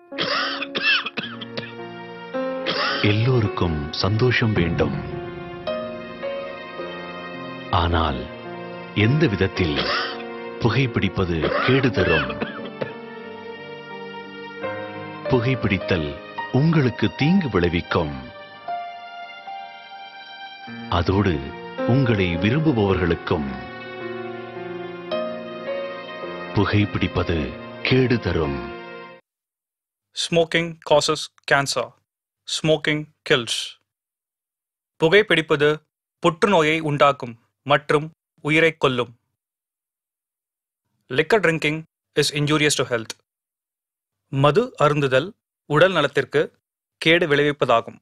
எல்லோருக்கும் சந்தோஷம் வேண்டும் ஆனால் எந்த விதத்தில் புகைப்பிடிப்பது கேடு தரும் புகைப்பிடித்தல் உங்களுக்கு தீங்கு விளைவிக்கும் அதோடு உங்களை விரும்புபவர்களுக்கும் புகைப்பிடிப்பது கேடு தரும் Smoking causes cancer. Smoking kills. புகைப்பிடிப்பது புற்றுநோயை உண்டாக்கும் மற்றும் உயிரைக் கொல்லும் liquor drinking is injurious to health. மது அருந்துதல் உடல் நலத்திற்கு கேடு விளைவிப்பதாகும்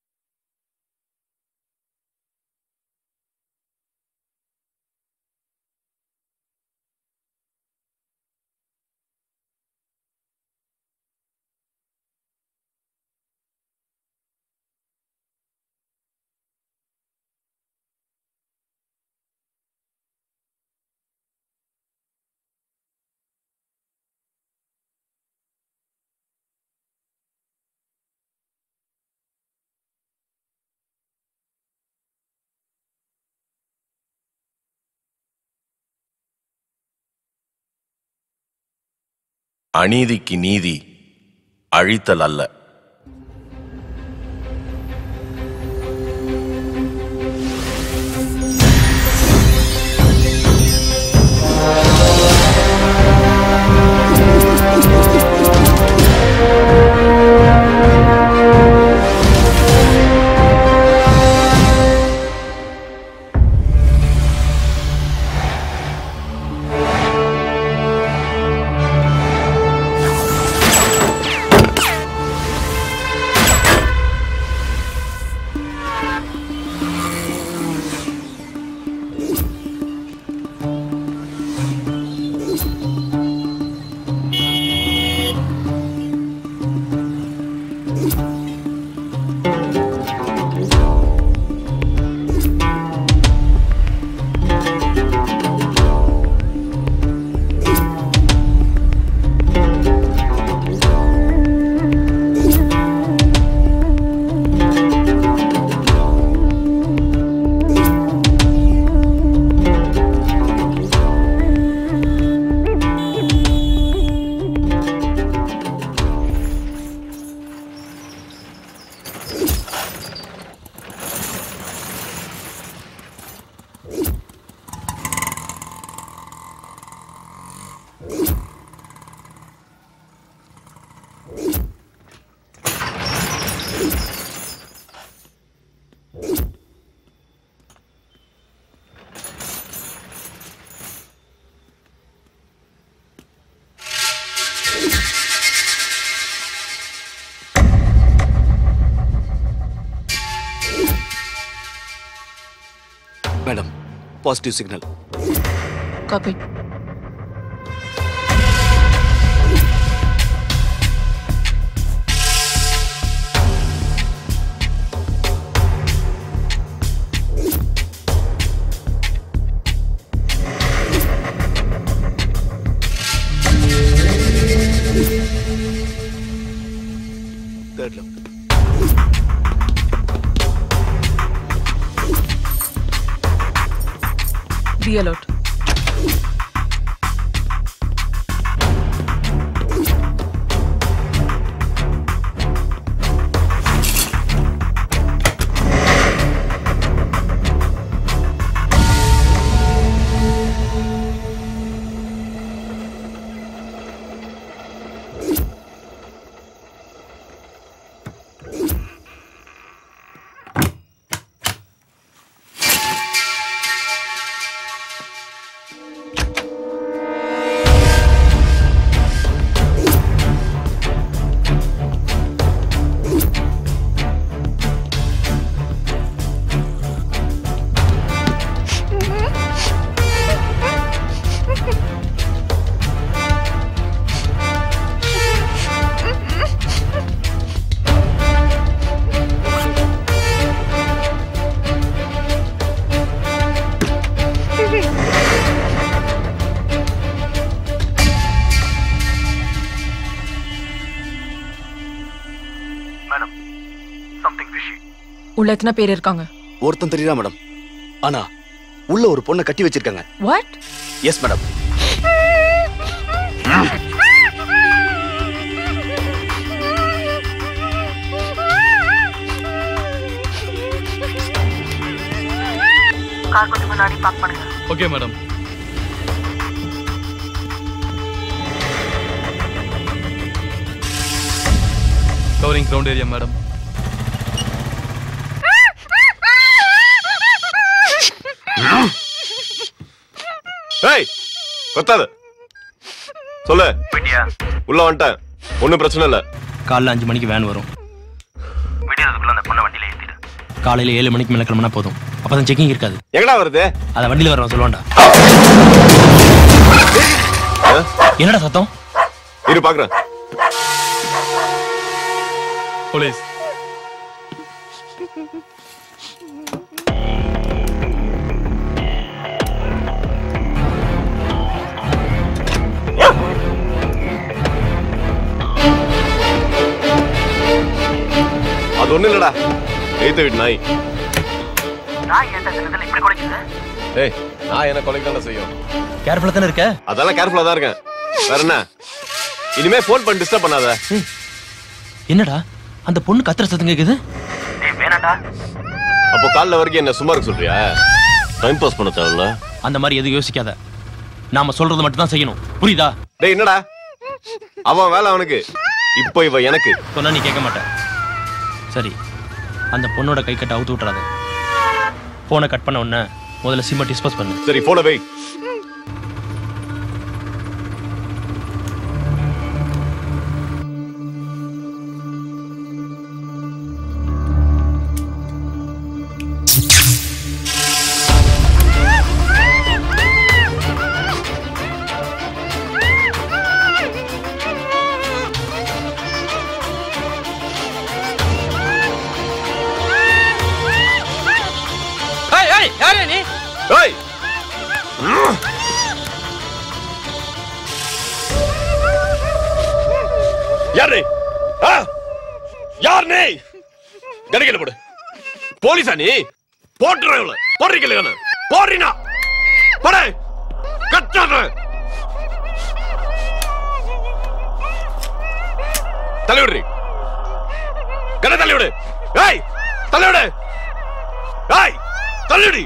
அநீதிக்கு நீதி அழித்தல் அல்ல madam positive signal copy third left B alert உள்ள எத்தனை பேர் இருக்காங்க ஒருத்தன் தெரியுதா மேடம் ஆனா உள்ள ஒரு பொண்ணை கட்டி வச்சிருக்காங்க what yes madam okay madam covering ground area madam ஏய் கொத்தாத சொல்லு உள்ள வந்துட்டேன் ஒண்ணும் பிரச்சனை இல்ல காலைல அஞ்சு மணிக்கு வேன் வரும் காலையில ஏழு மணிக்கு மேல கிளம்புனா போதும் அப்பதான் செக்கிங் இருக்காது எங்கடா வருது அத வண்டியில வரவன் சொல்லுவான்டா என்னடா சத்தம் இரு பாக்குறேன் போலீஸ் அது ஒண்ணு இல்லடா எய்த்த வீட்டு நாய் ஏய் நான் என்ன கொலைக்கு தானே செய்யும் கேர்ஃபுல்லா தானே இருக்க அதெல்லாம் கேர்ஃபுல்லா தான் இருக்கேன் வேற என்ன இனிமே ஃபோன் பண்ணி டிஸ்டர்ப் பண்ணாத என்னடா அந்த பொண்ணு கத்துற சத்தம் கேக்குது அப்போ காலைல வரைக்கும் என்ன சும்மா இருக்க சொல்றியா டைம் பாஸ் பண்ண தேவையில்ல அந்த மாதிரி எதுவும் யோசிக்காத நாம சொல்றது மட்டும் தான் செய்யணும் புரியுதா டேய் என்னடா அவன் வேலை அவனுக்கு இப்போ இவ எனக்கு சொன்னா நீ கேட்க மாட்ட சரி அந்த பொண்ணோட கை கட்ட அவுத்து விட்டுறாத போனை கட் பண்ண உடனே முதல்ல சிம்ம டிஸ்போஸ் பண்ணு சரி போன வை ஏய் யார் நீ ஆ? யார் நீ கணக்கில் போடு போலீஸா நீ போட்டுற இவ்வளவு போடுறீங்க போடுறீனா போடு கட்டாத தலைவிடுறி கண்ண தலைவிடு ஏய் தலைவிடு ஏய் தள்ளிடி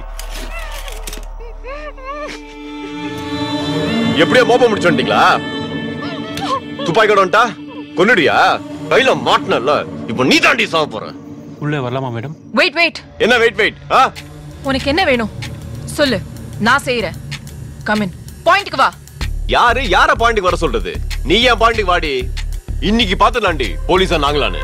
எப்படியோ மோப்பம் முடிச்சு வந்துட்டீங்களா துப்பாக்கியோட வந்துட்டா கொன்னுடியா கையில மாட்டினல்ல இப்போ நீ தாண்டி சாவ போற உள்ளே வரலாமா மேடம் வெயிட் வெயிட் என்ன வெயிட் வெயிட் ஆ உனக்கு என்ன வேணும் சொல்லு நான் செய்யறேன் கமின் பாயிண்ட்க்கு வா யாரு யார பாண்டிக்கு வர சொல்றது நீ ஏன் பாண்டி வாடி இன்னைக்கு பாத்துலாண்டி போலீஸா நாங்களான்னு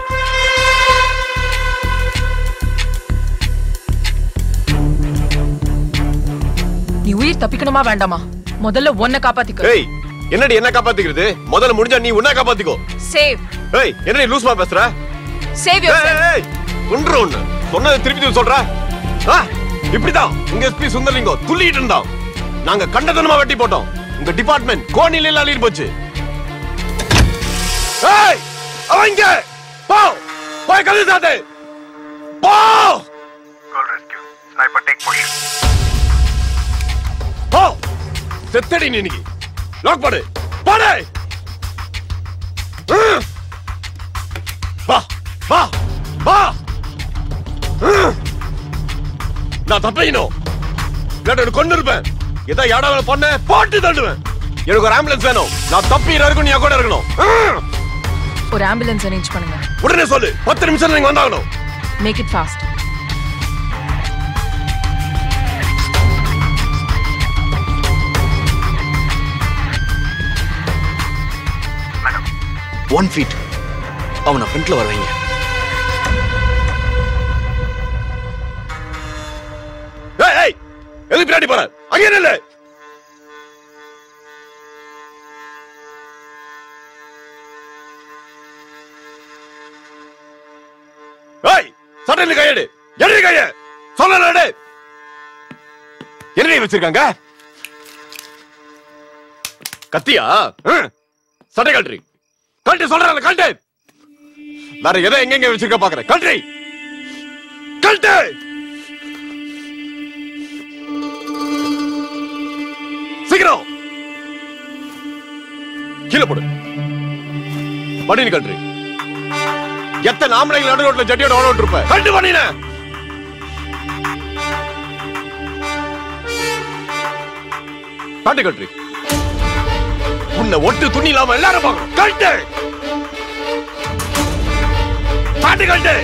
நீ உயிர் தப்பிக்கணுமா வேண்டாமா முதல்ல உன்னை காப்பாத்திக்க ஏய் என்னடி என்ன காப்பாத்திக்கிறது முதல்ல முடிஞ்சா நீ உன்ன காப்பாத்திக்கோ சேவ் ஏய் என்ன நீ லூஸ்மா பேசுற சேவ் ஏய், யுவர் ஏய், ஏய், ஒன்று ஒண்ணு சொன்னதை திருப்பி திருப்பி சொல்ற ஆ, இப்படிதான் உங்க எஸ்பி சுந்தரலிங்கம் துள்ளிட்டு இருந்தான் நாங்க கண்டதனமா வெட்டி போட்டோம் உங்க டிபார்ட்மெண்ட் கோணில அழிட்டு போச்சு ஏய் அவங்க போ போய் கதை சாத்து போ போ செத்தடி நீ இன்னைக்கு லாக் போடு போடு ம். வா வா வா ம். நான் தப்பையணும் இல்லாட்டி கொண்டு இருப்பேன் ஏதோ யாராவது பண்ண போட்டு தள்ளுவேன் எனக்கு ஒரு ஆம்புலன்ஸ் வேணும் நான் தப்பி இருக்கும் நீ என் கூட இருக்கணும் ம். ஒரு ஆம்புலன்ஸ் அரேஞ்ச் பண்ணுங்க உடனே சொல்லு பத்து நிமிஷம் நீங்க வந்தாகணும் make it fast one feet அவனை ஃப்ரண்ட்ல வர வைங்க ஏய் ஏய் எதுக்கு பின்னாடி போற அங்கே நில்லு ஏய் சட்டையில கையெடு எடு கைய சொல்ல எடு என்ன வச்சிருக்காங்க கத்தியா ம். சட்டை கழட்டி கழட்டி சொல்றேன் கழட்டு வேற எதை எங்க எங்க வச்சிருக்க பாக்குறேன் கழட்டி கழட்டு சீக்கிரம் கீழே போடு பண்ணினு கழட்டு எத்தனை ஆம்பளைங்க நடு ரோட்ல ஜட்டியோட ஓட விட்டுருப்ப கழட்டு பண்ணின காட்டு கழட்டு உன்னை ஒட்டு துணி இல்லாம எல்லாரும் பார்க்கணும் கழட்டு காட்டு கழட்டு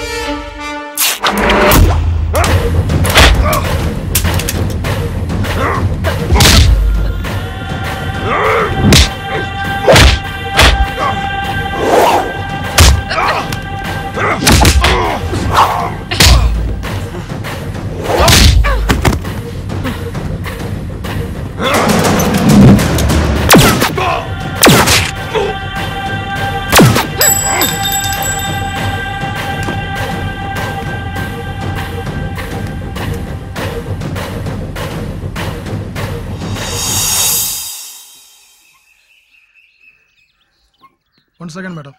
ஒன் செகண்ட் மேடம்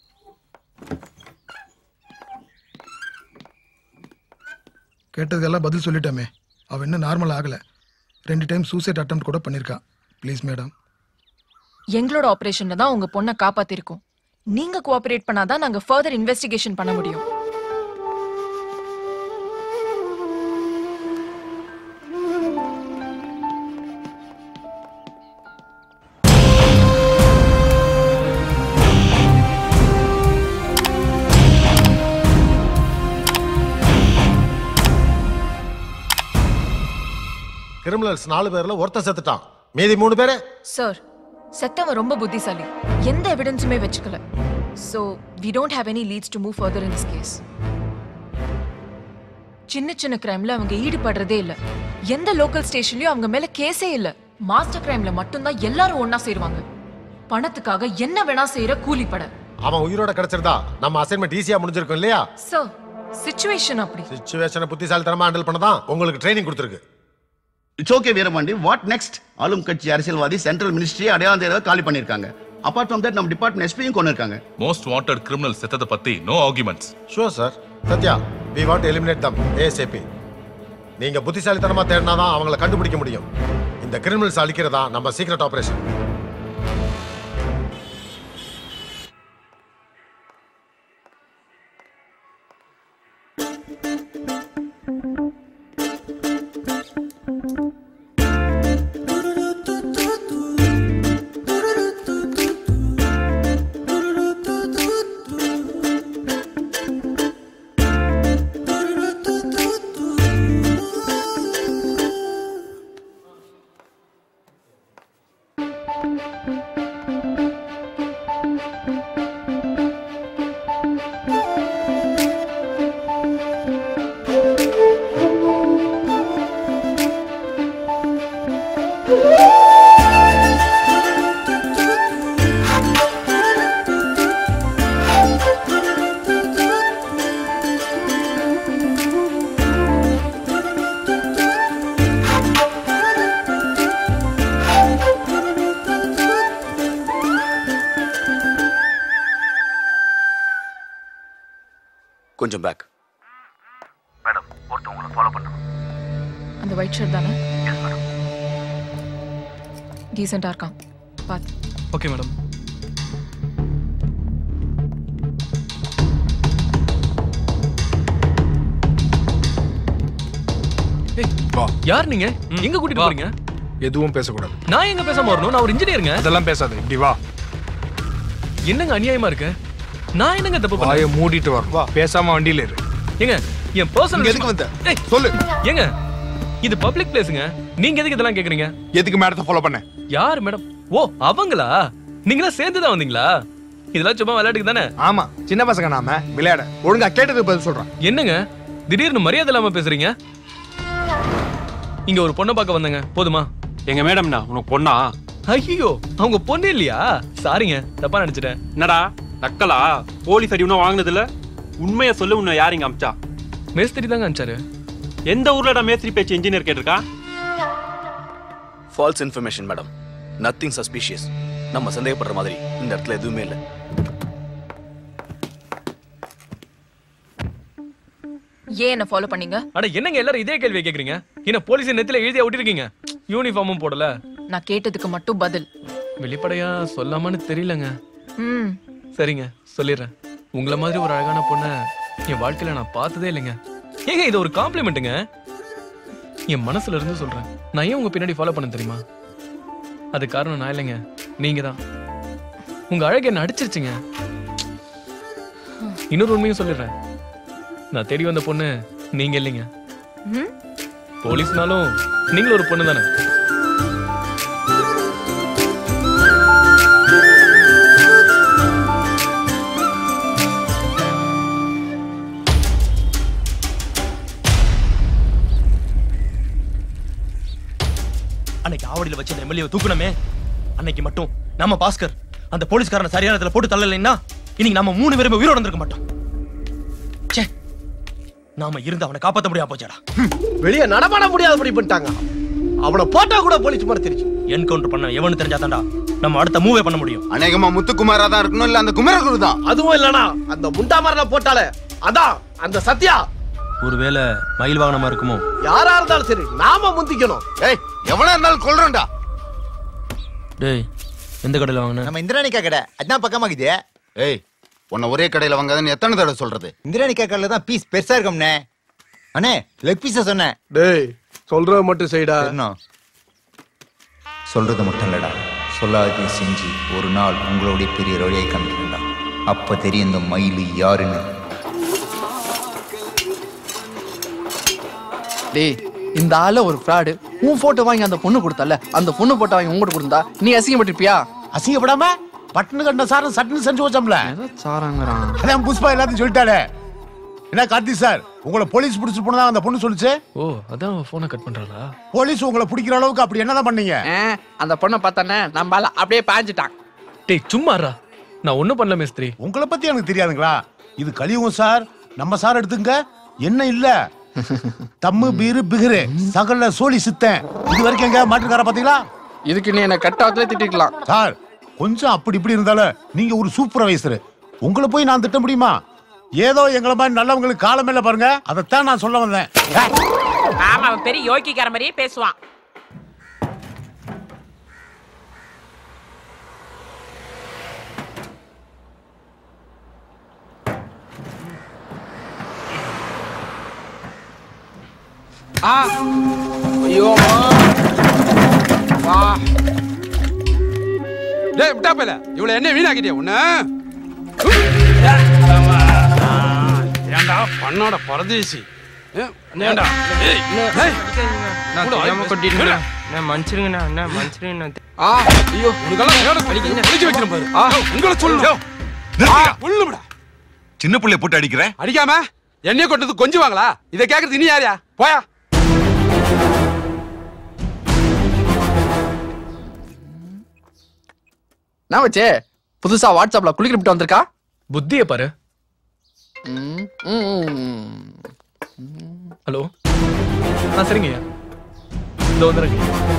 கேட்டதுக்கெல்லாம் பதில் சொல்லிட்டோமே அவன் இன்னும் நார்மல் ஆகலை ரெண்டு டைம் சூசைட் அட்டம் கூட பண்ணியிருக்கான் ப்ளீஸ் மேடம் எங்களோட ஆபரேஷன்ல தான் உங்க பொண்ணை காப்பாத்திருக்கோம் நீங்க கோஆபரேட் பண்ணாதான் நாங்க ஃபர்தர் இன்வெஸ்டிகேஷன் பண்ண முடியும் கிரிமினல்ஸ் நாலு பேர்ல ஒருத்தன் செத்துட்டான் மீதி மூணு பேரு சார் செத்தவன் ரொம்ப புத்திசாலி எந்த எவிடன்ஸுமே வச்சுக்கல so we don't have any leads to move further in this case சின்ன சின்ன கிரைம்ல அவங்க ஈடுபடுறதே இல்ல எந்த லோக்கல் ஸ்டேஷன்லயும் அவங்க மேல கேஸே இல்ல மாஸ்டர் கிரைம்ல மட்டும்தான் எல்லாரும் ஒண்ணா சேருவாங்க பணத்துக்காக என்ன வேணா செய்யற கூலிப்பட அவன் உயிரோட கிடைச்சிருந்தா நம்ம அசைன்மெண்ட் ஈஸியா முடிஞ்சிருக்கும் இல்லையா சார் சிச்சுவேஷன் அப்படி சுச்சுவேஷனை புத்திசாலித்தனமா ஹேண்டில் பண்ணதான் உங்களுக்கு ட்ரைனிங் கொடுத்துருக்கு it's okay Veerapandi what next ஆளும் கட்சி அரசியல்வாதி சென்ட்ரல் மினிஸ்ட்ரி அடையாளம் தேர்தல் காலி பண்ணிருக்காங்க அப்பார்ட் ஃப்ரம் தட் நம்ம டிபார்ட்மெண்ட் எஸ்பியும் கொண்டு இருக்காங்க மோஸ்ட் வாண்டட் கிரிமினல் செத்ததை பத்தி no arguments sure sir Sathya we want eliminate them ASAP நீங்க புத்திசாலித்தனமா தேடினாதான் அவங்கள கண்டுபிடிக்க முடியும் இந்த கிரிமினல்ஸ் அழிக்கிறதா நம்ம சீக்ரெட் ஆபரேஷன் கொஞ்சம் பேக் மேடம் ஒருத்தன் உங்களை ஃபாலோ பண்ணுறான் அந்த ஒயிட் ஷர்ட் தானே டீசெண்டா இருக்கான் பாத்து ஓகே மேடம் யார் நீங்க எங்க கூட்டிட்டு போறீங்க எதுவும் பேசக்கூடாது நான் எங்க பேசாம வரணும் நான் ஒரு இன்ஜினியருங்க அதெல்லாம் பேசாத இப்படி வா என்னங்க அநியாயமா இருக்கு நான் என்னங்க தப்பு வாயை பண்ணேன் மூடிட்டு வா வா பேசாம வண்டியில இரு ஏங்க என் பர்சனல் இங்க எதுக்கு வந்த? ஏய் சொல்லு ஏங்க இது பப்ளிக் பிளேஸ்ங்க நீங்க எதுக்கு இதெல்லாம் கேக்குறீங்க எதுக்கு மேடத்தை ஃபாலோ பண்ண யார் மேடம் ஓ அவங்களா நீங்களா சேர்ந்து தான் வந்தீங்களா இதெல்லாம் சும்மா விளையாட்டுக்கு தானே ஆமா சின்ன பசங்க நாம விளையாட ஒழுங்கா கேட்டதுக்கு பதில் சொல்றேன் என்னங்க திடீர்னு மரியாதை இல்லாம பேசுறீங்க இங்க ஒரு பொண்ணை பார்க்க வந்தேங்க போதுமா எங்க மேடம்னா உனக்கு பொண்ணா ஐயோ அவங்க பொண்ணு இல்லையா சாரிங்க தப்பா நினைச்சிட்டேன் என்னடா நக்கலா போலீஸ் அடி இன்னும் வாங்கினது இல்ல உண்மையை சொல்லு உன்னை யார் இங்க அமிச்சா மேஸ்திரி தாங்க அனுப்பிச்சாரு எந்த ஊர்லடா மேஸ்திரி பேச்சு இன்ஜினியர் கேட்டிருக்கா false information madam nothing suspicious நம்ம சந்தேகப்படுற மாதிரி இந்த இடத்துல எதுவுமே இல்லை ஏன் என்ன ஃபாலோ பண்ணீங்க அட என்னங்க எல்லாரும் இதே கேள்வியை கேக்குறீங்க என்ன போலீஸ் நெத்தில எழுதியா ஒட்டிருக்கீங்க யூனிஃபார்மும் போடல நான் கேட்டதுக்கு மட்டும் பதில் வெளிப்படையா சொல்லாமன்னு தெரியலங்க ம் சரிங்க சொல்லிடுறேன் உங்களை மாதிரி ஒரு அழகான பொண்ணை என் வாழ்க்கையில நான் பார்த்ததே இல்லைங்க ஏங்க இது ஒரு காம்ப்ளிமெண்ட்டுங்க என் மனசுல இருந்து சொல்றேன் நான் ஏன் உங்க பின்னாடி ஃபாலோ பண்ண தெரியுமா அது காரணம் நான் இல்லைங்க நீங்க தான் உங்க அழகு என்ன அடிச்சிருச்சுங்க இன்னொரு உண்மையும் சொல்லிடுறேன் நான் தேடி வந்த பொண்ணு நீங்க இல்லைங்க ம் போலீஸ்னாலும் நீங்களும் ஒரு பொண்ணு தானே அன்னைக்கு ஆவடியில வச்சு அந்த எம்எல்ஏ தூக்கணுமே அன்னைக்கு மட்டும் நம்ம பாஸ்கர் அந்த போலீஸ்காரனை சரியான இடத்துல போட்டு தள்ளலைன்னா இன்னைக்கு நம்ம மூணு பேருமே உயிரோட வந்திருக்க மாட்டோம் ச்சே நாம இருந்து அவனை காப்பாத்த முடியாம போச்சாடா வெளியே நடமாட முடியாதபடி பண்ணிட்டாங்க அவனை போட்டா கூட போலீஸ் மறுத்துருச்சு என்கவுண்டர் பண்ண எவனு தெரிஞ்சாதான்டா நம்ம அடுத்த மூவே பண்ண முடியும் அநேகமா முத்துக்குமாரா தான் இருக்கணும் இல்ல அந்த குமரகுரு தான் அதுவும் இல்லனா அந்த முண்டா மரண போட்டாலே அதான் அந்த சத்யா ஒருவேளை மயில் வாகனமா இருக்குமோ யாரா இருந்தாலும் சரி நாம முந்திக்கணும் ஏய் எவனா இருந்தாலும் கொல்றோம்டா டேய் எந்த கடையில் வாங்கின நம்ம இந்திராணிக்கா கடை அதான் பக்கமாக்குது ஏய் உன்னை ஒரே கடையில வாங்காதன்னு எத்தனை தடவை சொல்றது இந்திராணிக்கா கடையில தான் பீஸ் பெருசா இருக்கும்னே அண்ணே லெக் பீஸ சொன்னேன் டேய் சொல்றது மட்டும் செய்டா சொல்றது மட்டும் இல்லடா சொல்லாதையும் செஞ்சு ஒரு நாள் உங்களுடைய பெரிய வழியை காமிக்கிறேன்டா அப்ப தெரியும் இந்த மயில் யாருன்னு டேய் இந்த ஆள ஒரு ஃப்ராடு உன் போட்டோ வாங்கி அந்த பொண்ணு கொடுத்தல அந்த பொண்ணு போட்டோ வாங்கி உங்ககிட்ட கொடுத்தா நீ அசிங்கப்பட்டிருப்பியா அசிங்கப்படாம பட்டுனு கண்ட சாரம் சட்டுன்னு செஞ்சு வச்சோம்ல சாராங்கிறான் அதான் புஷ்பா எல்லாத்தையும் சொல்லிட்டாளே என்ன கார்த்தி சார் உங்களை போலீஸ் பிடிச்சு போனதா அந்த பொண்ணு சொல்லுச்சு ஓ அதான் போனை கட் பண்றாளா போலீஸ் உங்களை பிடிக்கிற அளவுக்கு அப்படி என்னதான் பண்ணீங்க அந்த பொண்ணை பார்த்தானே நம்ம ஆள அப்படியே பாஞ்சிட்டான் டேய் சும்மாறா நான் ஒண்ணும் பண்ணல மேஸ்திரி உங்களை பத்தி எனக்கு தெரியாதுங்களா இது கலியுகம் சார் நம்ம சார் எடுத்துங்க என்ன இல்ல தம்மு பீரு பிகிரு சகல சோழி சித்தன் இது வரைக்கும் எங்க மாட்டுக்கார பாத்தீங்களா இதுக்கு நீ என்ன கட்டாவத்துல திட்டிக்கலாம் சார் கொஞ்சம் அப்படி இப்படி இருந்தாலும் நீங்க ஒரு சூப்பர்வைசர் உங்களை போய் நான் திட்ட முடியுமா ஏதோ எங்களை மாதிரி நல்லவங்களுக்கு காலம் இல்ல பாருங்க அதைத்தான் நான் சொல்ல வந்தேன் ஆமா அவன் பெரிய யோகிக்கார மாதிரியே பேசுவான் ஆ ஐயோ வா டேய் விட்டா போல இவ்வளவு என்ன வீணாக்கிட்டே உன்ன ஏண்டா பண்ணோட பரதேசி ஏ, ஏண்டா ஏய், ஏய். நான் கூட தெரியாம வாய் கொட்டிட்டேன் பேசு. நான் மன்னிச்சிருங்கண்ணா அண்ணா மன்னிச்சிருங்கண்ணா ஆ ஐயோ உனக்கெல்லாம் நேரம் ஒளிச்சு வைக்கிறேன் பாரு ஆ உங்களை சொல்லணும் உள்ளுடா சின்ன புள்ளைய போட்டு அடிக்கிற அடிக்காம என்னைய கொண்டது கொஞ்சுவாங்களா இதை கேக்குறது இனி யாரியா போயா நான் வச்சே புதுசா வாட்ஸ்அப்ல குளிக்கிட்டு வந்திருக்கா புத்திய பாரு ம், ம். ஹலோ ஆ சரிங்கய்யா இதோ வந்துடுறேங்க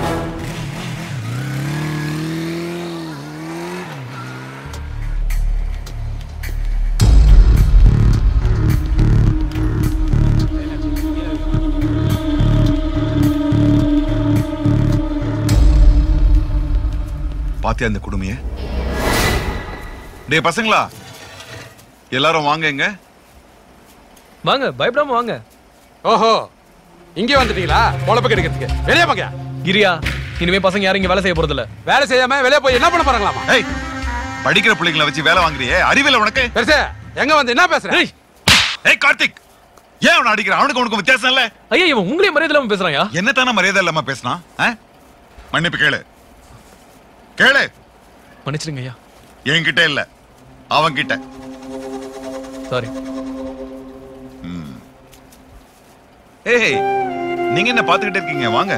பாத்தியா இந்த கொடுமைய டேய் பசங்களா எல்லாரும் வாங்க எங்க வாங்க பயப்படாம வாங்க ஓஹோ இங்கே வந்துட்டீங்களா பொழப்பு கெடுக்கிறதுக்கு வெளியே போங்க கிரியா இனிமே பசங்க யாரும் இங்க வேலை செய்ய போறது இல்ல வேலை செய்யாம வெளியே போய் என்ன பண்ண போறாங்களாமா ஏய் படிக்கிற பிள்ளைங்களை வச்சு வேலை வாங்குறியே அறிவியல உனக்கு பெருசே எங்க வந்து என்ன பேசுற ஏய் கார்த்திக் ஏன் அவனை அடிக்கிறான் அவனுக்கு உனக்கு வித்தியாசம் இல்ல ஐயா இவன் உங்களே மரியாதை இல்லாம பேசுறாயா என்ன தானே மரியாதை இல்லாம பேசினான் ஆ? மன்னிப்பு கேளு கேளு மன்னிச்சிடுங்க ஐயா என்கிட்ட இல்ல அவன்கிட்ட சாரி ஏய் நீங்க என்ன பாத்துக்கிட்டே இருக்கீங்க வாங்க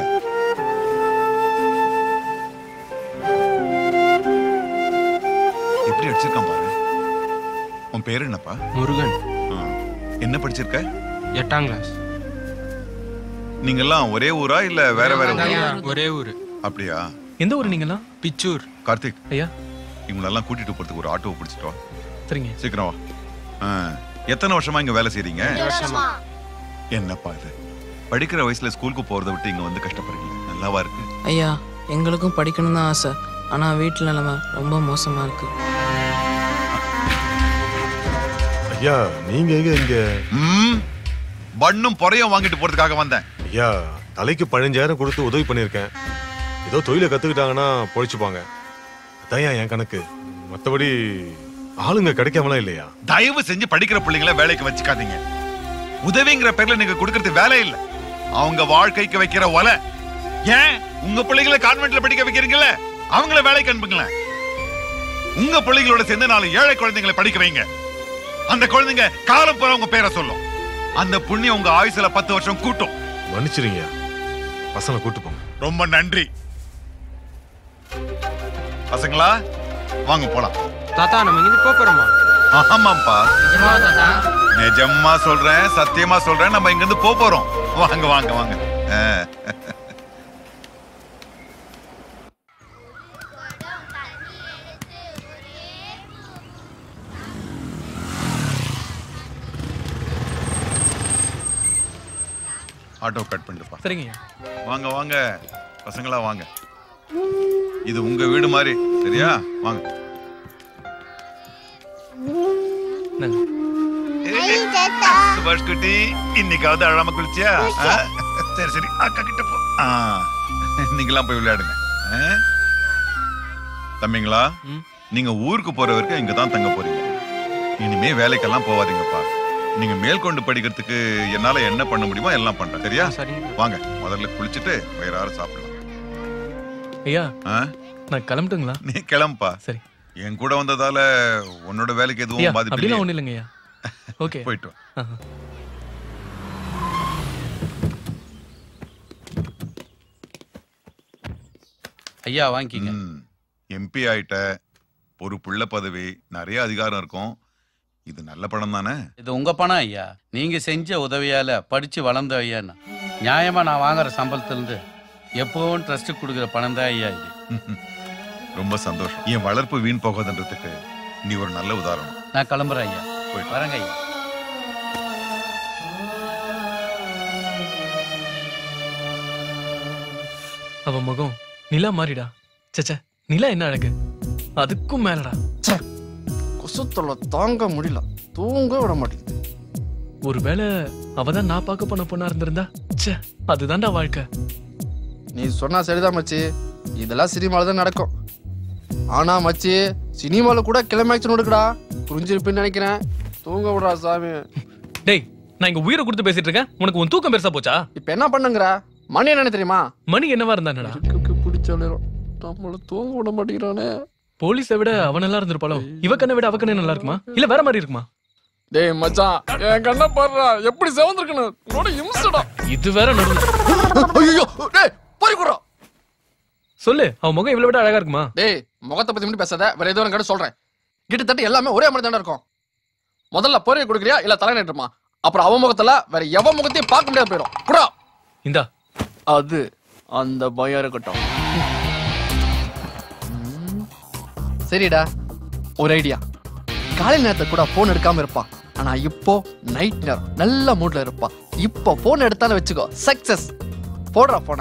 எப்படி அடிச்சிருக்கான் பாரு உன் பேரு என்னப்பா முருகன் ஆ. என்ன படிச்சிருக்க எட்டாம் கிளாஸ் நீங்க எல்லாம் ஒரே ஊரா இல்ல வேற வேற ஊரா? ஒரே ஊரு அப்படியா எந்த ஊர் நீங்கலாம் பிச்சூர் கார்த்திக் ஐயா இவங்களெல்லாம் கூட்டிட்டு போறதுக்கு ஒரு ஆட்டோ பிடிச்சிட்டு வா சரிங்க சீக்கிரம் வா ஆ. எத்தனை வருஷமா இங்க வேலை செய்றீங்க ரெண்டு வருஷமா. என்னப்பா இது படிக்கிற வயசுல ஸ்கூலுக்கு போறதை விட்டு இங்க வந்து கஷ்டப்படுறீங்க நல்லாவா இருக்கு ஐயா எங்களுக்கும் படிக்கணும் தான் ஆசை ஆனால் வீட்டில் நிலைமை ரொம்ப மோசமாக இருக்கு ஐயா நீங்க எங்க இங்க பண்ணும் பொறையும் வாங்கிட்டு போறதுக்காக வந்தேன் ஐயா தலைக்கு பதினஞ்சாயிரம் கொடுத்து உதவி பண்ணியிருக்கேன் ஏதோ தொழிலை கத்துக்கிட்டாங்கன்னா பொழைச்சுப்பாங்க அதான் என் கணக்கு மற்றபடி ஆளுங்க கிடைக்காமலாம் இல்லையா தயவு செஞ்சு படிக்கிற பிள்ளைங்கள வேலைக்கு வச்சுக்காதீங்க உதவிங்கிற பேர்ல நீங்க கொடுக்கறது வேலை இல்ல அவங்க வாழ்க்கைக்கு வைக்கிற ஒலை ஏன் உங்க பிள்ளைகளை கான்வென்ட்ல படிக்க வைக்கிறீங்கல்ல அவங்கள வேலைக்கு அனுப்புங்களேன் உங்க பிள்ளைங்களோட சேர்ந்து நாலு ஏழை குழந்தைங்களை படிக்க வைங்க அந்த குழந்தைங்க காலம் பூரா உங்க பேரை சொல்லும் அந்த புண்ணியம் உங்க ஆயுசுல பத்து வருஷம் கூட்டும் மன்னிச்சிருங்க பசங்களை கூட்டு போங்க ரொம்ப நன்றி பசங்களா வாங்க போலாம் தாத்தா நம்ம இங்க போறோமா ஆமாப்பா நிஜமா சொல்றேன் சத்தியமா சொல்றேன் நம்ம இங்க இருந்து போப் போறோம் வாங்க வாங்க வாங்க ஆ. ஆட்டோ கட் பண்ணிடுப்பா சரிங்க வாங்க வாங்க பசங்களா வாங்க இது உங்க வீடு மாதிரி சரியா வாங்க சுபாஷ் குட்டி இன்னைக்காவது அழாம குளிச்சியா ஆ? சரி சரி அக்கா கிட்ட போ ஆ, நீங்களாம் போய் விளையாடுங்க ஆ? தம்பிங்களா நீங்க ஊருக்கு போற வரைக்கும் இங்க தான் தங்க போறீங்க இனிமே வேலைக்கெல்லாம் போவாதீங்கப்பா நீங்க மேற்கொண்டு படிக்கிறதுக்கு என்னால என்ன பண்ண முடியுமோ எல்லாம் பண்றேன் சரியா வாங்க முதல்ல குளிச்சுட்டு வயிறார சாப்பிடலாம் ஐயா ஆ? நான் கிளம்பட்டுங்களா நீ கிளம்புப்பா சரி என் கூட வந்ததால உன்னோட வேலைக்கு ஐயா எதுவும் பாதிப்பு அப்படிலாம் இல்லையே? ஒன்றும் இல்லைங்க ஐயா ஓகே போயிட்டு வா ஆஹா. ஐயா வாங்கிக்கிங்க எம்பி ஆயிட்ட ஒரு புள்ள பதவி நிறைய அதிகாரம் இருக்கும் இது நல்ல படம் தானே இது உங்க பணம் ஐயா நீங்க செஞ்ச உதவியால படிச்சு வளர்ந்த ஐயான்னு நியாயமா நான் வாங்குற சம்பளத்திலிருந்து எப்பவும் ட்ரஸ்ட் கொடுக்குற பணம் தான் ஐயா இது ரொம்ப சந்தோஷம் என் வளர்ப்பு வீண் போகாதுன்றதுக்கு நீ ஒரு நல்ல உதாரணம் நான் கிளம்புறேன் ஐயா போயிட்டு வரேங்க ஐயா அவ முகம் நிலா மாறிடா சச்ச நிலா என்ன அழகு அதுக்கும் மேலடா கொசுத்தொல்லை தாங்க முடியல தூங்க விட மாட்டேங்குது ஒருவேளை அவதான் நான் பார்க்க போன பொண்ணா இருந்திருந்தா ச்சே அதுதான்டா வாழ்க்கை நீ சொன்னா சரிதான் மச்சி இதெல்லாம் சினிமால தான் நடக்கும் ஆனா மச்சி சினிமால கூட கிளைமேக்ஸ் நடுக்குடா புரிஞ்சிருப்பேன்னு நினைக்கிறேன் தூங்க விடுறா சாமி டேய் நான் இங்க உயிரை கொடுத்து பேசிட்டு இருக்கேன் உனக்கு உன் தூக்கம் பெருசா போச்சா இப்ப என்ன பண்ணுங்கிற மணி என்னன்னு தெரியுமா மணி என்னவா இருந்தானடா பிடிச்ச நம்மள தூங்க விட மாட்டேங்கிறானே போலீஸை விட அவன் நல்லா இருந்திருப்பாளோ இவ கண்ணை விட அவ கண்ணே நல்லா இருக்குமா இல்ல வேற மாதிரி இருக்குமா டேய் மச்சான் என் கண்ணை பாடுறா எப்படி செவந்திருக்கணும் உன்னோட இம்சடா இது வேற நடுவுல ஐயோ டேய் போய் குடுறா சொல்லு அவ முகம் இவ்வளவு விட அழகா இருக்குமா டேய் முகத்தை பத்தி மட்டும் பேசாத வேற ஏதோ ஒரு சொல்றேன் கிட்டத்தட்ட எல்லாமே ஒரே மாதிரி தானே இருக்கும் முதல்ல பொரிய கொடுக்குறியா இல்ல தலை நட்டுமா அப்புறம் அவன் முகத்துல வேற எவன் முகத்தையும் பார்க்க முடியாது போயிடும் குடா இந்தா அது அந்த பயம் இருக்கட்டும் ம், சரிடா ஒரு ஐடியா காலை நேரத்தை கூட போன் எடுக்காம இருப்பா ஆனா இப்போ நைட் நேரம் நல்ல மூட்ல இருப்பா இப்போ போன் எடுத்தாலும் வச்சுக்கோ சக்சஸ் போடுறா போன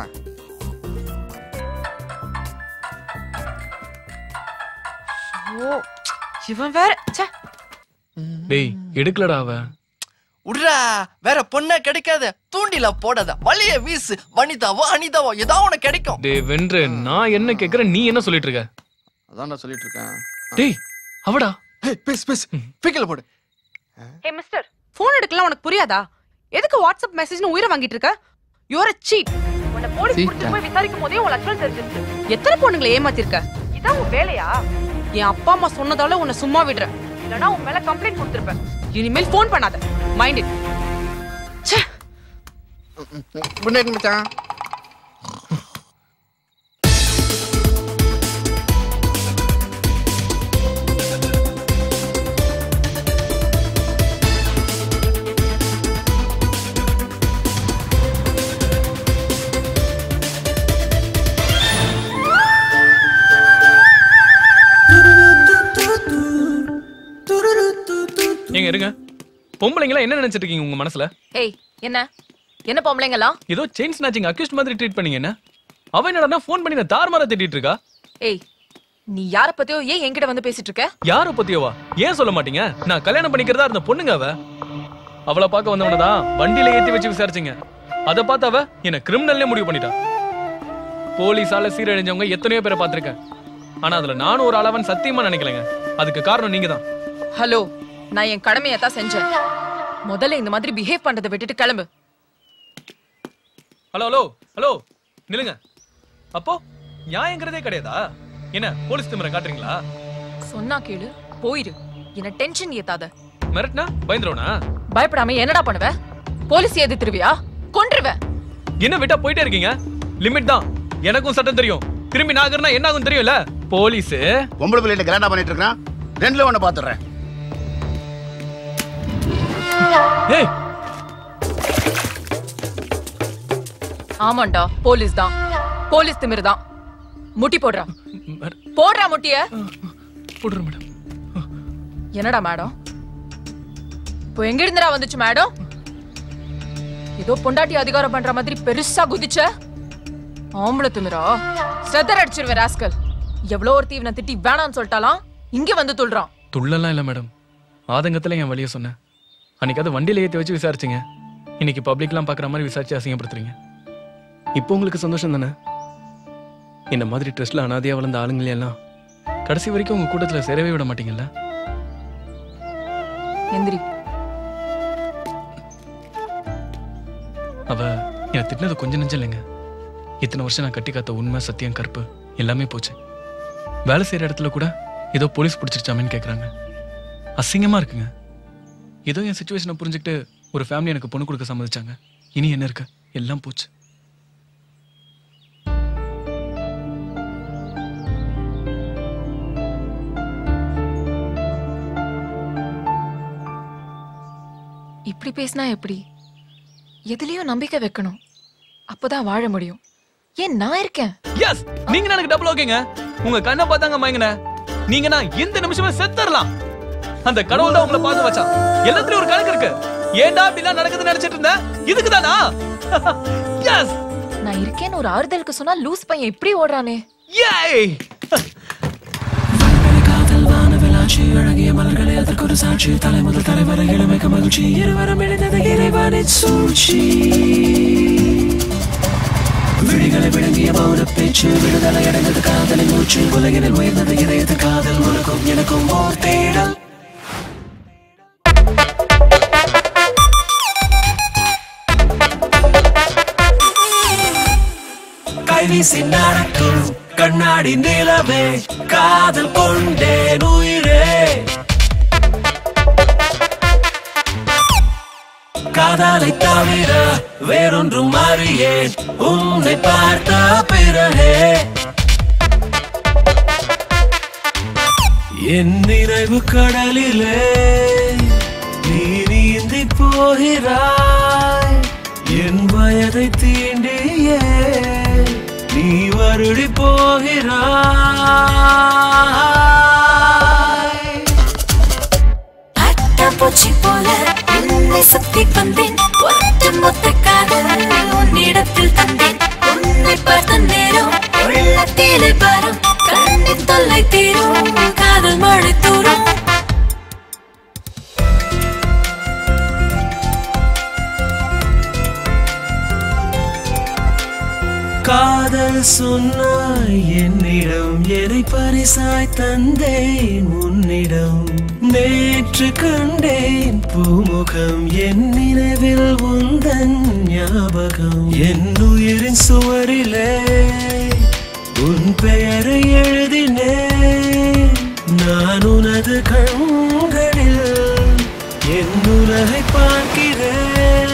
ஓ இவன் வேற ச்சே டேய் எடுக்கலடா அவ உட்ரா வேற பொண்ணே கிடைக்காத தூண்டில போடாத வழிய வீசு வனிதாவோ அனிதாவோ ஏதோ உனக்கு கிடைக்கும் டேய் வென்று நான் என்ன கேக்குறேன் நீ என்ன சொல்லிட்டு இருக்க அதான் நான் சொல்லிட்டு இருக்கேன் டேய் அவடா பேசு பேசு பிக்கல போடு ஹே மிஸ்டர் ஃபோன் எடுக்கலாம் உனக்கு புரியாதா எதுக்கு வாட்ஸ்அப் மெசேஜ்னு உயிரை வாங்கிட்டு இருக்க யூஆர் a cheat உன்னை போலீஸ் Cheat புடிச்சு ஆ? போய் விசாரிக்கும் போதே உன் லட்சணம் தெரிஞ்சிருச்சு எத்தனை பொண்ணுங்களை ஏமாத்திருக்க இதான் உன் வேலையா என் அப்பா அம்மா சொன்னதால உன்னை சும்மா விடுறேன் இல்லனா உன் மேல கம்ப்ளைண்ட் கொடுத்திருப்பேன் இனிமேல் ஃபோன் பண்ணாத மைண்ட் இட் குட் நைட் மச்சான் ஏங்க இருங்க பொம்பளைங்களா என்ன நினைச்சிட்டு இருக்கீங்க உங்க மனசுல ஏய் என்ன என்ன பொம்பளைங்களா ஏதோ செயின் ஸ்நாச்சிங் அக்யூஸ்ட் மாதிரி ட்ரீட் பண்ணீங்க என்ன அவன் என்னடா ஃபோன் பண்ணி நான் தாறுமாறா திட்டிட்டு இருக்கா ஏய் நீ யார பத்தியோ ஏன் என்கிட்ட வந்து பேசிட்டு இருக்க யார பத்தியோவா ஏன் சொல்ல மாட்டீங்க நான் கல்யாணம் பண்ணிக்கிறதா இருந்த பொண்ணுங்க அவ அவளை பார்க்க வந்தவன தான் வண்டியில ஏத்தி வச்சு விசாரிச்சீங்க அத பார்த்து அவ என்ன கிரிமினல்லே முடிவு பண்ணிட்டா போலீஸால சீரழிஞ்சவங்க எத்தனையோ பேரை பார்த்திருக்கேன் ஆனா அதுல நானும் ஒரு அளவன் சத்தியமா நினைக்கலங்க அதுக்கு காரணம் நீங்க தான் ஹலோ நான் என் கடமையை தான் செஞ்சேன் முதல்ல இந்த மாதிரி பிஹேவ் பண்றதை விட்டுட்டு கிளம்பு ஹலோ ஹலோ ஹலோ நில்லுங்க அப்போ நியாயங்கிறதே கிடையாதா என்ன போலீஸ் திமிர காட்டுறீங்களா சொன்னா கேளு போயிரு என்ன டென்ஷன் ஏத்தாத மிரட்னா பயந்துருவனா பயப்படாம என்னடா பண்ணுவ போலீஸ் எதிர்த்துருவியா கொன்றுவ என்ன விட்டா போயிட்டே இருக்கீங்க லிமிட் தான் எனக்கும் சட்டம் தெரியும் திரும்பி நாகர்னா என்ன ஆகும் தெரியும்ல போலீஸ் பொம்பளை பிள்ளைகிட்ட கல்யாணம் பண்ணிட்டு இருக்கான் ரெண்டுல ஒண்ணு பாத்துறேன் ஏய் ஆமாண்டா போலீஸ் தான் போலீஸ் திமிரு தான் முட்டி போடுறா போடுறா முட்டிய போடுற மேடம் என்னடா மேடம் இப்போ எங்க இருந்துடா வந்துச்சு மேடம் ஏதோ பொண்டாட்டி அதிகாரம் பண்ற மாதிரி பெருசா குதிச்ச ஆம்பளை திமிரா செதற அடிச்சிருவேன் ராஸ்கல் எவ்வளோ ஒரு தீவனை திட்டி வேணாம்னு சொல்லிட்டாலாம் இங்க வந்து துள்றான் துள்ளலாம் இல்ல மேடம் ஆதங்கத்துல என் வழிய சொன்னேன் அன்னைக்கு அது வண்டியில ஏத்தி வச்சு விசாரிச்சீங்க இன்னைக்கு பப்ளிக்லாம் பாக்குற மாதிரி விசாரிச்சு அசிங்கப்படுத்துறீங்க இப்போ உங்களுக்கு சந்தோஷம் தானே இந்த மாதிரி ட்ரெஸ்ல அனாதையா வளர்ந்த ஆளுங்களே எல்லாம் கடைசி வரைக்கும் உங்க கூட்டத்துல சேரவே விட மாட்டீங்கல்ல எந்திரி அவ என்னை திட்டினது கொஞ்சம் நெஞ்சம் இல்லைங்க இத்தனை வருஷம் நான் கட்டி காத்த உண்மை சத்தியம் கற்பு எல்லாமே போச்சு வேலை செய்யற இடத்துல கூட ஏதோ போலீஸ் பிடிச்சிருச்சாமேன்னு கேக்குறாங்க அசிங்கமா இருக்குங்க ஏதோ என் சுச்சுவேஷனை புரிஞ்சுக்கிட்டு ஒரு ஃபேமிலி எனக்கு பொண்ணு கொடுக்க சம்மதிச்சாங்க இனி என்ன இருக்கு எல்லாம் போச்சு இப்படி பேசினா எப்படி எதுலயும் நம்பிக்கை வைக்கணும் அப்பதான் வாழ முடியும் ஏன் நான் இருக்கேன் எஸ் நீங்க எனக்கு டபுள் ஓகேங்க உங்க கண்ணை பார்த்தாங்க மயங்கன நீங்க நான் இந்த நிமிஷமே செத்துறலாம் அந்த கடவுள் தான் உங்களை பார்த்து வச்சான் எல்லாத்துலயும் ஒரு கணக்கு இருக்கு ஏன்டா அப்படிலாம் நடக்குதுன்னு நினைச்சிட்டு இருந்தேன் இதுக்கு தானா எஸ் நான் இருக்கேன்னு ஒரு ஆறுதலுக்கு சொன்னா லூஸ் பையன் இப்படி ஓடுறானே ஏய் விளாட்சி அழகிய மலர்களே அதற்கு ஒரு சாட்சி தலை முதல் தலைவரை இளமைக்கு மகிழ்ச்சி இருவரும் இணைந்தது இறைவனின் சூழ்ச்சி விழிகளை விளங்கிய மௌன பேச்சு விடுதலை அடைந்தது காதலின் மூச்சு உலகினில் உயர்ந்தது இணையது காதல் உனக்கும் எனக்கும் ஓர் தேடல் கைவீசி நடக்கும் கண்ணாடி நிலவே காதல் கொண்டேன் உயிரே காதலை தவிர வேறொன்றும் அறியேன் உன்னை பார்த்த பிறகே என் நினைவு கடலிலே நீ நீந்தி போகிறாய் என் வயதை தீண்டியே நீ வருடி போகிறாய் பூச்சி போல உன்னை சுத்தி வந்தேன் ஒற்ற மொத்த காதல் உன்னிடத்தில் தந்தேன் உன்னை பார்த்த நேரம் உள்ளத்திலே பாரம் கண்ணின் தொல்லை தீரும் காதல் மழை தூரும் காதல் சொன்னாய் என்னிடம் எதை பரிசாய் தந்தேன் உன்னிடம் நேற்று கண்டேன் பூமுகம் என் நினைவில் உந்தன் ஞாபகம் என் உயிரின் சுவரிலே உன் பெயரை எழுதினேன் நான் உனது கண்களில் என் உலகை பார்க்கிறேன்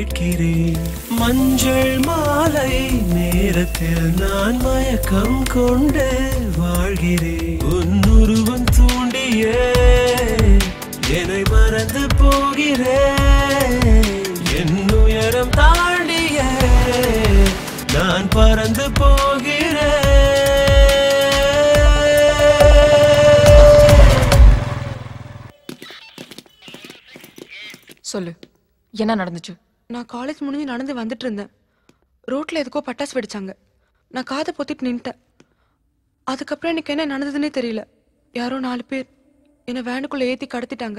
கேட்கிறேன் மஞ்சள் மாலை நேரத்தில் நான் மயக்கம் கொண்டு வாழ்கிறேன் உன்னுருவம் தூண்டிய என்னை மறந்து போகிறேன் என் உயரம் தாண்டிய நான் பறந்து போகிறேன் சொல்லு என்ன நடந்துச்சு நான் காலேஜ் முடிஞ்சு நடந்து வந்துட்டு இருந்தேன் ரோட்ல எதுக்கோ பட்டாசு வெடிச்சாங்க நான் காதை பொத்திட்டு நின்ட்டேன் அதுக்கப்புறம் எனக்கு என்ன நடந்ததுன்னே தெரியல யாரோ நாலு பேர் என்னை வேனுக்குள்ள ஏத்தி கடத்திட்டாங்க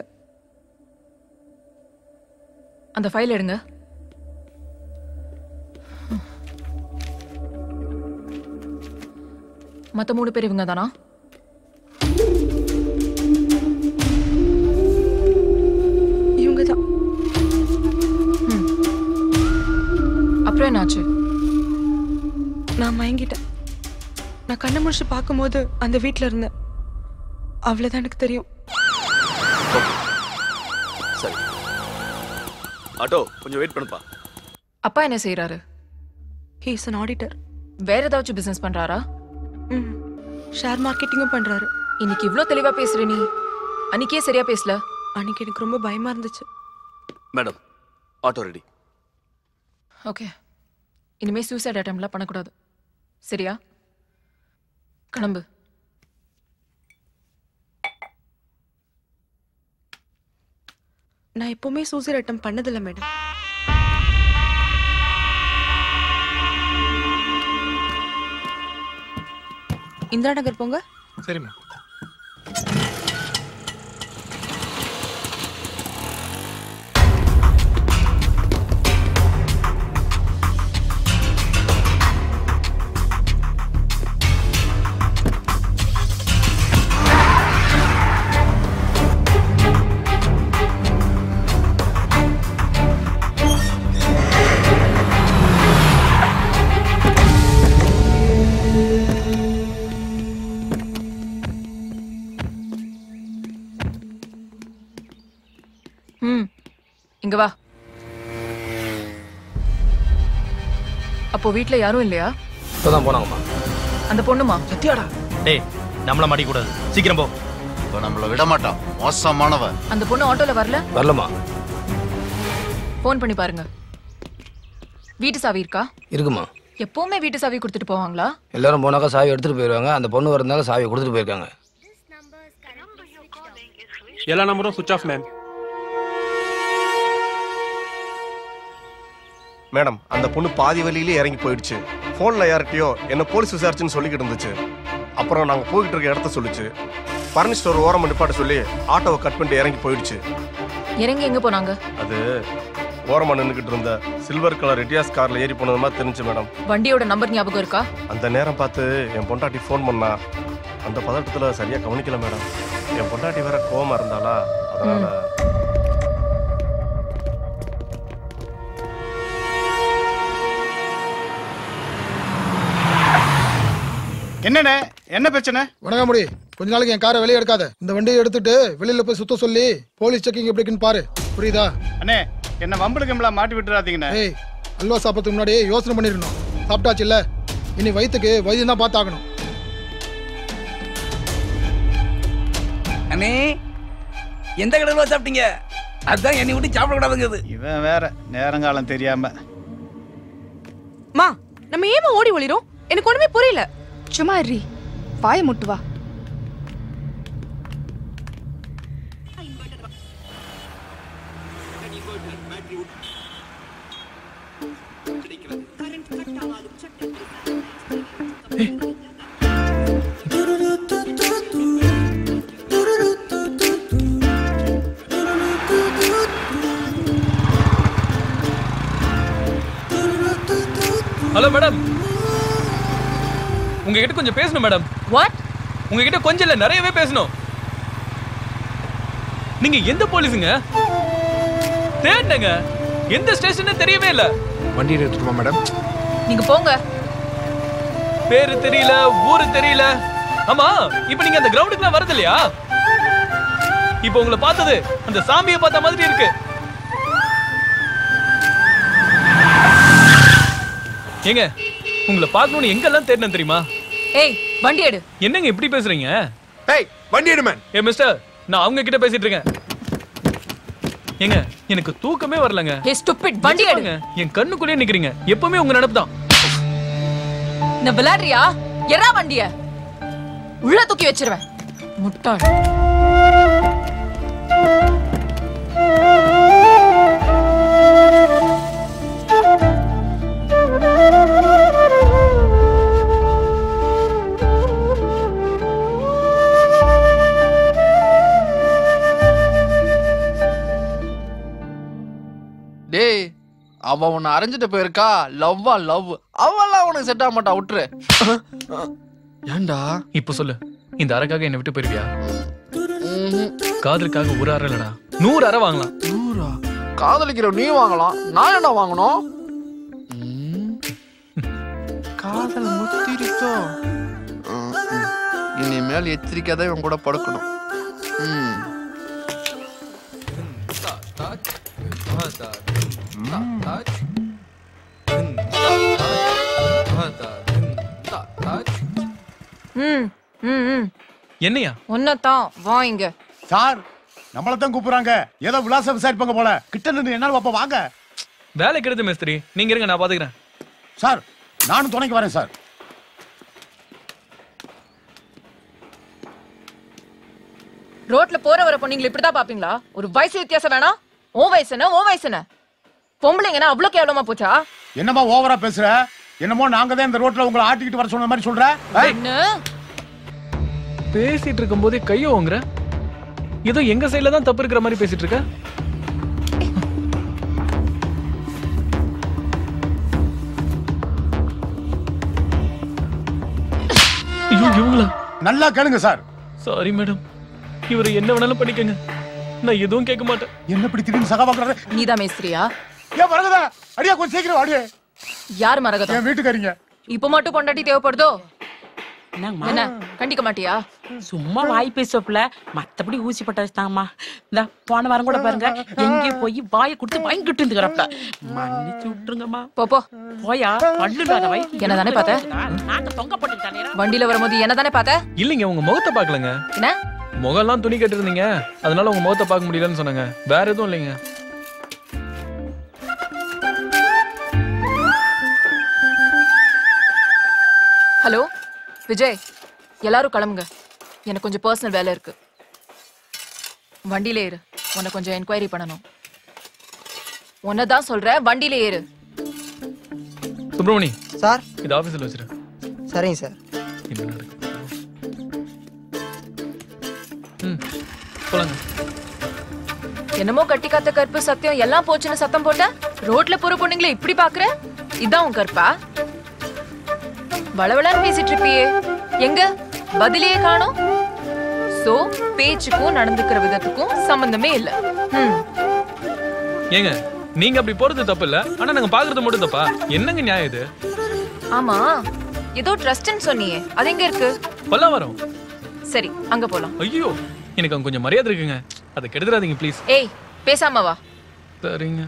அந்த ஃபைல் எடுங்க மத்த மூணு பேர் இவங்க தானா இவங்க தான் அப்புறம் என்னாச்சு நான் மயங்கிட்டேன் நான் கண்ணை முடிச்சு பார்க்கும்போது அந்த வீட்ல இருந்தேன் அவ்வளவுதான் எனக்கு தெரியும் சரி ஆட்டோ கொஞ்சம் வெயிட் பண்ணுப்பா அப்பா என்ன செய்யறாரு ஹீ இஸ் an ஆடிட்டர் வேற ஏதாச்சும் பிசினஸ் பண்றாரா ம் ஷேர் மார்க்கெட்டிங்கும் பண்றாரு இன்னைக்கு இவ்ளோ தெளிவா பேசுற நீ அன்னைக்கே சரியா பேசல அன்னைக்கு எனக்கு ரொம்ப பயமா இருந்துச்சு மேடம் ஆட்டோ ரெடி ஓகே இனிமே சூசைட் அட்டம்ப்ட்லாம் பண்ணக்கூடாது சரியா கிளம்பு நான் எப்பவுமே சூசைட் அட்டம் பண்ணதில்ல மேடம் இந்திரா நகர் போங்க சரிம்மா ம் இங்க வா அப்போ வீட்ல யாரும் இல்லையா இப்பதான் போனாங்கம்மா அந்த பொண்ணுமா சத்தியாடா டேய் நம்மள மாட்டிக்க கூடாது சீக்கிரம் போ இப்போ நம்மள விட மாட்டான் மோசமானவ அந்த பொண்ணு ஆட்டோல வரல வரலம்மா ஃபோன் பண்ணி பாருங்க வீட்டு சாவி இருக்கா இருக்குமா எப்பவுமே வீட்டு சாவி கொடுத்துட்டு போவாங்களா எல்லாரும் போனாக்கா சாவி எடுத்துட்டு போயிடுவாங்க அந்த பொண்ணு வரதுனால சாவியை கொடுத்துட்டு போயிருக்காங்க எல்லா நம்பரும் சுவிச் ஆஃப் மேம் மேடம் அந்த பொண்ணு பாதி வழியிலே இறங்கி போயிடுச்சு ஃபோனில் யார்கிட்டயோ என்ன போலீஸ் விசாரிச்சுன்னு சொல்லிக்கிட்டு இருந்துச்சு அப்புறம் நாங்கள் போய்கிட்டு இருக்க இடத்த சொல்லுச்சு பர்னி ஸ்டோர் ஓரம் நிப்பாட்ட சொல்லி ஆட்டோவை கட் பண்ணிட்டு இறங்கி போயிடுச்சு இறங்கி எங்க போனாங்க அது ஓரமாக நின்றுக்கிட்டு இருந்த சில்வர் கலர் எட்டியாஸ் காரில் ஏறி போனது மாதிரி தெரிஞ்சு மேடம் வண்டியோட நம்பர் ஞாபகம் இருக்கா அந்த நேரம் பார்த்து என் பொண்டாட்டி ஃபோன் பண்ணா அந்த பதட்டத்தில் சரியாக கவனிக்கல மேடம் என் பொண்டாட்டி வேற கோவமா இருந்தாளா அதனால என்னண்ணே என்ன பிரச்சனை வணங்க முடி கொஞ்ச நாளைக்கு என் காரை வெளியே எடுக்காத இந்த வண்டியை எடுத்துட்டு வெளியில போய் சுத்த சொல்லி போலீஸ் செக்கிங் எப்படி இருக்குன்னு பாரு புரியுதா அண்ணே என்ன வம்பளு கம்பளா மாட்டி விட்டுறாதீங்கண்ணே ஏய் அல்வா சாப்பிட்றதுக்கு முன்னாடி யோசனை பண்ணிருக்கணும் சாப்பிட்டாச்சு இல்ல இனி வயிற்றுக்கு வைத்தியம் தான் பார்த்தாகணும் அண்ணே எந்த கடையில் சாப்பிட்டீங்க அதுதான் என்னை விட்டு சாப்பிடக்கூடாதுங்கிறது இவன் வேற நேரங்காலம் தெரியாம மா நம்ம ஏமா ஓடி ஒளிரும் எனக்கு ஒண்ணுமே புரியல சும்மா இரு வாய முட்டு வா ஹலோ மேடம் உங்ககிட்ட கொஞ்சம் பேசணும் மேடம் வாட் உங்ககிட்ட கொஞ்சம் இல்ல நிறையவே பேசணும் நீங்க எந்த போலீஸுங்க தேடினங்க எந்த ஸ்டேஷன் தெரியவே இல்ல வண்டி எடுத்துட்டுமா மேடம் நீங்க போங்க பேரு தெரியல ஊரு தெரியல ஆமா இப்போ நீங்க அந்த கிரவுண்டுக்குலாம் வரது இல்லையா இப்போ உங்களை பார்த்தது அந்த சாமியை பார்த்த மாதிரி இருக்கு ஏங்க உங்களை பார்க்கணும்னு எங்கெல்லாம் தேடினேன் தெரியுமா ஏய் வண்டி எடு என்னங்க இப்படி பேசுறீங்க ஏய் வண்டி எடு மேன் ஏ மிஸ்டர் நான் அவங்க கிட்ட பேசிட்டு இருக்கேன் ஏங்க எனக்கு தூக்கமே வரலங்க ஏ ஸ்டூபிட் வண்டி எடு நிஜமாங்க, என் கண்ணுக்குள்ளே நிக்கிறீங்க எப்பவுமே உங்க நினைப்பு தான் நான் விளையாடுறியா எறா வண்டிய உள்ள தூக்கி வச்சிருவேன் முட்டாள் டேய் அவ உன்னை அரைஞ்சிட்டு போயிருக்கா லவ்வா லவ் அவெல்லாம் உனக்கு செட் ஆக மாட்டா விட்டுரு ஏன்டா இப்ப சொல்லு இந்த அறைக்காக என்னை விட்டு போயிருவியா காதலுக்காக ஒரு அறை இல்லடா நூறு அறை வாங்கலாம் நூறா காதலிக்கிற நீ வாங்கலாம் நான் என்ன வாங்கணும் ம். காதல் முத்திருச்சோ ம், ம். இனிமேல் எச்சரிக்கை தான் இவன் கூட படுக்கணும் ம். ம் ம் ம் என்னையா உன்னதான் வா இங்க சார் நம்மள தான் கூப்பிடுறாங்க ஏதோ விலாசம் விசாரிப்பாங்க போல கிட்ட நின்று என்னால அப்ப வாங்க வேலை கிடையாது மேஸ்திரி நீங்க இருங்க நான் பாத்துக்கிறேன் சார் நானும் துணைக்கு வரேன் சார் ரோட்ல போற வர பொண்ணுங்களை இப்படிதான் பாப்பீங்களா ஒரு வயசு வித்தியாசம் வேணாம் உன் வயசு என்ன உன் வயசு என்ன பொம்பளைங்கன்னா அவ்வளவு கேவலமா போச்சா என்னமா ஓவரா பேசுற என்னமோ நாங்க தான் இந்த ரோட்ல உங்களை ஆட்டிக்கிட்டு வர சொன்ன மாதிரி சொல்ற ஏய், என்ன பேசிட்டு இருக்கும் போதே கையோ வாங்குற ஏதோ எங்க சைடுல தான் தப்பு இருக்கிற மாதிரி பேசிட்டு இருக்க ஐயோ இவங்களா நல்லா கேளுங்க சார் சாரி மேடம் இவர் என்ன வேணாலும் பண்ணிக்கங்க நான் எதுவும் கேட்க மாட்டேன் என்ன இப்படி திடீர்னு சகா பாக்குறாரு நீதான் மேஸ்திரியா ஏன் வரகதா அடியா கொஞ்சம் சீக்கிரம் அடியே யார் மரகதம் என் வீட்டுக்காரிங்க இப்ப மட்டும் பொண்டாட்டி தேவைப்படுதோ என்ன கண்டிக்க மாட்டியா சும்மா வாய் பேசுவப்புல மத்தபடி ஊசி பட்டாச்சு தாங்கம்மா இந்த போன வாரம் கூட பாருங்க எங்கேயோ போய் வாயை கொடுத்து வாங்கிட்டு இருந்துக்கிறப்ப மன்னிச்சு விட்டுருங்கம்மா போ போ போயா பல்லு இல்லாத வை என்ன தானே பார்த்த? நாக்க தொங்க போட்டுக்கிட்டானே வண்டியில வரும்போது என்ன தானே பார்த்த இல்லைங்க உங்க முகத்தை பார்க்கலங்க என்ன முகம்லாம் துணி கட்டிருந்தீங்க அதனால உங்க முகத்தை பார்க்க முடியலன்னு சொன்னாங்க வேற எதுவும் இல்லைங்க ஹலோ விஜய் எல்லாரும் கிளம்புங்க எனக்கு கொஞ்சம் பர்சனல் வேலை இருக்கு வண்டியில ஏறு உன்னை கொஞ்சம் என்கொயரி பண்ணணும் உன்னை தான் சொல்றேன் வண்டியில ஏறு சுப்பிரமணி சார் இது ஆபீஸ்ல வச்சிரு சரிங்க சார் என்ன நடக்குது ம் போலாங்க என்னமோ கட்டி காத்த கற்பு சத்தியம் எல்லாம் போச்சுன்னு சத்தம் போட்ட ரோட்ல போற பொண்ணுங்களை இப்படி பாக்குற இதான் உன் கற்பா வளவளன்னு பேசிட்டு இருப்பியே எங்க பதிலையே காணோம் சோ பேச்சுக்கும் நடந்துக்கிற விதத்துக்கும் சம்பந்தமே இல்ல ம் ஏங்க நீங்க அப்படி போறது தப்பு இல்ல ஆனா நாங்க பாக்குறது மட்டும் தப்பா என்னங்க நியாயம் இது ஆமா ஏதோ ட்ரஸ்ட்னு சொன்னியே அது எங்க இருக்கு பல்லாவரம் சரி அங்க போலாம் ஐயோ எனக்கு அங்க கொஞ்சம் மரியாதை இருக்குங்க அதை கெடுத்துறாதீங்க ப்ளீஸ் ஏய் பேசாம வா சரிங்க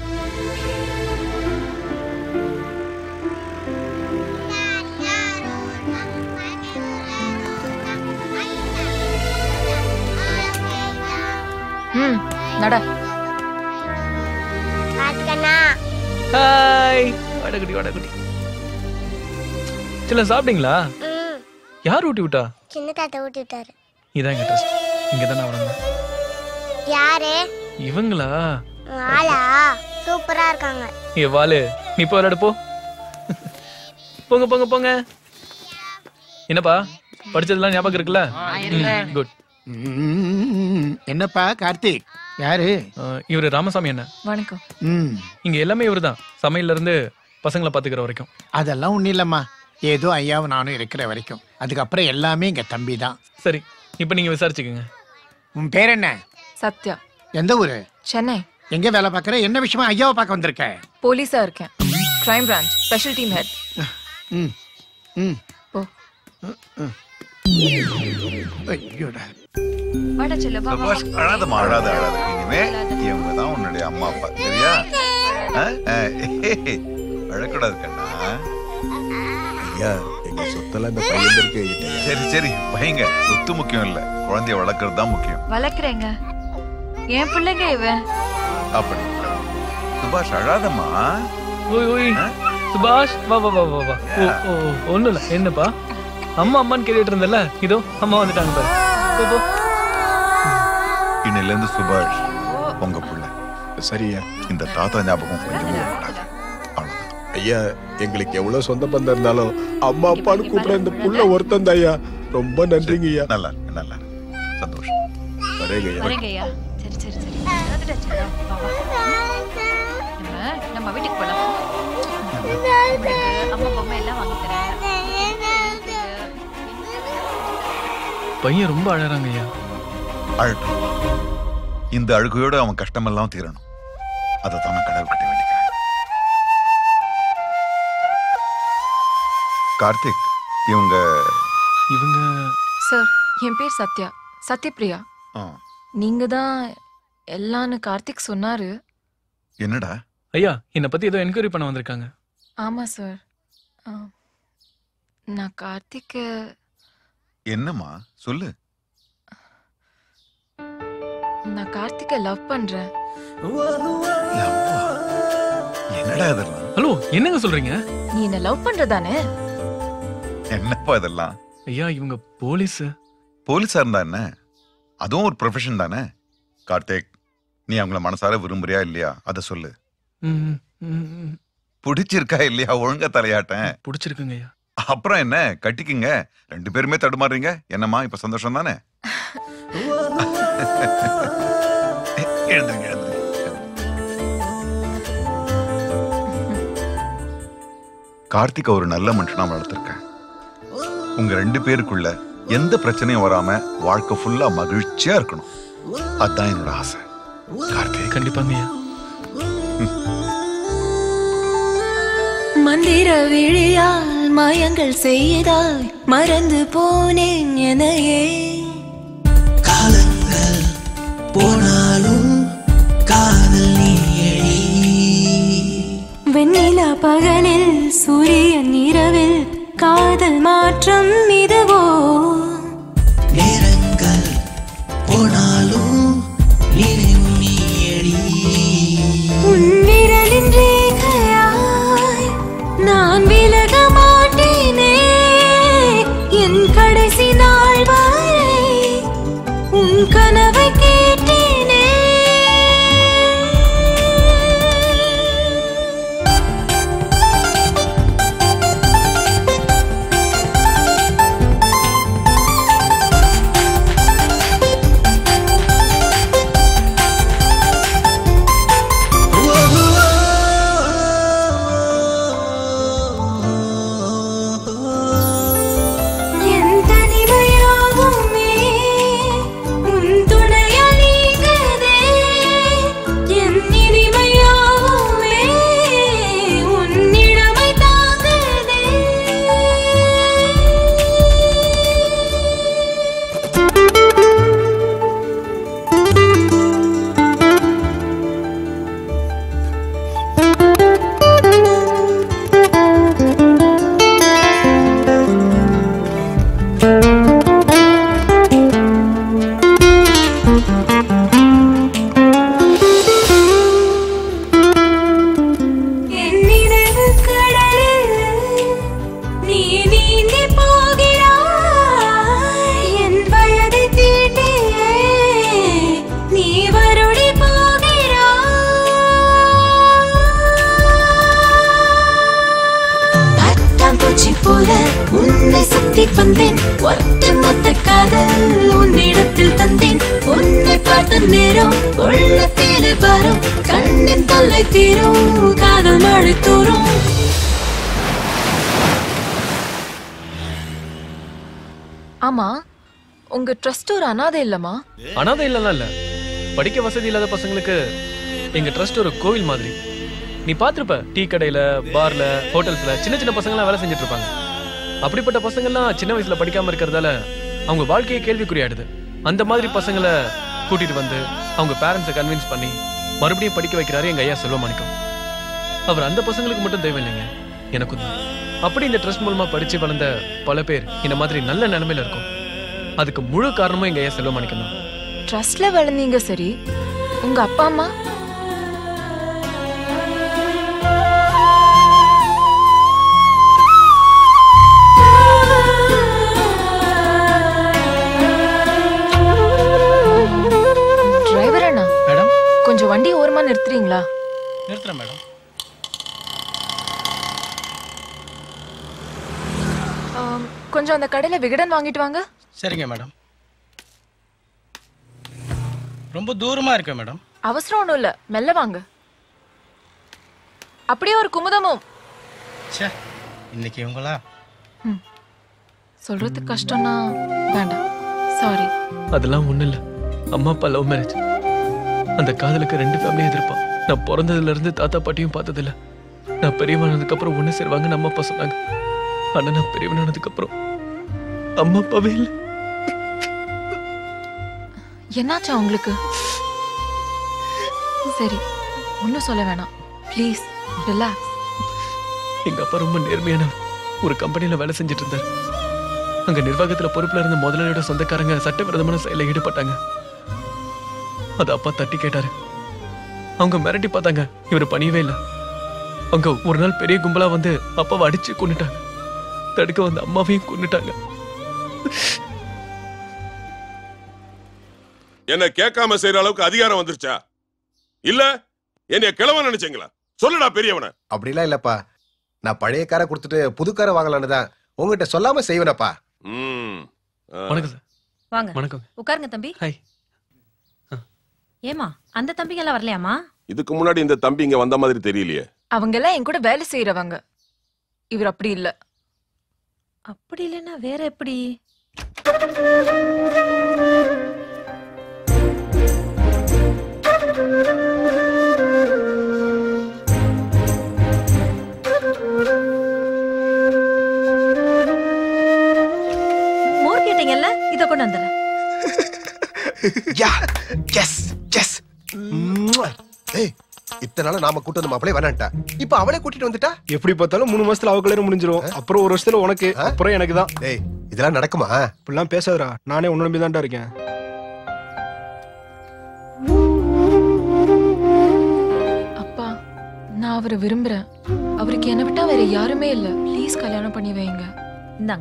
ம் நட ஹாய் வடகுடி வடகுடி சில சாப்பிட்டீங்களா யார் ஊட்டி விட்டா சின்ன தாத்தா ஊட்டி விட்டாரு இதான் எங்க ட்ரெஸ் இங்க தானே வரணும் யாரு இவங்களா ஆளா சூப்பரா இருக்காங்க ஏ வாலு நீ போ விளையாடு போ போங்க போங்க போங்க என்னப்பா படிச்சதெல்லாம் ஞாபகம் இருக்குல்ல குட் என்னப்பா கார்த்திக் யாரு இவரு ராமசாமி என்ன வணக்கம் ம் இங்க எல்லாமே இவர்தான் சமையல்ல இருந்து பசங்களை பாத்துக்கிற வரைக்கும் அதெல்லாம் ஒண்ணும் இல்லம்மா ஏதோ ஐயாவும் நானும் இருக்கிற வரைக்கும் அதுக்கப்புறம் எல்லாமே இங்க தம்பி தான் சரி இப்போ நீங்க விசாரிச்சுக்கோங்க உன் பேர் என்ன சத்யா எந்த ஊரு சென்னை எங்க வேலை பார்க்கற என்ன விஷயமா ஐயாவை பார்க்க வந்திருக்க போலீஸா இருக்கேன் crime branch special team head hmm hmm போ ஐயோடா வாடா செல்ல வா வா, சபாஷ், அழாதம்மா அழாத அழாத இனிமே இவங்க தான் உன்னுடைய அம்மா அப்பா சரியா ஆ? ஆ, அழக்கூடாது கண்ணா ஐயா எங்க சொத்தெல்லாம் இந்த பையன் இருக்கு சரி சரி பையங்க சொத்து முக்கியம் இல்ல குழந்தைய வளர்க்கறது தான் முக்கியம் வளர்க்குறேங்க என் பிள்ளைங்க இவன் அப்படி சுபாஷ் அழாதம்மா ஓய் ஓய் சுபாஷ் வா வா வா வா வா ஓ ஓ ஓ, ஒண்ணும் இல்ல என்னப்பா அம்மா அம்மான்னு கேட்டுட்டு இருந்தல இதோ அம்மா வந்துட்டாங்க பாரு போ, போ. இன்னில இருந்து சுபாஷ் உங்க புள்ள சரியா இந்த தாத்தா ஞாபகம் கொஞ்சமும் வரக்கூடாது ஐயா எங்களுக்கு எவ்வளவு சொந்த பந்தம் இருந்தாலும் அம்மா அப்பான்னு கூப்பிட இந்த புள்ள ஒருத்தன் தான் ஐயா ரொம்ப நன்றிங்க ஐயா நல்லா இருக்கு நல்லா இருக்கு சந்தோஷம் வரேங்க ஐயா வரேங்க ஐயா சரி சரி சரி வந்துட்டாச்சு. வா, வா. நம்ம நம்ம வீட்டுக்கு போலாம் உங்களுக்கு அம்மா பொம்மை எல்லாம் வாங்கி தரேன் பையன் ரொம்ப அழறாங்க ஐயா அழட்டும் இந்த அழுகையோட அவன் கஷ்டமெல்லாம் தீரணும் அதை தான் நான் கடவுள் கிட்ட வேண்டிக்கிறேன் கார்த்திக் இவங்க இவங்க சார் என் பேர் சத்யா சத்யபிரியா ஆ, நீங்க தான் எல்லான்னு கார்த்திக் சொன்னாரு என்னடா ஐயா என்னை பத்தி ஏதோ என்கொயரி பண்ண வந்திருக்காங்க ஆமா சார் ஆ, நான் கார்த்திக்கு என்னம்மா சொல்லு நான் கார்த்திகை லவ் பண்றேன் என்னடா இதெல்லாம் ஹலோ என்னங்க சொல்றீங்க நீ என்ன லவ் பண்றதானே என்னப்பா இதெல்லாம் ஐயா இவங்க போலீஸ் போலீஸா இருந்தா என்ன அதுவும் ஒரு ப்ரொஃபஷன் தானே கார்த்திக் நீ அவங்கள மனசார விரும்புறியா இல்லையா அதை சொல்லு ம், ம், ம். பிடிச்சிருக்கா இல்லையா ஒழுங்கா தலையாட்டேன் பிடிச்சிருக்குங்க ஐயா அப்புறம் என்ன கட்டிக்குங்க ரெண்டு பேருமே தடுமாறுறீங்க என்னம்மா இப்ப சந்தோஷம் தானே எழுந்துருங்க எழுந்துருங்க கார்த்திக் ஒரு நல்ல மனுஷனா வளர்த்துருக்கேன் உங்க ரெண்டு பேருக்குள்ள எந்த பிரச்சனையும் வராம வாழ்க்கை ஃபுல்லா மகிழ்ச்சியா இருக்கணும் அதான் என்னோட ஆசை கார்த்திக் கண்டிப்பாங்க ஐயா மந்திர விழியால் மாயங்கள் செய்தாய் மறந்து போனேன் எனையே காலங்கள் போனாலும் காதல் நீயடி வெண்ணிலா பகலில் சூரியன் இரவில் காதல் மாற்றம் இதுவோ நேரங்கள் போனாலும் நினைவு நீயடி உன் விரலின் ரேகையாய் நான் விலக மாட்டேனே என் கடைசி நாள் வரை உன் கனவை கேட்டேனே என் தனிமையாகுமே உன் துணையால் நீங்குதே என் இனிமையாகுமே உன் இளமை தாங்குதே என் நினைவு கடலில் நீ நீந்தி போகிறாய் என் வயதை தீண்டியே நீ வருடி போகிறாய் பட்டாம்பூச்சி போல உன்னை சுத்தி வந்தேன் ஒட்டு மொத்த காதல் உன்னிடத்தில் தந்தேன் உன்னை பார்த்த நேரம் உள்ளத்திலே வரும் கண்ணின் தொல்லை தீரும் காதல் மழை தூரும் ஆமா உங்க ட்ரஸ்ட் ஒரு அனாதை இல்லமா அனாதை இல்லலாம் இல்ல படிக்க வசதி இல்லாத பசங்களுக்கு எங்க ட்ரஸ்ட் ஒரு கோவில் மாதிரி நீ பாத்திருப்ப டீ கடையில பார்ல ஹோட்டல்ஸ்ல சின்ன சின்ன பசங்களாம் வேலை செஞ்சுட்டு இருப்பாங்க அப்படிப்பட்ட பசங்கள்லாம் சின்ன வயசுல படிக்காம இருக்கிறதால அவங்க வாழ்க்கையை கேள்விக்குறியாடுது அந்த மாதிரி பசங்களை கூட்டிட்டு வந்து அவங்க பேரண்ட்ஸை கன்வின்ஸ் பண்ணி மறுபடியும் படிக்க வைக்கிறாரு எங்க ஐயா செல்வமாணிக்கம் அவர் அந்த பசங்களுக்கு மட்டும் தேவை இல்லைங்க எனக்கும் தான் அப்படி இந்த ட்ரஸ்ட் மூலமா படிச்சு வளர்ந்த பல பேர் இந்த மாதிரி நல்ல நிலைமையில இருக்கும் அதுக்கு முழு காரணமும் எங்க ஐயா செல்வமாணிக்கம் தான் ட்ரஸ்ட்ல வளர்ந்தீங்க சரி உங்க அப்பா அம்மா டிரைவர் அண்ணா மேடம் கொஞ்சம் வண்டி ஓரமா நிறுத்துறீங்களா நிறுத்துறேன் மேடம் ஆம், கொஞ்சம் அந்த கடையில விகடன் வாங்கிட்டு வாங்க சரிங்க மேடம் ரொம்ப தூரமா இருக்க மேடம் அவசரம் ஒண்ணும் இல்ல மெல்ல வாங்க அப்படியே ஒரு குமுதமும் ச்சே இன்னைக்கு இவங்களா சொல்றது கஷ்டம்னா வேண்டாம் சாரி அதெல்லாம் ஒண்ணும் இல்ல அம்மா அப்பா லவ் மேரேஜ் அந்த காதலுக்கு ரெண்டு ஃபேமிலியும் எதிர்ப்பான் நான் பிறந்ததுல இருந்து தாத்தா பாட்டியும் பார்த்ததில்ல நான் பெரியவனானதுக்கு அப்புறம் ஒண்ணு சேருவாங்கன்னு அம்மா அப்பா சொன்னாங்க ஆனா நான் பெரியவனானதுக்கு அப்புறம் அம்மா அப்பாவே இல்லை என்னாச்சா உங்களுக்கு சரி ஒன்றும் சொல்ல வேணாம் ப்ளீஸ் ரிலாக்ஸ் எங்க அப்பா ரொம்ப நேர்மையானவர் ஒரு கம்பெனில வேலை செஞ்சுட்டு இருந்தார் அங்க நிர்வாகத்துல பொறுப்புல இருந்த முதலாளியோட சொந்தக்காரங்க சட்டவிரோதமான செயல ஈடுபட்டாங்க அது அப்பா தட்டி கேட்டாரு அவங்க மிரட்டி பார்த்தாங்க இவர் பணியவே இல்லை அவங்க ஒரு நாள் பெரிய கும்பலா வந்து அப்பாவை அடிச்சு கொன்னுட்டாங்க தடுக்க வந்த அம்மாவையும் கொன்னுட்டாங்க என்ன கேட்காம செய்யற அளவுக்கு அதிகாரம் வந்துருச்சா இல்ல என்னைய கிழவன் நினைச்சீங்களா சொல்லுடா பெரியவன அப்படிலாம் இல்லப்பா நான் பழைய காரை கொடுத்துட்டு புது காரை வாங்கலான்னு தான் உங்ககிட்ட சொல்லாம செய்வேனப்பா வணக்கம் சார் வாங்க வணக்கம் உட்காருங்க தம்பி ஹாய் ஏமா அந்த தம்பிங்க எல்லாம் வரலையாமா இதுக்கு முன்னாடி இந்த தம்பி இங்க வந்த மாதிரி தெரியலையே அவங்க எல்லாம் என் கூட வேலை செய்யறவங்க இவர் அப்படி இல்ல அப்படி இல்லைன்னா வேற எப்படி மோர் கேட்டீங்கல்ல இத கொண்டு வந்துடுறேன் யா எஸ் எஸ் ஏய் இத்தனை நாளா நாம கூட்டு வந்து மாப்பிளே வேணான்ட்டா இப்ப அவளே கூட்டிட்டு வந்துட்டா எப்படி பார்த்தாலும் மூணு மாசத்துல அவ கல்யாணம் முடிஞ்சிரும் அப்புறம் ஒரு வருஷத்துல உனக்கு அப்புறம் எனக்கு தான் டேய் இதெல்லாம் நடக்குமா இப்படிலாம் பேசாதடா நானே உன்ன நம்பி தான்டா இருக்கேன் அப்பா நான் அவரை விரும்புறேன் அவருக்கு என்ன விட்டா வேற யாருமே இல்ல ப்ளீஸ் கல்யாணம் பண்ணி வைங்க இந்தாங்க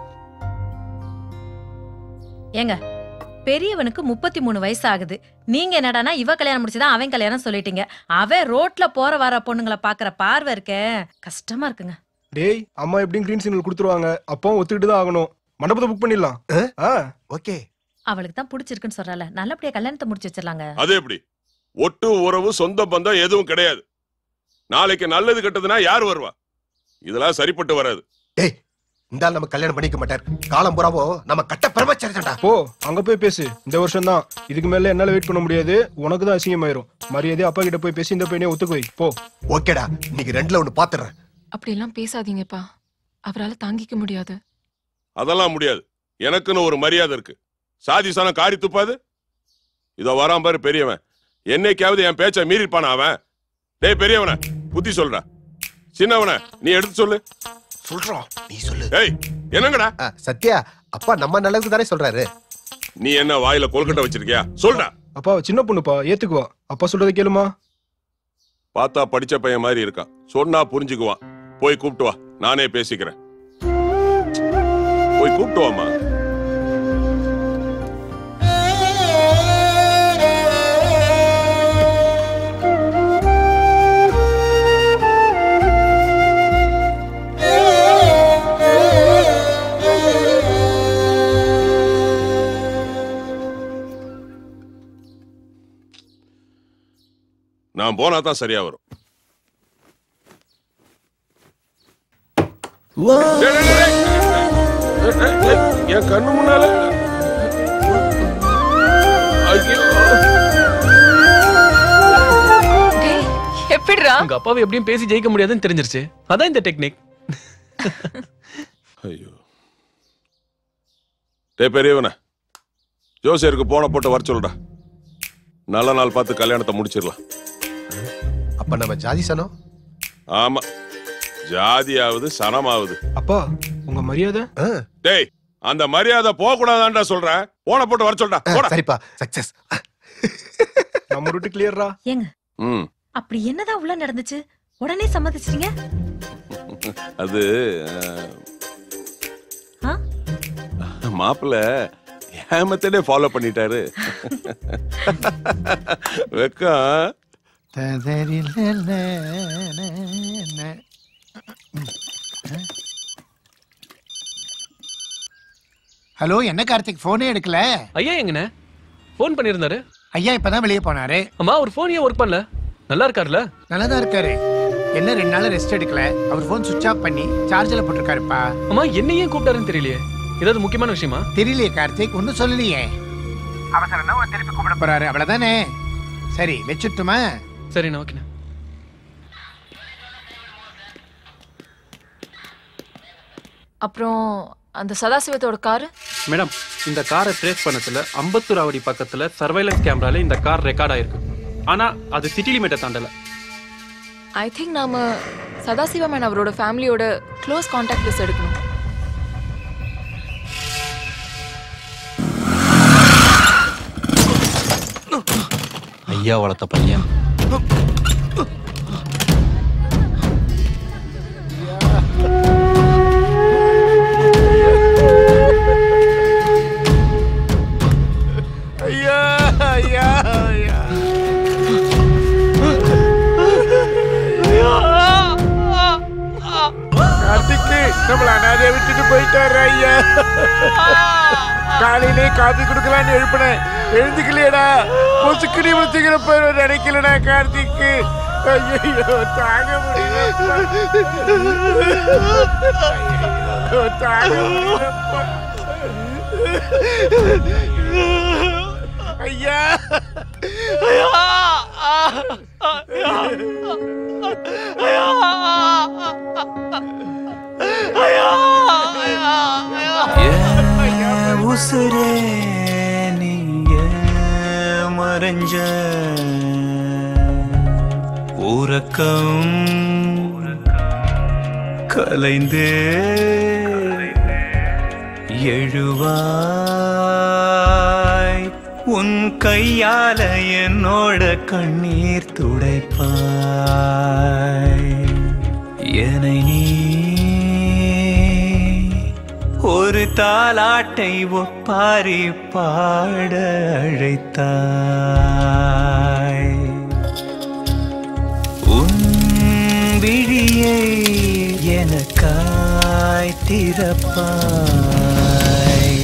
ஏங்க பெரியவனுக்கு முப்பத்தி மூணு வயசு ஆகுது நீங்க என்னடானா இவ கல்யாணம் முடிச்சுதான் அவன் கல்யாணம் சொல்லிட்டீங்க அவன் ரோட்ல போற வர பொண்ணுங்களை பாக்குற பார்வை இருக்க கஷ்டமா இருக்குங்க டேய் அம்மா எப்படியும் கிரீன் சிக்னல் கொடுத்துருவாங்க அப்போ ஒத்துக்கிட்டு தான் ஆகணும் மண்டபத்தை புக் பண்ணிடலாம் ஓகே அவளுக்கு தான் பிடிச்சிருக்குன்னு சொல்றால நல்லபடியா கல்யாணத்தை முடிச்சு வச்சிடலாங்க அது எப்படி ஒட்டு உறவு சொந்த பந்தம் எதுவும் கிடையாது நாளைக்கு நல்லது கெட்டதுன்னா யார் வருவா இதெல்லாம் சரிப்பட்டு வராது டேய் இந்த ஆள் நம்ம கல்யாணம் பண்ணிக்க மாட்டார் காலம் புறாவோ நம்ம கட்ட பிரம்மச்சரிச்சா போ அங்க போய் பேசு இந்த வருஷம் தான் இதுக்கு மேல என்னால வெயிட் பண்ண முடியாது உனக்கு தான் அசிங்கமாயிரும் மரியாதை அப்பா கிட்ட போய் பேசி இந்த பையனை ஒத்துக்கு வை போ ஓகேடா இன்னைக்கு ரெண்டுல ஒண்ணு பாத்துறேன் அப்படியெல்லாம் பேசாதீங்கப்பா அவரால தாங்கிக்க முடியாது அதெல்லாம் முடியாது எனக்குன்னு ஒரு மரியாதை இருக்கு சாதி சனம் காரி துப்பாது இதோ வரான் பாரு பெரியவன் என்னைக்காவது என் பேச்ச மீறிப்பானா அவன் டேய் பெரியவன புத்தி சொல்றா சின்னவன நீ எடுத்து சொல்லு சொல்றோம் நீ சொல்லு ஏய் என்னங்கடா சத்யா அப்பா நம்ம நல்லதுக்கு தானே சொல்றாரு நீ என்ன வாயில கொல்கட்டை வச்சிருக்கியா சொல்றா அப்பா சின்ன பொண்ணுப்பா ஏத்துக்குவா அப்பா சொல்றதை கேளுமா பார்த்தா படிச்ச பையன் மாதிரி இருக்கான் சொன்னா புரிஞ்சுக்குவான் போய் கூப்பிட்டு வா நானே பேசிக்கிறேன் போய் கூப்பிட்டு வாமா நான் போனா தான் சரியா வரும் டேய், டேய், டேய், டேய். டேய், டேய், என் கண்ணு முன்னால ஐயோ எப்படிடா உங்க அப்பாவை எப்படியும் பேசி ஜெயிக்க முடியாதுன்னு தெரிஞ்சிருச்சு அதான் இந்த டெக்னிக் ஐயோ டேய் பெரியவன ஜோசியருக்கு போன போட்டு வர சொல்லுடா நல்ல நாள் பார்த்து கல்யாணத்தை முடிச்சிடலாம் அப்ப நம்ம ஜாதி சனம் ஆமா ஜாதியாவது சனமாவது அப்பா உங்க மரியாதை டேய் அந்த மரியாதை போக கூடாதான்டா சொல்றேன் போன போட்டு வர சொல்றா போடா சரிப்பா சக்சஸ் நம்ம ரூட்டு கிளியர்ரா ஏங்க ம் அப்படி என்னதான் உள்ள நடந்துச்சு உடனே சம்மதிச்சிட்டீங்க அது ஆ? மாப்பிள்ள ஏமத்தனே ஃபாலோ பண்ணிட்டாரு வெக்கம் ஹலோ என்ன கார்த்திக் போனே எடுக்கல ஐயா எங்கண்ணே ஃபோன் பண்ணியிருந்தாரு ஐயா இப்பதான் வெளியே போனாரு அம்மா அவர் ஃபோன் ஏன் ஒர்க் பண்ணல நல்லா இருக்காருல்ல நல்லா தான் இருக்காரு என்ன ரெண்டு நாள் ரெஸ்ட் எடுக்கல அவர் போன் சுவிட்ச் ஆஃப் பண்ணி சார்ஜில் போட்டிருக்காருப்பா அம்மா என்ன ஏன் கூப்பிட்டாருன்னு தெரியலையே ஏதாவது முக்கியமான விஷயமா தெரியலையே கார்த்திக் ஒன்றும் சொல்லலையே அவசரம்னா உன்னை திருப்பி கூப்பிட போறாரு அவ்வளவுதானே சரி வச்சுட்டுமா சரிண்ணா ஓகேண்ணா அப்புறம் அந்த சதாசிவத்தோட காரு மேடம் இந்த காரை ட்ரேஸ் பண்ணதுல அம்பத்தூர் ஆவடி பக்கத்துல சர்வைலன்ஸ் கேமரால இந்த கார் ரெக்கார்ட் ஆயிருக்கு ஆனா அது சிட்டி லிமிட்டை தாண்டல ஐ திங்க் நாம சதாசிவம் and அவரோட ஃபேமிலியோட க்ளோஸ் காண்டாக்ட் லிஸ்ட் எடுக்கணும் ஐயா வளர்த்த பையன் ஐயா ஐயா ஐயா கார்த்திக்கு நம்மள அனாதைய விட்டுட்டு போயிட்டாரு ஐயா காலையிலே காபி குடுக்கலான்னு எழுப்பினேன் எழுந்துக்கலையடா பொசுக்கு நீ வச்சுக்கிற போய் நினைக்கலடா கார்த்திக்கு ஐயோ தாங்க முடியல தாங்க முடியலப்பா. ஐயா உசுரே நீங்க மறைஞ்ச உறக்கம் கலைந்தே எழுவாய் உன் கையால என்னோட கண்ணீர் துடைப்பாய் என்னை நீ ஒரு தாலாட்டை ஒப்பாரி பாட அழைத்தாய் உன் விழியை எனக்காய் திறப்பாய்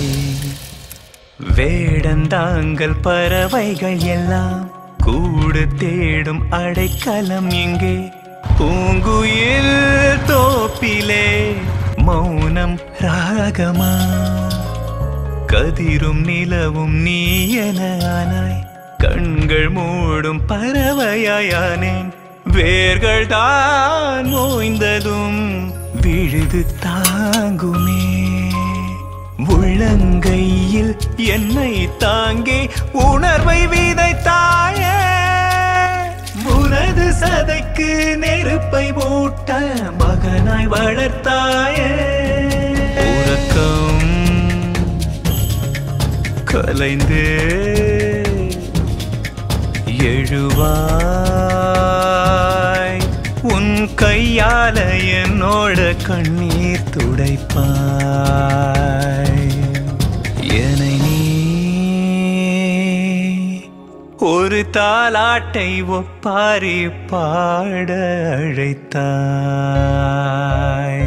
வேடந்தாங்கள் பறவைகள் எல்லாம் கூடு தேடும் அடைக்கலம் எங்கே பூங்குயில் தோப்பிலே மௌனம் ராகமா கதிரும் நிலவும் நீ என ஆனாய் கண்கள் மூடும் பறவையாயானேன் வேர்கள் தான் ஓய்ந்ததும் விழுது தாங்குமே உள்ளங்கையில் என்னை தாங்கி உணர்வை விதைத்தாயே உனது சதைக்கு நெருப்பை மூட்ட மகனாய் வளர்த்தாயே உறக்கம் கலைந்து எழுவாய் உன் கையால என்னோட கண்ணீர் துடைப்பாய் என்னை நீ ஒரு தாலாட்டை ஒப்பாரி பாட அழைத்தாய்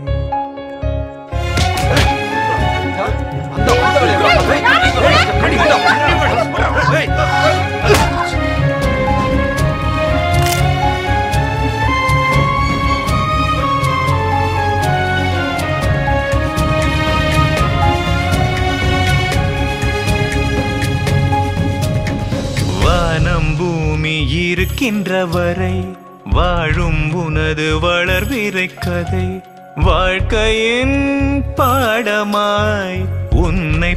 வானம் பூமி இருக்கின்ற வரை வாழும் உனது வளர்விரை கதை வாழ்க்கையின் பாடமாய் உன்னை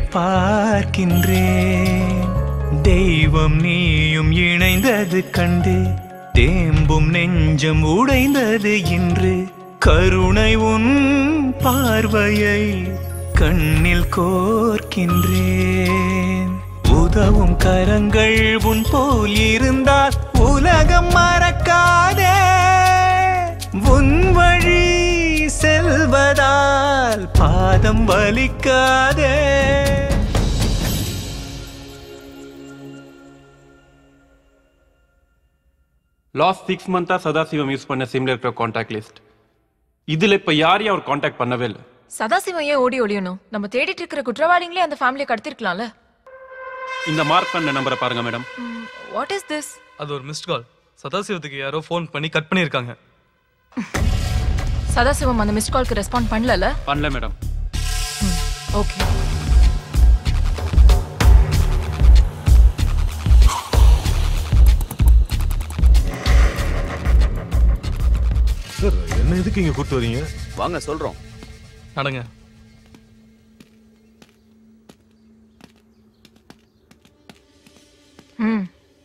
பார்க்கின்றேன் தெய்வம் நீயும் இணைந்தது கண்டு தேம்பும் நெஞ்சம் உடைந்தது இன்று கருணை உன் பார்வையை கண்ணில் கோர்க்கின்றேன் உதவும் கரங்கள் உன் போல் இருந்தால் உலகம் மறக்காதே உன் வழி செல்வதால் பாதம் வலிக்காதே last six months Sadasivam use பண்ண சிம்ல இருக்கிற காண்டாக்ட் லிஸ்ட் இதுல இப்ப யாரையும் அவர் காண்டாக்ட் பண்ணவே இல்லை சதாசிவம் ஏன் ஓடி ஒளியணும் நம்ம தேடிட்டு இருக்கிற குற்றவாளிங்களே அந்த ஃபேமிலியை கடத்திருக்கலாம்ல இந்த மார்க் பண்ண நம்பரை பாருங்க மேடம் வாட் இஸ் திஸ் அது ஒரு மிஸ்ட் கால் சதாசிவத்துக்கு யாரோ ஃபோன் பண்ணி கட் பண்ணியிருக்காங்க சதாசிவம் அந்த மிஸ்ட் கால்க்கு ரெஸ்பாண்ட் பண்ணல பண்ணல மேடம் ஓகே சார் என்ன எதுக்கு இங்க கூட்டு வரீங்க வாங்க சொல்றோம் நடங்க ம்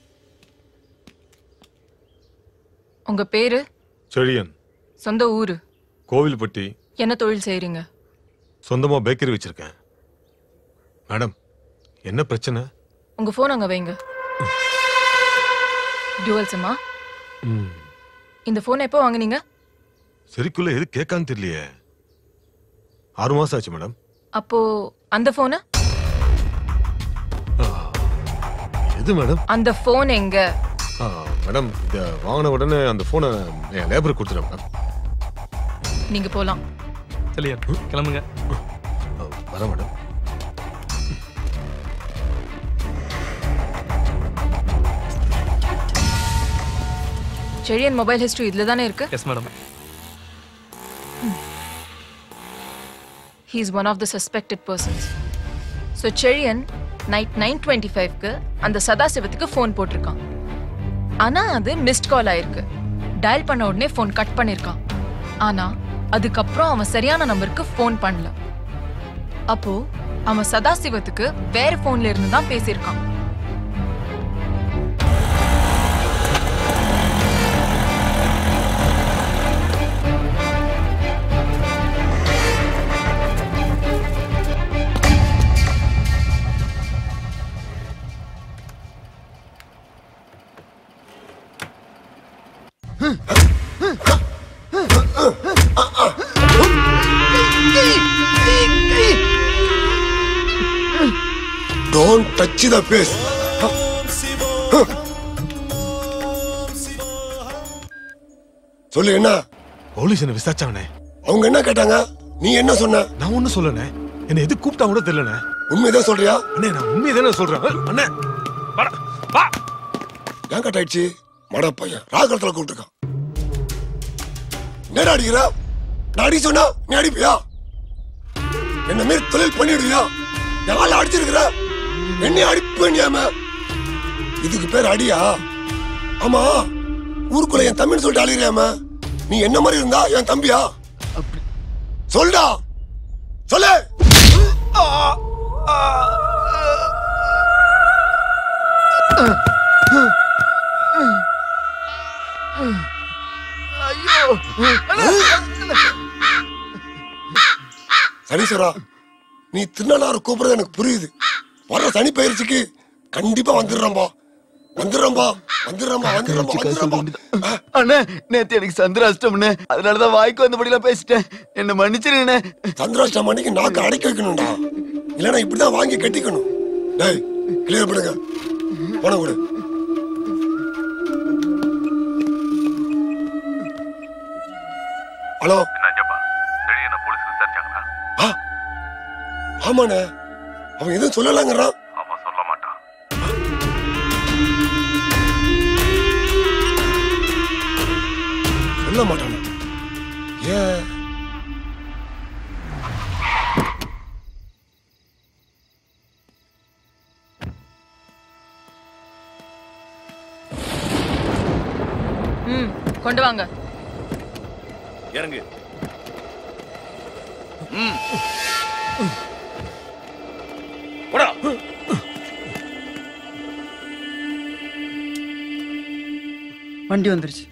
உங்க பேரு செழியன் சொந்த ஊரு கோவில்பட்டி என்ன தொழில் செய்றீங்க சொந்தமா பேக்கரி வச்சிருக்கேன் மேடம் என்ன பிரச்சனை உங்க போன் அங்க வைங்க டுவல் சிம்மா ம், இந்த போன் எப்போ வாங்குனீங்க சரிக்குள்ள எது கேட்கான்னு தெரியலையே ஆறு மாசம் ஆச்சு மேடம் அப்போ அந்த போனு எது மேடம் அந்த போன் எங்க ஆ, மேடம் இத வாங்கின உடனே அந்த போனை என் லேபருக்கு கொடுத்துறேன் மேடம் நீங்க போலாம் சரியா கிளம்புங்க வரேன் மேடம் செழியன் மொபைல் ஹிஸ்டரி இதுல தானே இருக்கு yes madam he is one of the suspected persons so Chezhiyan night nine twenty ஃபைவ்க்கு அந்த சதாசிவத்துக்கு ஃபோன் போட்டிருக்கான் ஆனா அது மிஸ்ட் கால் ஆயிருக்கு டயல் பண்ண உடனே ஃபோன் கட் பண்ணிருக்கான் ஆனா அதுக்கப்புறம் அவன் சரியான நம்பருக்கு ஃபோன் பண்ணல அப்போ அவன் சதாசிவத்துக்கு வேற ஃபோன்ல இருந்து தான் பேசியிருக்கான் டோன்ட் டச் த பேஸ் சொல்லு என்ன போலீஸ் என்ன விசாரிச்சாங்கண்ணே அவங்க என்ன கேட்டாங்க நீ என்ன சொன்ன நான் ஒண்ணும் சொல்லனே என்ன எது கூப்பிட்டா கூட தெரியலண்ணே உண்மைதான் சொல்றியா அண்ணே நான் உண்மையை தானே சொல்றேன் ஏய், அண்ணே ஏன் கட் ஆயிடுச்சு மட பையன் ராகத்துல கூப்பிட்டுருக்கான் என்னடா அடிக்கிற நான் அடி சொன்னா நீ அடிப்பியா என்ன மாரி தொழில் பண்ணிடுவியா எவால அடிச்சிருக்கிற என்னைய அடிப்பேன்யாம இதுக்கு பேர் அடியா ஆமா ஊருக்குள்ள என் தம்பின்னு சொல்லிட்டு அழிகிறியாம நீ என்ன மாதிரி இருந்தா என் தம்பியா சொல்டா சொல்லு சனீஸ்வரா நீ திருநள்ளாறு கூப்பிடுறது எனக்கு புரியுது வர சனி பயிற்சிக்கு கண்டிப்பா வந்துடுறோம்பா வந்துடுறோம்பா வந்துடுறோம்பா வந்துடுறோம்பா வந்துடுறோம்பா அண்ணே நேத்து எனக்கு சந்திராஷ்டம்னு அதனாலதான் வாய்க்கு வந்தபடியெல்லாம் பேசிட்டேன் என்ன மன்னிச்சிருங்கண்ணே சந்திராஷ்டம் அன்னைக்கு நாக்கு அடக்கி வைக்கணும்டா இல்லைன்னா இப்படிதான் வாங்கி கட்டிக்கணும் டேய் கிளியர் பண்ணுங்க பணம் கொடு ஹலோ போலீஸ் விசாரிச்சாங்களா ஆ ஆமாண்ணே அவன் எதுவும் சொல்லலாங்கிறான் அவன் சொல்ல மாட்டான் சொல்ல மாட்டானா ஏன் ம் கொண்டு வாங்க இறங்கு ம் போடா வண்டி வந்துருச்சு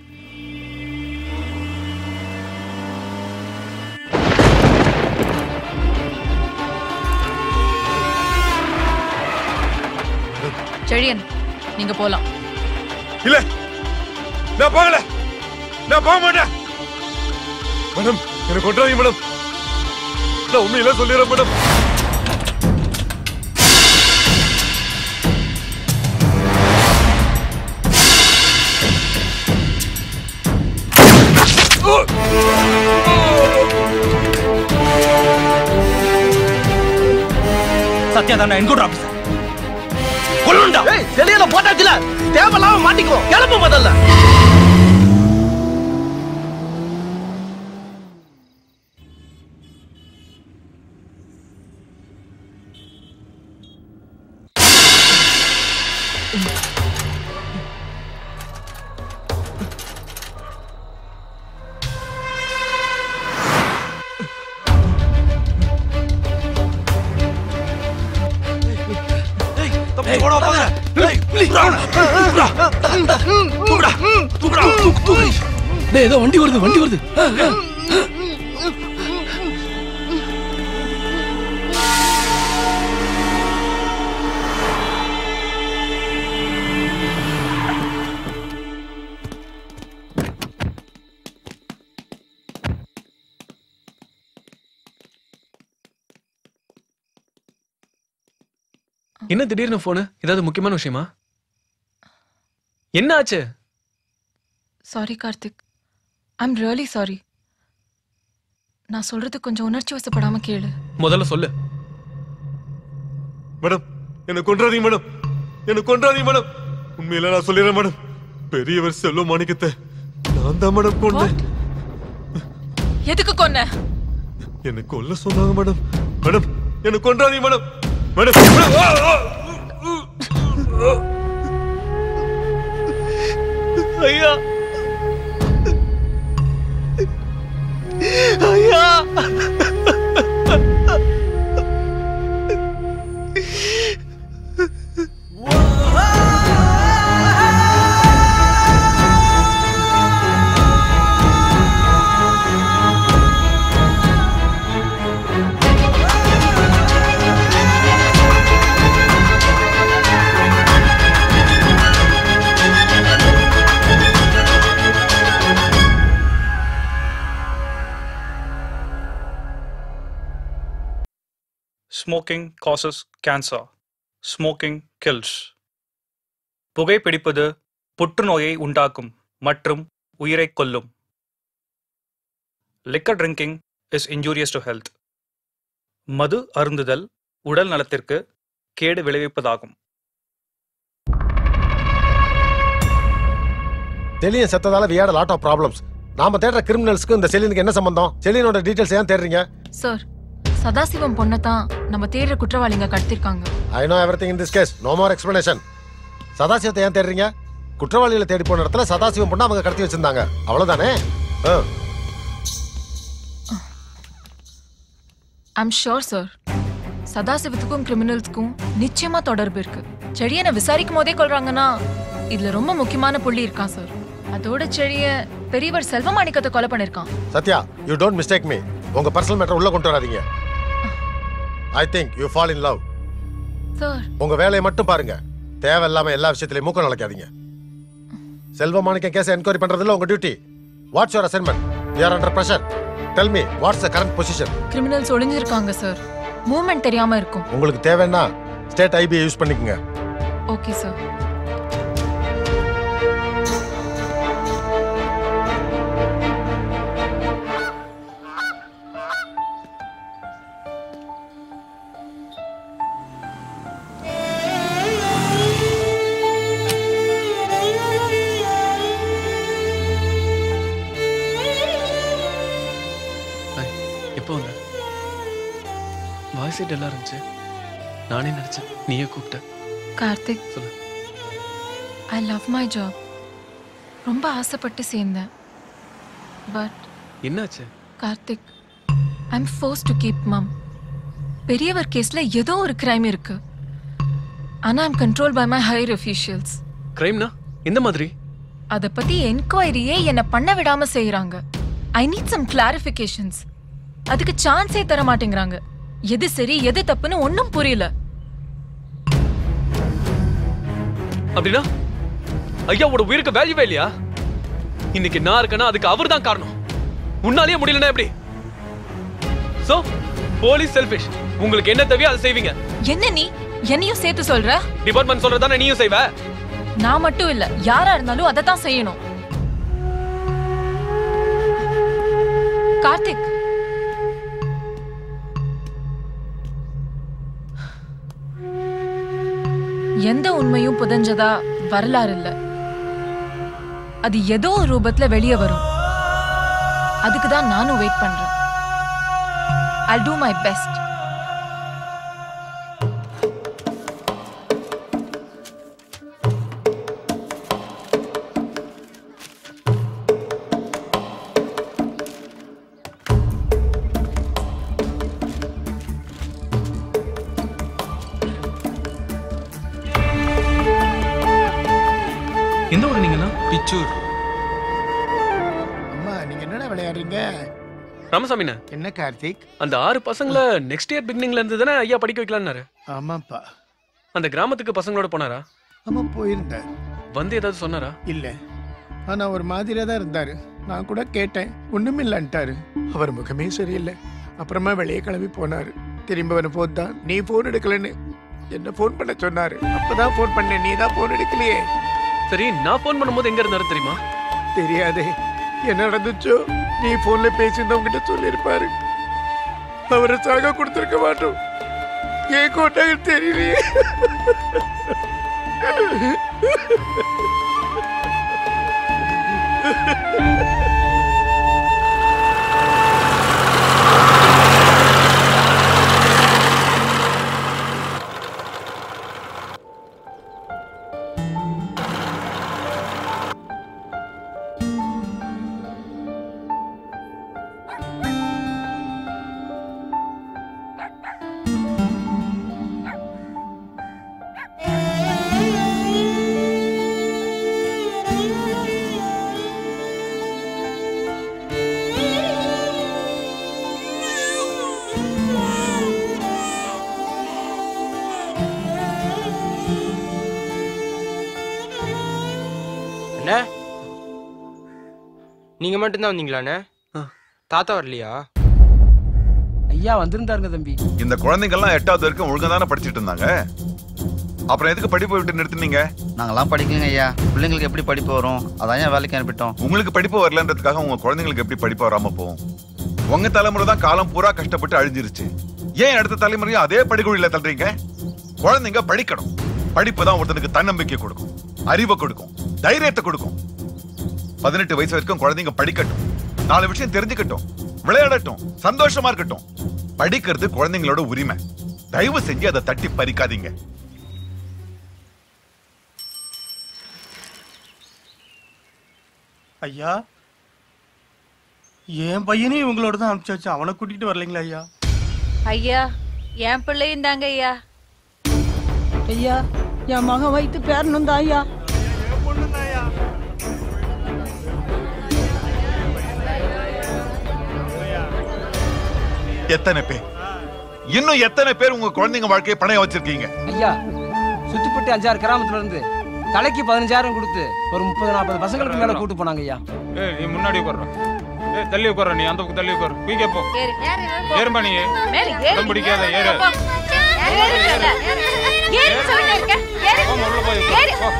செழியன் நீங்க போலாம் இல்ல நான் போகல நான் போக மாட்டேன் மேடம் எனக்கு கொண்டாங்க மேடம் நான் உண்மையில சொல்லிடுறேன் மேடம் சத்யா தான் என்கூட ஆபீசர் கொல்லுண்டா ஏய் தெளியல போட்டாச்சுல தேவையில்லாம மாட்டிக்கோ கிளம்பு முதல்ல டேய் ஏதோ வண்டி வருது வண்டி வருது ஆ, ஆ. என்ன திடீர்னு போனு ஏதாவது முக்கியமான விஷயமா என்ன ஆச்சு sorry Karthik I'm really sorry நான் சொல்றது கொஞ்சம் உணர்ச்சி வசப்படாம கேளு முதல்ல சொல்லு மேடம் என்ன கொன்றாதீங்க மேடம் என்ன கொன்றாதீங்க மேடம் உண்மையில நான் சொல்லிடுறேன் மேடம் பெரியவர் செல்வ மாணிக்கத்தை நான் தான் மேடம் கொன்னேன் எதுக்கு கொன்ன என்ன கொல்ல சொன்னாங்க மேடம் மேடம் என்ன கொன்றாதீங்க மேடம் மேடம் மேடம், ஆ, ஆ, ஆ. ஐயா ஐயா smoking causes cancer smoking kills புகைப்பிடிப்பது புற்றுநோயை உண்டாக்கும் மற்றும் உயிரை கொல்லும் liquor drinking is injurious to health மது அருந்துதல் உடல் நலத்திற்கு கேடு விளைவிப்பதாகும் செலியன் செத்ததால we had a lot of problems நாம தேடுற கிரிமினல்ஸ்க்கு இந்த செலியனுக்கு என்ன சம்பந்தம் செலியனோட டீடைல்ஸ் ஏன் தேடுறீங்க சார் சதாசிவம் பொண்ணை தான் நம்ம தேடுற குற்றவாளிங்க கடத்திருக்காங்க I know everything in this case no more explanation சதாசிவத்தை ஏன் தேடுறீங்க குற்றவாளிகளை தேடி போன இடத்துல சதாசிவம் பொண்ணு அவங்க கடத்தி வச்சிருந்தாங்க அவ்வளவுதானே ஆ. ஐம் ஷோர் சார் சதாசிவத்துக்கும் கிரிமினல்ஸ்க்கும் நிச்சயமா தொடர்பு இருக்கு செடியனை விசாரிக்கும் போதே கொள்றாங்கன்னா இதுல ரொம்ப முக்கியமான புள்ளி இருக்கான் சார் அதோட செடிய பெரியவர் செல்வமாணிக்கத்தை கொலை பண்ணிருக்கான் Sathya you don't mistake me உங்க பர்சனல் மேட்டர் உள்ள கொண்டு வராதீங்க I think you fall in love sir உங்க வேலையை மட்டும் பாருங்க தேவையில்லாம எல்லா விஷயத்திலயும் மூக்கம் நுழைக்காதீங்க செல்வமாணிக்க கேஸ் என்கொயரி பண்றதுல உங்க duty what's your assignment you are under pressure tell me what's the current position criminals ஒளிஞ்சிருக்காங்க சார் மூவ்மெண்ட் தெரியாம இருக்கும் உங்களுக்கு தேவைன்னா ஸ்டேட் ஐபிஐ யூஸ் பண்ணிக்கங்க ஓகே சார் எப்போ வந்த வாய்ஸ் சீட் எல்லாம் இருந்துச்சு நானே நினைச்சேன் நீயே கூப்பிட்ட கார்த்திக் சொல்லு ஐ லவ் மை ஜாப் ரொம்ப ஆசைப்பட்டு சேர்ந்தேன் பட் என்னாச்சு Karthik I'm force to keep mum பெரியவர் கேஸ்ல ஏதோ ஒரு கிரைம் இருக்கு ஆனா I'm control by my higher officials கிரைம்னா எந்த மாதிரி அத பத்தி என்கொயரியே என்ன பண்ண விடாம செய்யறாங்க ஐ நீட் சம் கிளாரிபிகேஷன்ஸ் அதுக்கு சான்ஸே தர மாட்டேங்கிறாங்க எது சரி எது தப்புன்னு ஒன்னும் புரியல அப்படின்னா ஐயாவோட உயிருக்கு வேல்யூவே இல்லையா இன்னைக்கு நான் இருக்கேன்னா அதுக்கு அவர் தான் காரணம் உன்னாலேயே முடியலன்னா எப்படி சோ போலீஸ் செல்ஃபிஷ் உங்களுக்கு என்ன தேவையோ அதை செய்வீங்க என்ன நீ என்னையும் சேர்த்து சொல்ற டிபார்ட்மெண்ட் சொல்றதானே நீயும் செய்வ நான் மட்டும் இல்ல யாரா இருந்தாலும் அதை தான் செய்யணும் கார்த்திக் எந்த உண்மையும் புதஞ்சதா வரலாறு இல்ல அது ஏதோ ஒரு ரூபத்துல வெளியே வரும் அதுக்கு தான் நானும் வெயிட் பண்றேன் I'll do my best எந்த ஊர் நீங்கலாம் பிச்சூர் அம்மா நீங்க என்னடா விளையாடுறீங்க ராமசாமிண்ணே என்ன கார்த்திக் அந்த ஆறு பசங்கள நெக்ஸ்ட் இயர் பிகினிங்ல இருந்து தானே ஐயா படிக்க வைக்கலாம்னாரு ஆமாப்பா அந்த கிராமத்துக்கு பசங்களோட போனாரா ஆமா போயிருந்தார் வந்து ஏதாவது சொன்னாரா இல்ல ஆனா ஒரு மாதிரியா தான் இருந்தாரு நான் கூட கேட்டேன் ஒண்ணுமில்லன்ட்டாரு அவர் முகமே சரியில்லை அப்புறமா வெளியே கிளம்பி போனாரு திரும்ப வரும் போது தான் நீ போன் எடுக்கலன்னு என்ன போன் பண்ண சொன்னாரு அப்பதான் போன் பண்ணேன் நீ தான் போன் எடுக்கலையே சரி நான் ஃபோன் பண்ணும்போது எங்க இருந்தாரு தெரியுமா தெரியாதே என்ன நடந்துச்சோ நீ போன்ல பேசியிருந்த உங்ககிட்ட சொல்லியிருப்பாரு அவரை சாக கொடுத்துருக்க மாட்டோம் ஏன் கோட்டாங்க தெரியலையே அண்ணே நீங்க மட்டும்தான் வந்தீங்களாண்ணே தாத்தா வரலையா ஐயா வந்திருந்தாருங்க தம்பி இந்த குழந்தைங்கள்லாம் எட்டாவது வரைக்கும் ஒழுங்கா தானே படிச்சிட்டு இருந்தாங்க அப்புறம் எதுக்கு படிப்பு விட்டு நிறுத்துனீங்க நாங்கெல்லாம் படிக்கலங்க ஐயா பிள்ளைங்களுக்கு எப்படி படிப்பு வரும் அதான் ஏன் வேலைக்கு அனுப்பிட்டோம் உங்களுக்கு படிப்பு வரலன்றதுக்காக உங்க குழந்தைங்களுக்கு எப்படி படிப்பு வராம போகும் உங்க தலைமுறை தான் காலம் பூரா கஷ்டப்பட்டு அழிஞ்சிருச்சு ஏன் அடுத்த தலைமுறையும் அதே படிக்குழியில தள்ளுறீங்க குழந்தைங்க படிக்கணும் படிப்பு தான் ஒருத்தனுக்கு தன்னம்பிக்கை கொடுக்கும் அறிவை கொடுக்கும் தைரியத்தை கொடுக்கும் பதினெட்டு வயசு வரைக்கும் குழந்தைங்க படிக்கட்டும் நாலு விஷயம் தெரிஞ்சுக்கட்டும் விளையாடட்டும் சந்தோஷமா இருக்கட்டும் படிக்கிறது குழந்தைங்களோட உரிமை தயவு செஞ்சு அதை தட்டி பறிக்காதீங்க ஐயா என் பையனையும் இவங்களோட தான் அனுப்பிச்சாச்சு அவனை கூட்டிட்டு வரலைங்களா ஐயா ஐயா என் பிள்ளையும் தாங்க ஐயா ஐயா என் மகன் வைத்து பேரணும் தான் ஐயா எத்தனை பேர் இன்னும் எத்தனை பேர் உங்க குழந்தைங்க வாழ்க்கையை பணைய வச்சிருக்கீங்க ஐயா சுத்திப்பட்டு அஞ்சாறு கிராமத்துல இருந்து தலைக்கு பதினஞ்சாயிரம் கொடுத்து ஒரு முப்பது நாற்பது பசங்களுக்கு மேல கூட்டு போனாங்க ஐயா ஏய் நீ முன்னாடி உட்கார்ற ஏய் தள்ளி உட்கார்ற நீ அந்த பக்கம் தள்ளி உட்கார் குயிக்கே போ ஏறு ஏறு ஏறும்பா நீ மேல ஏறு இடம் பிடிக்காத ஏறு ஏறு சொல்லிட்டு இருக்கேன் ஏறு போம்மா, உள்ள போய் ஏறு போ.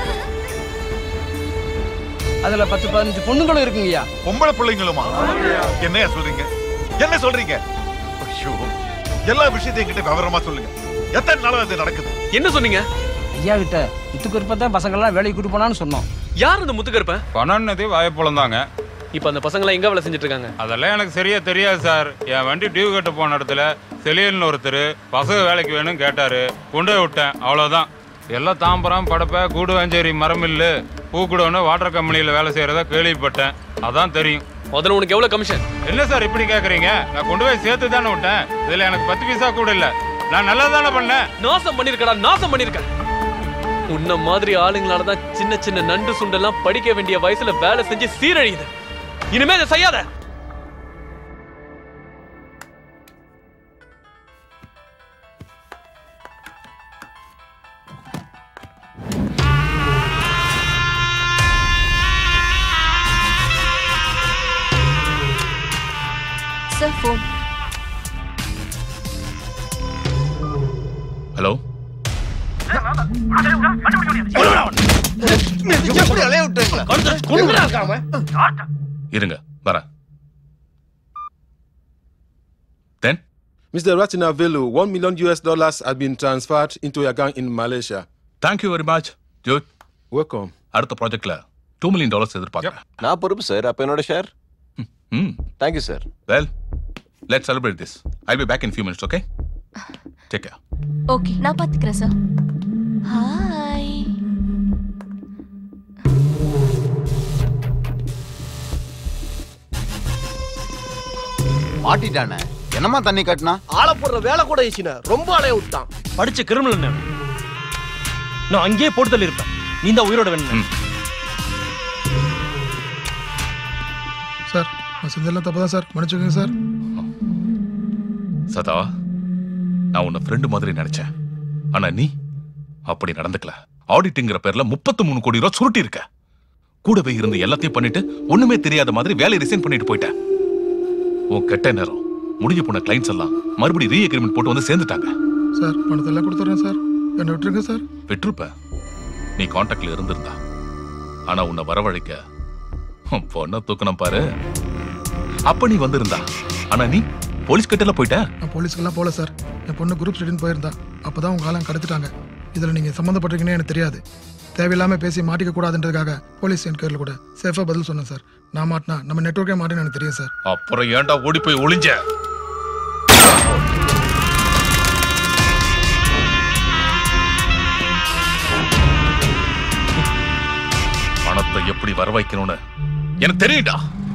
அதுல பத்து பதினஞ்சு பொண்ணுங்களும் இருக்குங்க ஐயா பொம்பளை பிள்ளைங்களுமா என்னையா சொல்றீங்க என்ன சொல்றீங்க ஐயோ எல்லா விஷயத்தையும் என்கிட்ட விவரமா சொல்லுங்க எத்தனை நாளா இது நடக்குது என்ன சொன்னீங்க ஐயா கிட்ட முத்துக்கருப்ப தான் பசங்க எல்லாம் வேலைக்கு கூட்டு போனான்னு சொன்னோம் யார் அந்த முத்துக்கருப்பன் பணம்னதே வாயப்பழம் தாங்க இப்ப அந்த பசங்க எங்க வேலை செஞ்சுட்டு இருக்காங்க அதெல்லாம் எனக்கு சரியா தெரியாது சார் என் வண்டி டியூ கட்ட போன இடத்துல செலியல்னு ஒருத்தர் பசங்க வேலைக்கு வேணும்னு கேட்டாரு கொண்டு போய் விட்டேன் அவ்வளவுதான் எல்லாம் தாம்பரம் படப்பை கூடுவாஞ்சேரி மரமில்லு பூக்குடோன்னு வாட்டர் கம்பெனியில் வேலை செய்யறதா கேள்விப்பட்டேன் அதான் தெரியும் முதல்ல உனக்கு எவ்வளவு கமிஷன் என்ன சார் இப்படி கேக்குறீங்க நான் கொண்டு போய் சேர்த்து தானே விட்டேன் இதுல எனக்கு பத்து பைசா கூட இல்ல நான் நல்லா தானே பண்ணேன் நாசம் பண்ணிருக்கடா நாசம் பண்ணிருக்க உன்ன மாதிரி ஆளுங்களால தான் சின்ன சின்ன நண்டு சுண்டெல்லாம் படிக்க வேண்டிய வயசுல வேலை செஞ்சு சீரழியுது இனிமே அதை செய்யாத சார் ஃபோன் ஹலோ எப்படி அலைய விட்டுறீங்களா இருங்க வரேன் then Mr. Ratinavelu, 1 million US dollars have been transferred into your account in Malaysia. Thank you very much ஜோத் வெல்கம் அடுத்த ப்ராஜெக்ட்ல டூ மில்லியன் டாலர்ஸ் எதிர்பார்க்கிறேன் நான் பொறுப்பு சார் அப்ப என்னோட ஷேர் ம் thank you sir well let celebrate this I be back in few minutes okay take care okay நான் பாத்துக்கிறேன் சார் ஹாய் மாட்டிட்டானே என்னமா தண்ணி கட்டினா ஆளை போடுற வேலை கூட ஈசின ரொம்ப அலைய விட்டான் படிச்ச கிரிமினல் என்ன நான் அங்கேயே போட்டு தள்ளி இருப்பேன் நீ தான் உயிரோட வேணும் சார் நான் செஞ்சதெல்லாம் தப்பு தான் சார் மன்னிச்சுக்கோங்க சார் சதா நான் உன்னை ஃப்ரெண்டு மாதிரி நினைச்சேன் ஆனா நீ அப்படி நடந்துக்கல ஆடிட்டுங்கிற பேர்ல முப்பத்து மூணு கோடி ரூபா சுருட்டி இருக்க கூடவே இருந்து எல்லாத்தையும் பண்ணிட்டு ஒண்ணுமே தெரியாத மாதிரி வேலையை ரிசைன் பண்ணிட்டு போயிட்ட உன் கெட்ட நேரம் முடிஞ்சு போன கிளைண்ட்ஸ் எல்லாம் மறுபடியும் ரீ அக்ரிமெண்ட் போட்டு வந்து சேர்ந்துட்டாங்க சார் பணத்தை எல்லாம் கொடுத்துட்றேன் சார் என்னை விட்டுருங்க சார் விட்டுருப்ப நீ காண்டாக்ட்ல இருந்திருந்தா ஆனா உன்னை வரவழைக்க உன் பொண்ணை தூக்கணும் பாரு அப்ப நீ வந்திருந்தா ஆனா நீ போலீஸ் கிட்ட போயிட்ட நான் போலீஸ்க்கெல்லாம் போகல சார் என் பொண்ணு குரூப் ஸ்டடின்னு போயிருந்தா அப்போ தான் உங்கள் ஆளுங்க கடத்திட்டாங்க இதில் நீங்கள் சம்மந்தப்பட்டிருக்கீங்கன்னு எனக்கு தெரியாது தேவையில்லாமல் பேசி மாட்டிக்க கூடாதுன்றதுக்காக போலீஸ் என்கொயரில் கூட சேஃபாக பதில் சொன்னேன் சார் நான் மாட்டினா நம்ம நெட்ஒர்க்கே மாட்டேன்னு எனக்கு தெரியும் சார் அப்புறம் ஏன்டா ஓடி போய் ஒளிஞ்ச பணத்தை எப்படி வர வைக்கணும்னு எனக்கு தெரியும்டா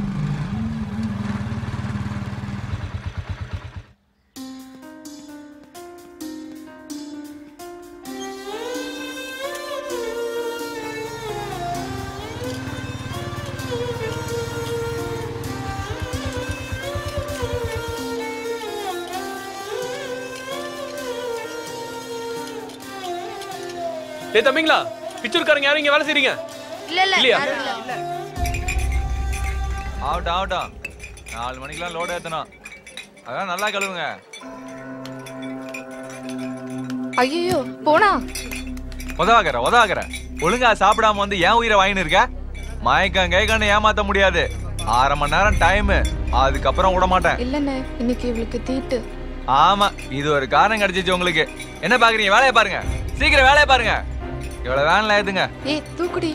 டேய் தம்பிங்களா பிச்சூர்காரங்க யாரும் இங்க வேலை செய்றீங்க இல்ல இல்ல இல்லையா? யாரும் இல்ல. ஆகட்டும் ஆகட்டும் நாலு மணிக்கெல்லாம் லோடு ஏத்தணும் அதான் நல்லா கழுவுங்க ஐயோ போனா உதவாகிற உதவாகிற ஒழுங்கா சாப்பிடாம வந்து ஏன் உயிரை வாங்கின்னு இருக்க மயக்கம் கைக்கண்ணு ஏமாத்த முடியாது அரை மணி நேரம் டைம் அதுக்கப்புறம் விட மாட்டேன் இல்லண்ணே இன்னைக்கு இவளுக்கு தீட்டு ஆமா இது ஒரு காரணம் கிடைச்சிச்சு உங்களுக்கு என்ன பாக்குறீங்க வேலையை பாருங்க சீக்கிரம் வேலையை பாருங்க இவ்வளவு வேன்ல ஏத்துங்க ஏய் தூக்குடி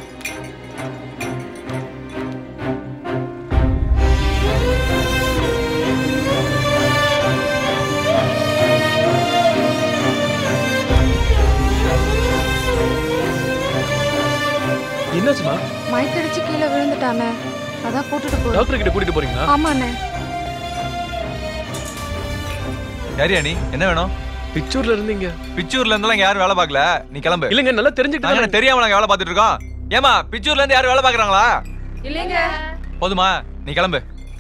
என்னாச்சுமா மயக்கடிச்சு கீழே விழுந்துட்டானே அதான் கூட்டிட்டு போ டாக்டர் கிட்ட கூட்டிட்டு போறீங்களா ஆமாண்ணே யாரியா நீ என்ன வேணும் பிச்சூர்ல இருந்தீங்க பிச்சூர்ல இருந்தெல்லாம் இங்க யாரும் வேலை பார்க்கல நீ கிளம்பு இல்லங்க நல்லா தெரிஞ்சுக்கிட்டு நாங்க என்ன தெரியாம நாங்க வேலை பார்த்துட்டு இருக்கோம் ஏமா பிச்சூர்ல இருந்து யாரும் வேலை பார்க்கறாங்களா இல்லைங்க போதுமா நீ கிளம்பு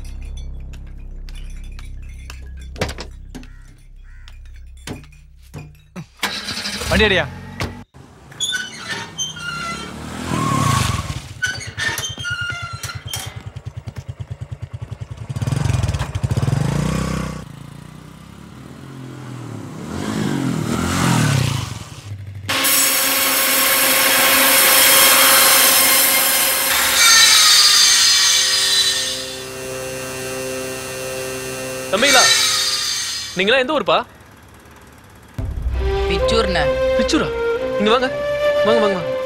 வண்டி அடியா தம்பிங்களா நீங்களா எந்த ஊர்ப்பா பிச்சூர்ண்ண பிச்சூரா இங்க வாங்க வாங்க வாங்க வாங்க.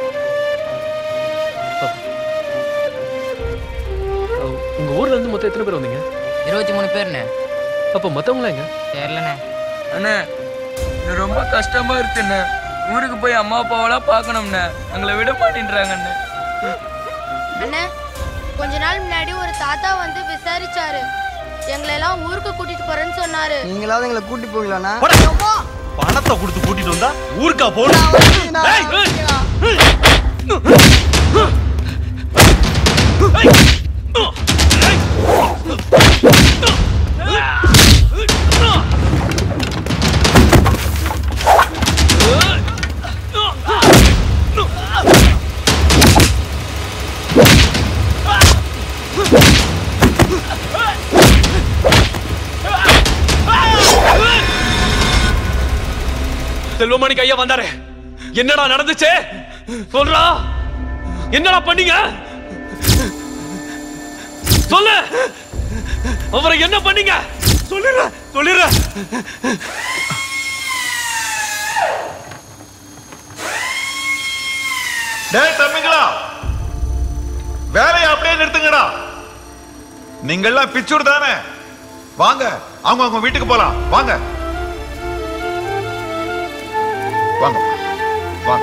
அஹ், உங்க ஊர்ல இருந்து மொத்தம் எத்தனை பேர் வந்தீங்க இருபத்தி மூணு பேர்ண்ணே அப்ப மத்தவங்களா எங்க தெரியலண்ணே அண்ணே இது ரொம்ப கஷ்டமா இருக்குண்ணே ஊருக்கு போய் அம்மா அப்பாவெல்லாம் பார்க்கணும்ண்ணே எங்களை விட மாட்டேன்றாங்கண்ணே அண்ணே கொஞ்ச நாள் முன்னாடி ஒரு தாத்தா வந்து விசாரிச்சாரு எங்களை எல்லாம் ஊருக்கு கூட்டிட்டு போறேன்னு சொன்னாரு நீங்களாவது எங்களை கூட்டி போகலாண்ணா பணத்தை கொடுத்து கூட்டிட்டு வந்தா ஊருக்கா போகணும் ஏய், ஏய். செல்வமணிக்கு ஐயா வந்தாரு என்னடா நடந்துச்சு சொல்றா என்னடா பண்ணீங்க சொல்லு அவரை என்ன பண்ணீங்க சொல்லிடுற சொல்லிடுற டேய் தம்பிங்களா வேலையை அப்படியே நிறுத்துங்கடா நீங்கெல்லாம் பிச்சூர் தானே வாங்க அவங்க அவங்க வீட்டுக்கு போலாம் வாங்க வாங்க வாங்க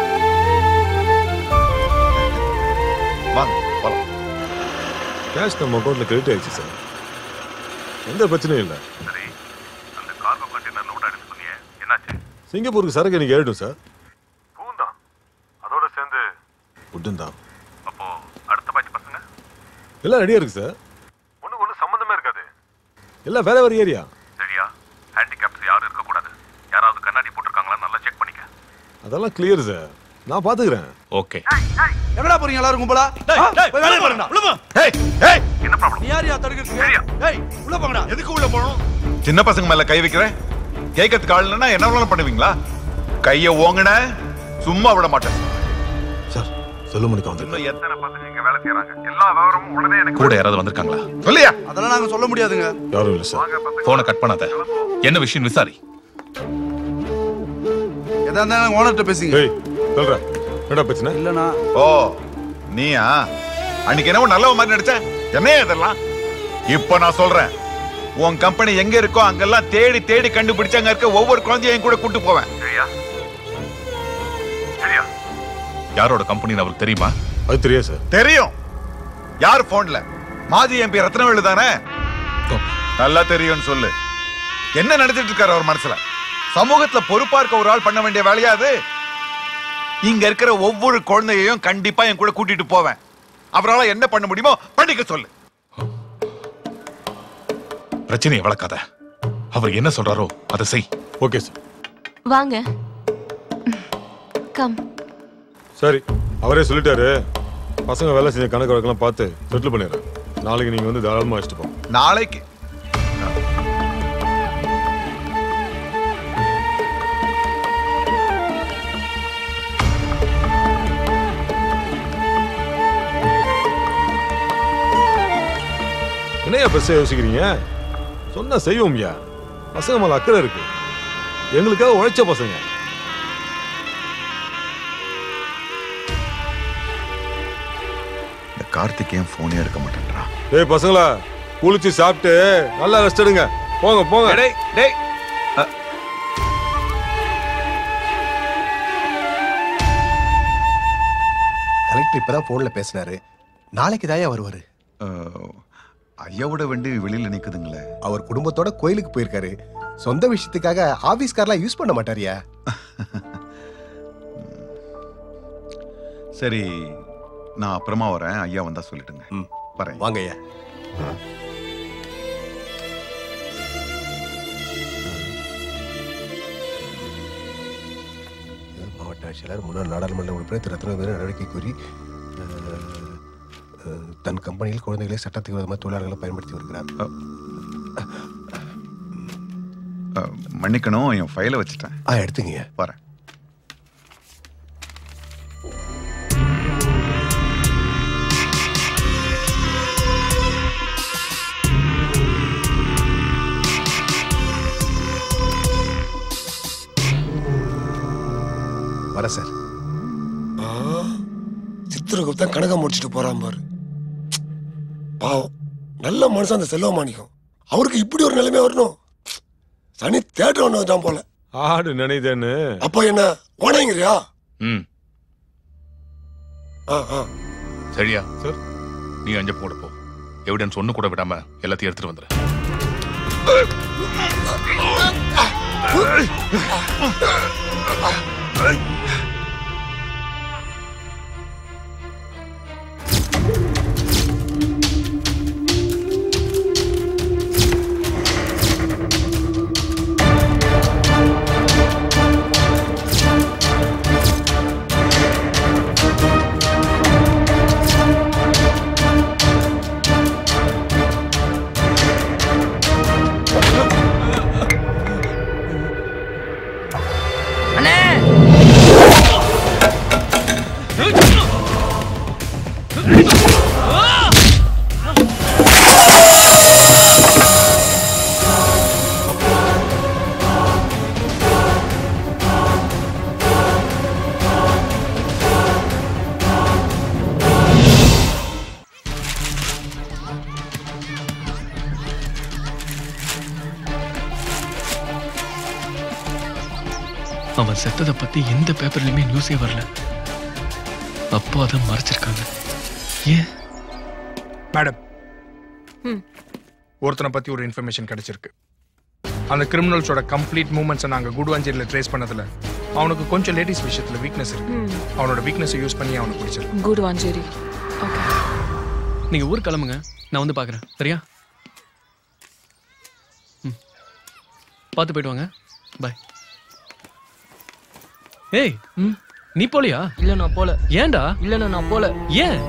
வாங்க போலாம் கேஷ் நம்ம அக்கௌண்ட்ல கிரெடிட் ஆயிடுச்சு சார் எந்த பிரச்சனையும் இல்லை சரி அந்த கார்கோ கண்டெய்னர் லோட் ஆயிடுச்சு சொன்னியே என்னாச்சு சிங்கப்பூருக்கு சரக்கு எனக்கு ஏறிடும் சார் பூந்தா அதோட சேர்ந்து உட்டன் தான் அப்போ அடுத்த பாய்ச்சி பசங்க எல்லாம் ரெடியா இருக்கு சார் ஒண்ணு ஒண்ணு சம்பந்தமே இருக்காது எல்லாம் வேற வேற ஏரியா சரியா ஹேண்டிகேப்ஸ் யாரும் இருக்க கூடாது யாராவது கண்ணாடி போட்டிருக்காங்களா நல்லா செக் பண்ணிக்க அதெல்லாம் கிளியர் சார் நான் பாத்துக்கிறேன் ஓகே எங்கடா போறீங்க எல்லாரும் கும்பலா டேய், டேய், போய் வேலையை பாருங்கடா உள்ள போ. ஏய் ஏய் என்ன ப்ராப்ளம் நீ யாரையா தடுக்கிறதுக்கு ஏய் உள்ள போங்கடா எதுக்கு உள்ள போகணும் சின்ன பசங்க மேல கை வைக்கிறேன் கேட்கறதுக்கு ஆள் இல்லைன்னா என்ன வேணாலும் பண்ணுவீங்களா கைய ஓங்குன சும்மா விட மாட்டேன் சார் செல்வமணிக்கு வந்து இன்னும் எத்தனை பசங்க இங்க வேலை செய்யறாங்க எல்லா விவரமும் உடனே எனக்கு கூட யாராவது வந்திருக்காங்களா சொல்லியா அதெல்லாம் நாங்க சொல்ல முடியாதுங்க யாரும் இல்லை சார் போனை கட் பண்ணாத என்ன விஷயம் விசாரி எதா இருந்தாலும் ஓனர்கிட்ட பேசுங்க ஏய் சொல்றேன் என்னடா பிரச்சனை இல்லனா ஓ நீயா அன்னைக்கு என்னவோ நல்லவ மாதிரி நடிச்ச என்னையா இதெல்லாம் இப்ப நான் சொல்றேன் உன் கம்பெனி எங்க இருக்கோ அங்கெல்லாம் தேடி தேடி கண்டுபிடிச்சு அங்க இருக்க ஒவ்வொரு குழந்தையும் என் கூட கூட்டு போவேன் சரியா சரியா யாரோட கம்பெனி அவருக்கு தெரியுமா அது தெரியாது சார் தெரியும் யார் போன்ல மாஜி எம்பி ரத்னவேலு தானே நல்லா தெரியும்னு சொல்லு என்ன நடந்துட்டு இருக்காரு அவர் மனசுல சமூகத்துல பொறுப்பா இருக்க ஒரு ஆள் பண்ண வேண்டிய வேலையா அது இங்க இருக்கிற ஒவ்வொரு குழந்தையையும் கண்டிப்பா என் கூட கூட்டிட்டு போவேன் அவரால என்ன பண்ண முடியுமோ பண்ணிக்க சொல்லு பிரச்சனையை வளர்க்காத அவர் என்ன சொல்றாரோ அதை செய் ஓகே சார் வாங்க கம் சரி அவரே சொல்லிட்டாரு பசங்க வேலை செஞ்ச கணக்கு வழக்கெல்லாம் பார்த்து செட்டில் பண்ணிடுறேன் நாளைக்கு நீங்க வந்து தாராளமா வச்சுட்டு போங்க நாளைக்கு என்னையா பெருசா யோசிக்கிறீங்க சொன்னா செய்வோம்யா பசங்க மேல அக்கறை இருக்கு எங்களுக்காக உழைச்ச பசங்க இந்த கார்த்திக் ஏன் போனே எடுக்க மாட்டேன்றா டேய் பசங்களா குளிச்சு சாப்பிட்டு நல்லா ரெஸ்ட் எடுங்க போங்க போங்க டேய் டேய் கலெக்டர் இப்பதான் போன்ல பேசினாரு நாளைக்கு தாயா வருவாரு ஐயாவோட வண்டி வெளியில நிக்குதுங்களே அவர் குடும்பத்தோட கோயிலுக்கு போயிருக்காரு சொந்த விஷயத்துக்காக ஆபீஸ் கார்லாம் யூஸ் பண்ண மாட்டாரியா சரி நான் அப்புறமா வரேன் ஐயா வந்தா சொல்லிட்டுங்க வரேன் வாங்க ஐயா மாவட்ட ஆட்சியாளர் முன்னாள் நாடாளுமன்ற உறுப்பினர் திரு ரத்னவேலு நடவடிக்கை கூறி அஹ், அஹ், தன் கம்பெனியில் குழந்தைகளை சட்டத்துக்கு விரோதமாக தொழிலாளர்களை பயன்படுத்தி வருகிறார் அஹ், மன்னிக்கணும் என் ஃபைலை வச்சுட்டேன் ஆ எடுத்துங்க வரேன் வர சார் சித்திரகுப்தன் கணக்கம் முடிச்சுட்டு போறான் பாரு பாவம் நல்ல மனுஷன் அந்த செல்வமாணிக்கம் அவருக்கு இப்படி ஒரு நிலைமை வரணும் சனி தேட்டர் ஒன்று வச்சான் போல ஆடு நினைதேன்னு அப்ப என்ன ஓனைங்கிறியா ம் ஆ ஆ சரியா சார் நீ அஞ்ச போட போ எவிடன்ஸ் ஒண்ணு கூட விடாம எல்லாத்தையும் எடுத்துட்டு வந்துரு அவன் செத்ததை பத்தி எந்த பேப்பர்லயுமே நியூஸே வரல அப்போ அதை மறைச்சிருக்காங்க ஏன் மேடம் ம். ஒருத்தனை பத்தி ஒரு இன்ஃபர்மேஷன் கிடைச்சிருக்கு அந்த கிரிமினல்ஸோட கம்ப்ளீட் மூவ்மெண்ட்ஸை நாங்கள் குடுவாஞ்சேரியில் ட்ரேஸ் பண்ணதுல அவனுக்கு கொஞ்சம் லேடிஸ் விஷயத்துல வீக்னஸ் இருக்கு ம். அவனோட வீக்னஸை யூஸ் பண்ணி அவனை பிடிச்சிருக்கு குட் வாஞ்சேரி ஓகே நீங்க ஊர் கிளம்புங்க நான் வந்து பாக்குறேன் சரியா ம். பார்த்து போயிட்டு வாங்க பாய் ஏய் நீ போலியா இல்ல நான் போல ஏன்டா இல்ல நான் போல ஏன்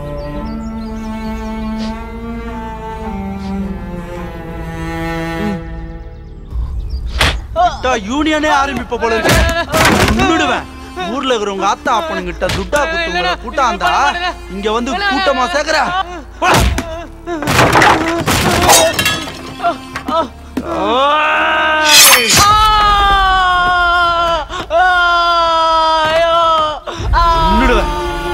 விட்டா யூனியனே ஆரம்பிப்ப போல இருக்கு நின்னுடுவேன் ஊர்ல இருக்கிறவங்க ஆத்தா அப்பனுங்கிட்ட துட்டா குத்துவங்கள கூட்டாந்தா இங்க வந்து கூட்டமா சேர்க்கற போடா. நின்னுடுவேன்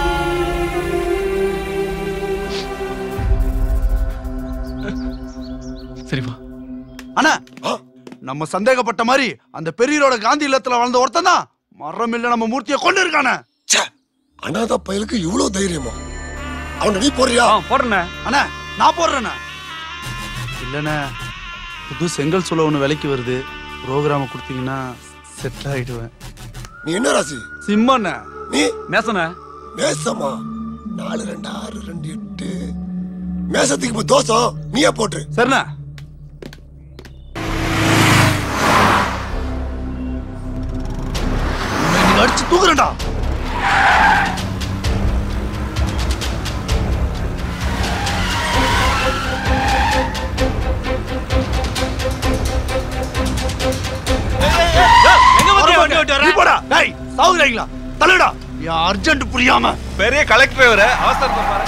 சரி வா அண்ணா நம்ம சந்தேகப்பட்ட மாதிரி அந்த பெரியரோட காந்தி இல்லத்துல வளர்ந்த ஒருத்தன் தான் மரம் இல்ல நம்ம மூர்த்தியை கொண்டு இருக்கானே அனாத பயலுக்கு இவ்வளவு தைரியமா அவன் நீ போறியா போடுறேண்ணே அண்ணா நான் போடுறேண்ணே இல்லண்ணே புது செங்கல் சூளை ஒன்று விலைக்கு வருது ப்ரோக்ராம் கொடுத்தீங்கன்னா செட் ஆயிடுவேன் நீ என்ன ராசி சிம்மண்ணே நீ மேசண்ணே மேசமா நாலு ரெண்டு ஆறு ரெண்டு எட்டு மேசத்துக்கு இப்ப தோசம் நீயே போட்டு சரிண்ணா இன்னைக்கு அடிச்சு தூக்குறேன்டா நீ போடா டேய் சாவுறீங்களா தலைடா என் அர்ஜென்ட் புரியாம பெரிய கலெக்டர் இவரு அவசரத்தை பாரு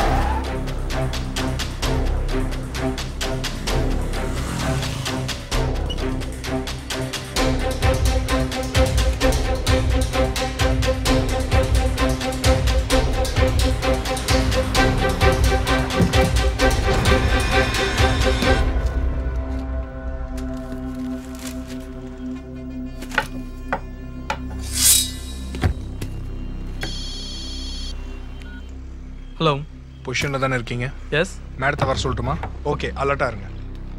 ஹலோ பொசிஷனில் தானே இருக்கீங்க எஸ் மேடத்தை வர சொல்லட்டுமா ஓகே அலர்ட்டாக இருங்க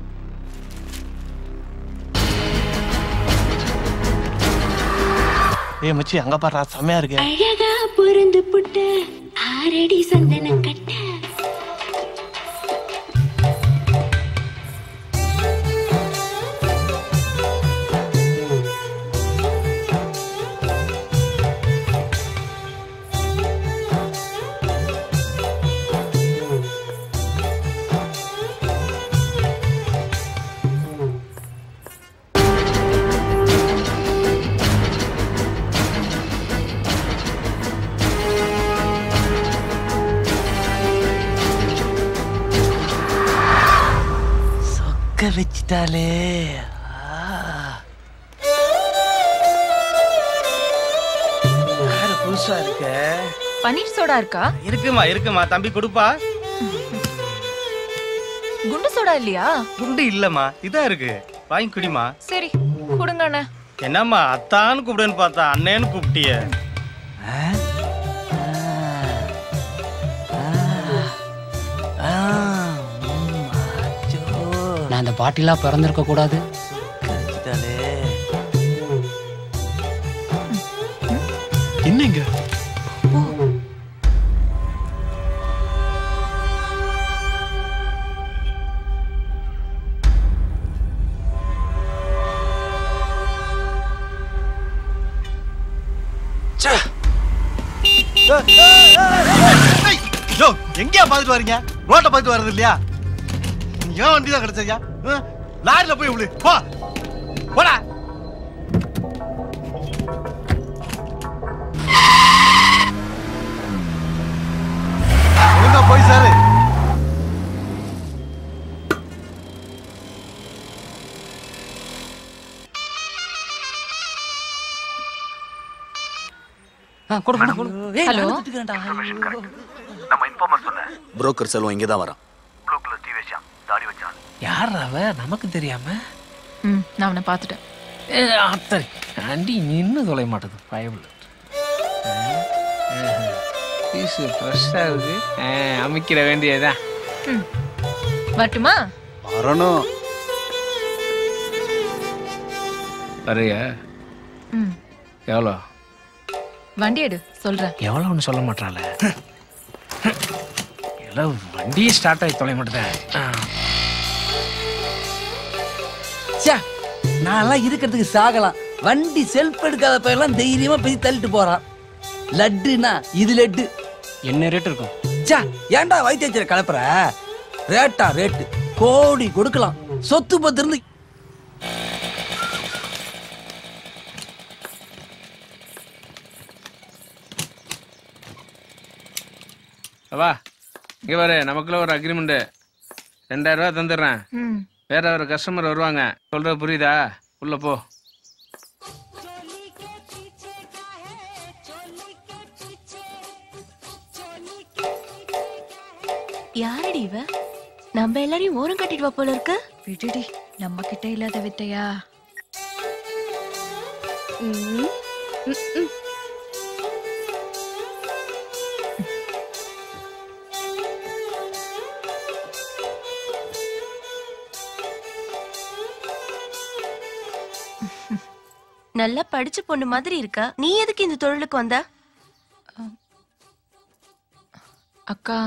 ஏய் மச்சி அங்க பாரு செம்மையா இருக்கு அழகா பொருந்து புட்ட ஆரடி சந்தன கட்ட சொக்க வச்சிட்டாலே புதுசா இருக்க பன்னீர் சோடா இருக்கா இருக்குமா இருக்குமா தம்பி கொடுப்பா குண்டு சோடா இல்லையா குண்டு இல்லம்மா இதான் இருக்கு வாங்கி குடிமா சரி கொடுங்க அண்ணா என்னம்மா அத்தான்னு கூப்பிடுன்னு பார்த்தா அண்ணேன்னு கூப்பிட்டிய நான் அந்த பாட்டிலாம் பிறந்திருக்க கூடாது என்னங்க யோ எங்கேயா பார்த்துட்டு வரீங்க ரோட்டை பார்த்துட்டு வர்றது இல்லையா ஏன் வண்டி தான் கிடைச்சையா லாரில போய் விழு போ போடா ஒழுங்கா போய் சாரு ஹலோ நம்ம இன்ஃபார்மர் சொன்ன புரோக்கர் செல்வம் இங்கே தான் வரான் ப்ளூ கலர் டிவி வச்சான் தாடி வச்சான் யார் அவ நமக்கு தெரியாம ம் நான் அவனை பார்த்துட்டேன் ஏ, அத்தரி ஆண்டி நின்று தொலைய மாட்டேது பயபிள் பீஸு ஃப்ரெஷ்ஷாக இருக்கு ஆ, அமைக்கிற வேண்டியதுதான் ம் வரட்டுமா வரணும் வரையா ம் எவ்வளோ வண்டி எடு சொல்றேன் எவ்வளோன்னு சொல்ல மாட்டாள எல்லாம் வண்டியே ஸ்டார்ட் ஆகி தொலைய மாட்டேன் ச்சே நான்லாம் இருக்கிறதுக்கு சாகலாம் வண்டி செல்ஃப் எடுக்காத பையெல்லாம் தைரியமா போய் தள்ளிட்டு போறான் லட்டுனா இது லட்டு என்ன ரேட் இருக்கும் ச்சே ஏன்டா வைத்தியச்சிர கலப்புற ரேட்டா ரேட்டு கோடி கொடுக்கலாம் சொத்து பத்து இருந்து வா இங்க பாரு நமக்குள்ள ஒரு அக்ரிமெண்ட் ரெண்டாயிரம் ரூபா தந்துடுறேன் ம் வேற ஒரு கஸ்டமர் வருவாங்க சொல்றது புரியுதா உள்ள போ யாரடி இவ நம்ம எல்லாரையும் ஓரம் கட்டிட்டு வா போல இருக்கு விடுடி நம்ம கிட்ட இல்லாத வித்தையா ம், ம், ம். நல்லா படிச்ச பொண்ணு மாதிரி இருக்கா நீ எதுக்கு இந்த தொழிலுக்கு வந்த அக்கா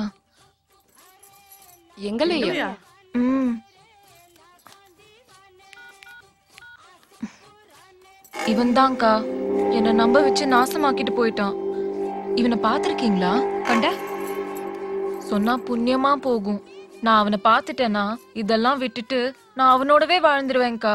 எங்களையா ம் இவன் தான்க்கா என்னை நம்ப வச்சு நாசமாக்கிட்டு போயிட்டான் இவனை பார்த்திருக்கீங்களா கண்ட சொன்னா புண்ணியமா போகும் நான் அவனை பார்த்துட்டேனா இதெல்லாம் விட்டுட்டு நான் அவனோடவே வாழ்ந்துருவேன்க்கா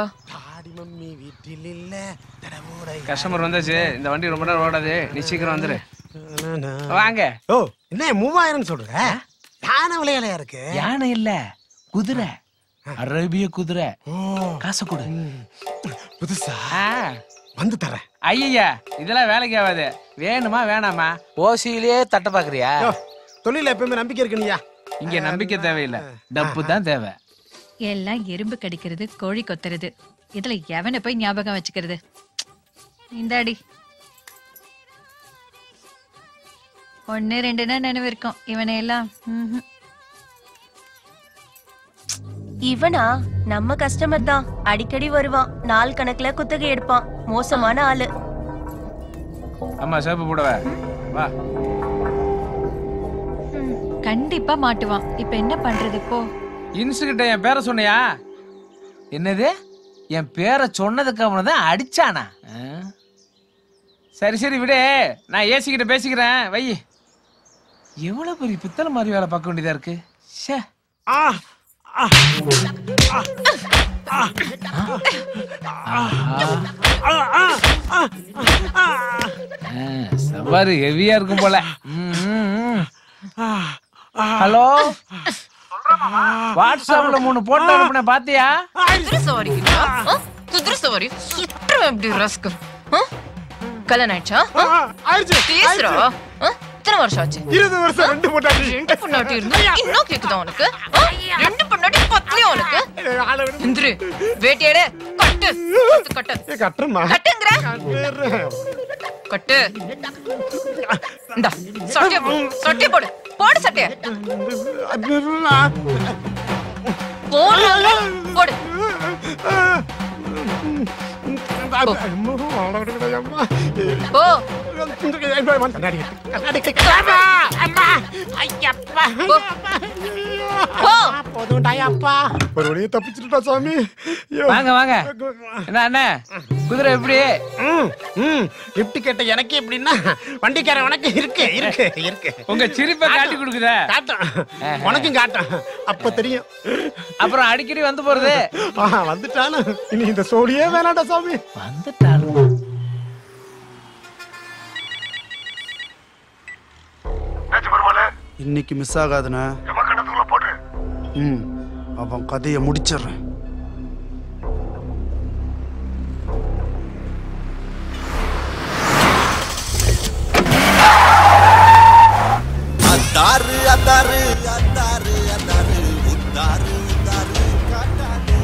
கஸ்டமர் வந்தாச்சு இந்த வண்டி ரொம்ப நேரம் ஓடாது நீ சீக்கிரம் வந்துரு வாங்க ஓ என்ன மூவாயிரம் சொல்ற யானை விலையிலையா இருக்கு யானை இல்ல குதிரை அரேபிய குதிரை காசு கொடு புதுசா வந்து தரேன் ஐயா இதெல்லாம் வேலைக்கு ஆகாது வேணுமா வேணாமா ஓசியிலே தட்ட பாக்குறியா தொழில எப்பவுமே நம்பிக்கை இருக்குனியா இங்க நம்பிக்கை தேவையில்லை டப்பு தான் தேவை எல்லாம் எறும்பு கடிக்கிறது கோழி கொத்துறது இதுல எவனை போய் ஞாபகம் வச்சுக்கிறது இந்தாடி ஒன்னு ரெண்டுன்னா நினைவு இருக்கும் இவனை எல்லாம் ம்ஹும். இவனா நம்ம கஸ்டமர் தான் அடிக்கடி வருவான் நாள் கணக்குல குத்தகை எடுப்பான் மோசமான ஆளு ஆமா சேப்பு போடவ வா கண்டிப்பா மாட்டுவான் இப்ப என்ன பண்றது இப்போ இன்சுகிட்ட என் பேரை சொன்னியா என்னது என் பேரை சொன்னதுக்கு அவனை தான் அடிச்சானா ஆ? சரி சரி விடு நான் ஏசிக்கிட்ட பேசிக்கிறேன் வை எவ்வளவு பெரிய பித்தளை மாதிரி வேலை பார்க்க வேண்டியதா இருக்கு ஷே சவாரி ஹெவியா இருக்கும் போல ஹலோ வாட்ஸ்அப்ல மூணு போட்டோ அனுப்புனேன் பாத்தியா குதிரை சவாரி குதிரை சவாரி சுற்றுவேன் இப்படி ரஸ்க்கு கல்யாணம் ஆயிடுச்சா பேசுறா ஆ? எத்தனை வருஷம் ஆச்சு இருபது வருஷம் ரெண்டு பொண்டாட்டி ரெண்டு பொண்டாட்டி இருந்தா இன்னும் கேக்குதா உனக்கு ஆ? ரெண்டு பொண்டாட்டி பத்தியும் உனக்கு இந்திரு வேட்டியாடு கட்டு கட்டு, கட்டு கட்டுமா கட்டுங்கிற கட்டு இந்தா சட்டைய போடு சட்டைய போடு போடு சட்டைய போடு போடு போ ஒரு வழியை தப்பிச்சுட்டா சாமி வாங்க வாங்க என்ன அண்ணே குதிரை எப்படி லிப்ட் கேட்ட எனக்கு எப்படின்னா வண்டிக்காரன் உனக்கு இருக்கு இருக்கு இருக்கு உங்க சிரிப்பை காட்டி கொடுக்குதா காட்டும் உனக்கும் காட்டும் அப்ப தெரியும் அப்புறம் அடிக்கடி வந்து போறது ஆஹா, வந்துட்டானு இனி இந்த சோழியே வேணாடா சாமி இன்னைக்கு மிஸ் ஆகாதுண்ணா ம் அவன் கதையை முடிச்சிடுறேன் அத்தாரு அத்தாரு அத்தாரு அத்தாரு உத்தாரு உத்தாரு காட்டாரு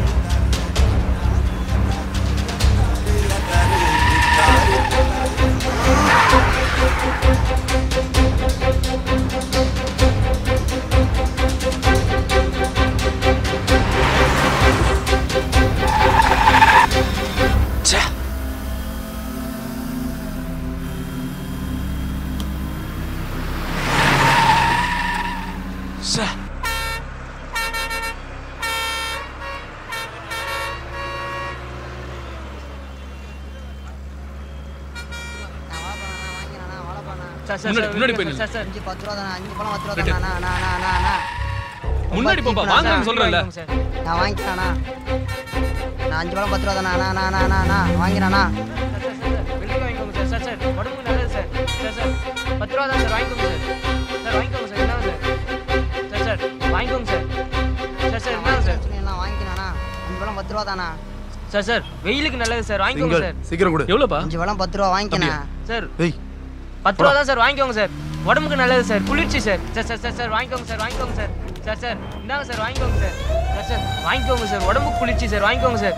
முன்னாடி- முன்னாடி போய் நில்லு. அஞ்சு பத்து ரூபா தானே அஞ்சு பழம் பத்து ரூபா ரெண்டு. தானே அண்ணா, அண்ணா, அண்ணா, அண்ணா. முன்னாடி போப்பா வாங்கன்னு சொல்றேன்ல நான் வாங்கிக்கிறேண்ணா நான் அஞ்சு பழம் பத்து ரூபா தானே அண்ணா அண்ணா அண்ணா அண்ணா வாங்கிறேண்ணா வெளியே வாங்கிக்கோங்க சார் சார் சார் உடம்புக்கு நல்லது சார் சார் சார் பத்து ரூபா தான் சார் வாங்கிக்கோங்க சார் சார் வாங்கிக்கோங்க சார் என்ன சார் சார் சார் வாங்கிக்கோங்க சார் சார் சார் என்ன சார் எல்லாம் வாங்கிக்கிறேண்ணா அஞ்சு பழம் பத்து ரூபா தானா சார் சார் வெயிலுக்கு நல்லது சார் வாங்கிக்கோங்க சார் சீக்கிரம் கொடு எவ்வளோப்பா அஞ்சு பழம் பத்து ரூபா வாங்கிக்கிறேன் சார் ஏய் பத்து ரூபா தான் சார் வாங்கிக்கோங்க சார் உடம்புக்கு நல்லது சார் குளிர்ச்சி sir sir sir sir sir வாங்கிக்கோங்க சார் வாங்கிக்கோங்க சார் சார் சார் இந்தாங்க சார் வாங்கிக்கோங்க சார் சார் சார் வாங்கிக்கோங்க சார் உடம்புக்கு குளிர்ச்சி சார் வாங்கிக்கோங்க சார்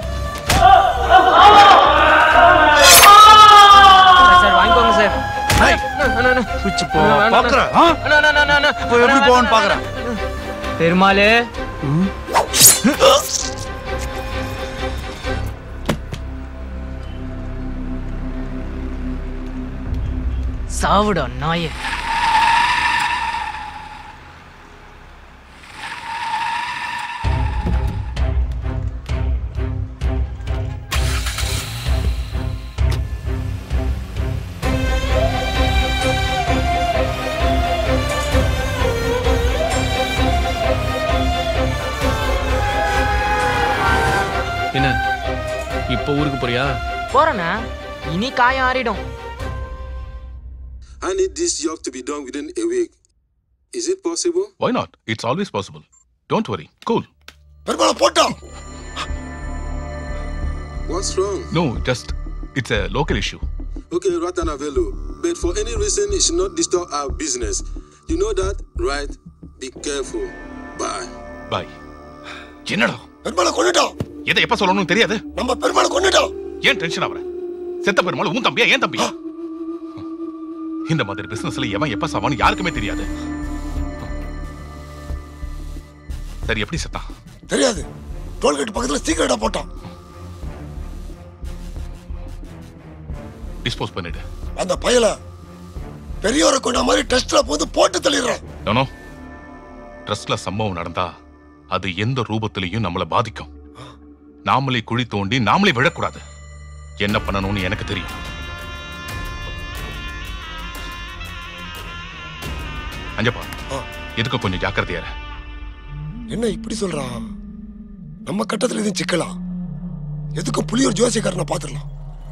சார் சார் வாங்கிக்கோங்க சார் அண்ணா, அண்ணா, அண்ணா. சுவிட்ச் போ அண்ணா, அண்ணா, பாக்குறேன் அண்ணா, அண்ணா, அண்ணா, அண்ணா. இப்போ எப்படி அண்ணா, போவோன்னு அண்ணா, பாக்குறேன் பெருமாளே சாவுடா நாயே என்ன இப்போ ஊருக்கு போறியா போறேண்ணா இனி காயம் ஆறிடும் I need this job to be done within a week. Is it possible? Why not? It's always possible. Don't worry. Cool. பெருமாளை போட்டான் What's wrong? No, just it's a local issue. Okay, Ratana Velo. But for any reason, it should not disturb our business. You know that, right? Be careful. Bye. Bye. என்னடா பெருமாளை கொண்டுட்டான் எதை எப்ப சொல்லணும்னு தெரியாது நம்ம பெருமாளை கொண்டுட்டான் ஏன் டென்ஷன் ஆகுற செத்த பெருமாள் உன் தம்பியா ஏன் தம்பியா இந்த மாதிரி பிசினஸ்ல எவன் எப்ப சாவான்னு யாருக்குமே தெரியாது சரி எப்படி செத்தான் தெரியாது டோல்கேட் பக்கத்துல சீக்கிரட்டா போட்டான் டிஸ்போஸ் பண்ணிடு அந்த பயல பெரியவரை கொண்ட மாதிரி டெஸ்ட்ல போது போட்டு தள்ளிடுறான் நோனோ ட்ரஸ்ட்ல சம்பவம் நடந்தா அது எந்த ரூபத்திலையும் நம்மள பாதிக்கும் நாமளே குழி தோண்டி நாமளே விழக்கூடாது என்ன பண்ணணும்னு எனக்கு தெரியும் அஞ்சப்பா எதுக்கு கொஞ்சம் ஜாக்கிரதையா இரு. என்ன இப்படி சொல்றான் நம்ம கட்டத்துல எதுவும் சிக்கலாம் எதுக்கும் புலியூர் ஜோசியக்காரனை பாத்துடலாம்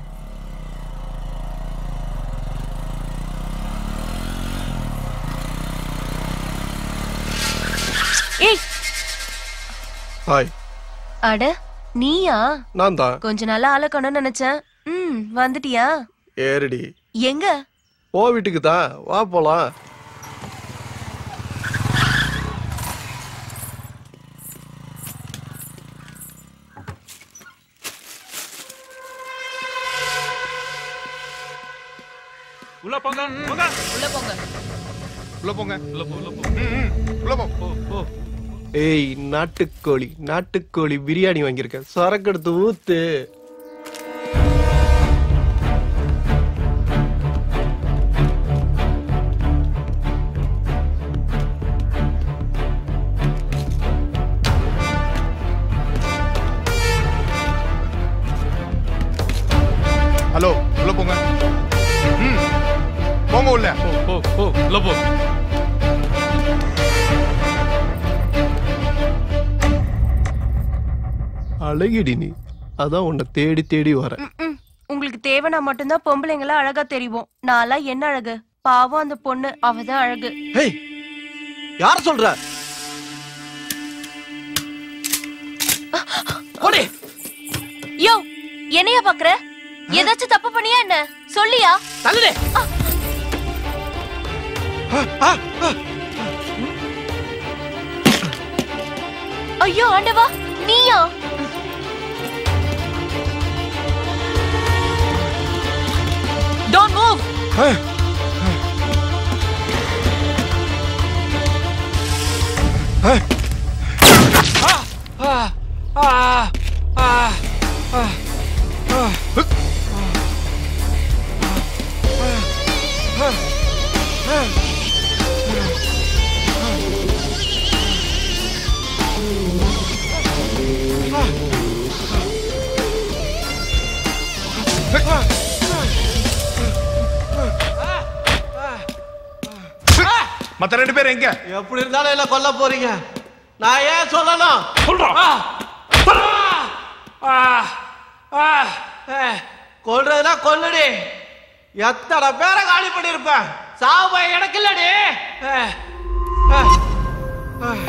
ஏய் ஹாய் அட நீயா நான் தான் கொஞ்ச நாளா ஆளக்கணும்னு நினைச்சேன் ம் வந்துட்டியா ஏறடி எங்க ஓ வீட்டுக்கு தான் வா போலாம் உள்ள போங்க போங்க உள்ள போங்க உள்ள போங்க உள்ள போ உள்ள போ ம், ம். உள்ள போ போ போ ஏய் நாட்டுக்கோழி நாட்டுக்கோழி பிரியாணி வாங்கியிருக்கேன் சரக்கு எடுத்து ஊத்து ஹலோ உள்ள போங்க ம் போங்க உள்ள ஓ ஓ உள்ள போ அழகிடி நீ அதான் உன்னை தேடி தேடி வரேன் ம், உங்களுக்கு தேவைனா மட்டும்தான் பொம்பளைங்கள அழகா தெரியும் நான்லாம் என்ன அழகு பாவம் அந்த பொண்ணு அவதான் அழகு ஹேய் யார சொல்ற ஓடி யோ என்னையா பாக்குற ஏதாச்சும் தப்பு பண்ணியா என்ன சொல்லியா தள்ளுடே ஐயோ ஆண்டவா நீயா டோன்ட் மூவ் மத்த ரெண்டு பேரும் எங்க எப்படி இருந்தாலும் என்ன கொல்ல போறீங்க நான் ஏன் சொல்லணும் சொல்றோம் கொல்றதுனா கொல்லுடி எத்தனை பேரை காலி பண்ணிருப்பேன் சாவு எனக்கு இல்லடி அஹ், அஹ், அஹ்.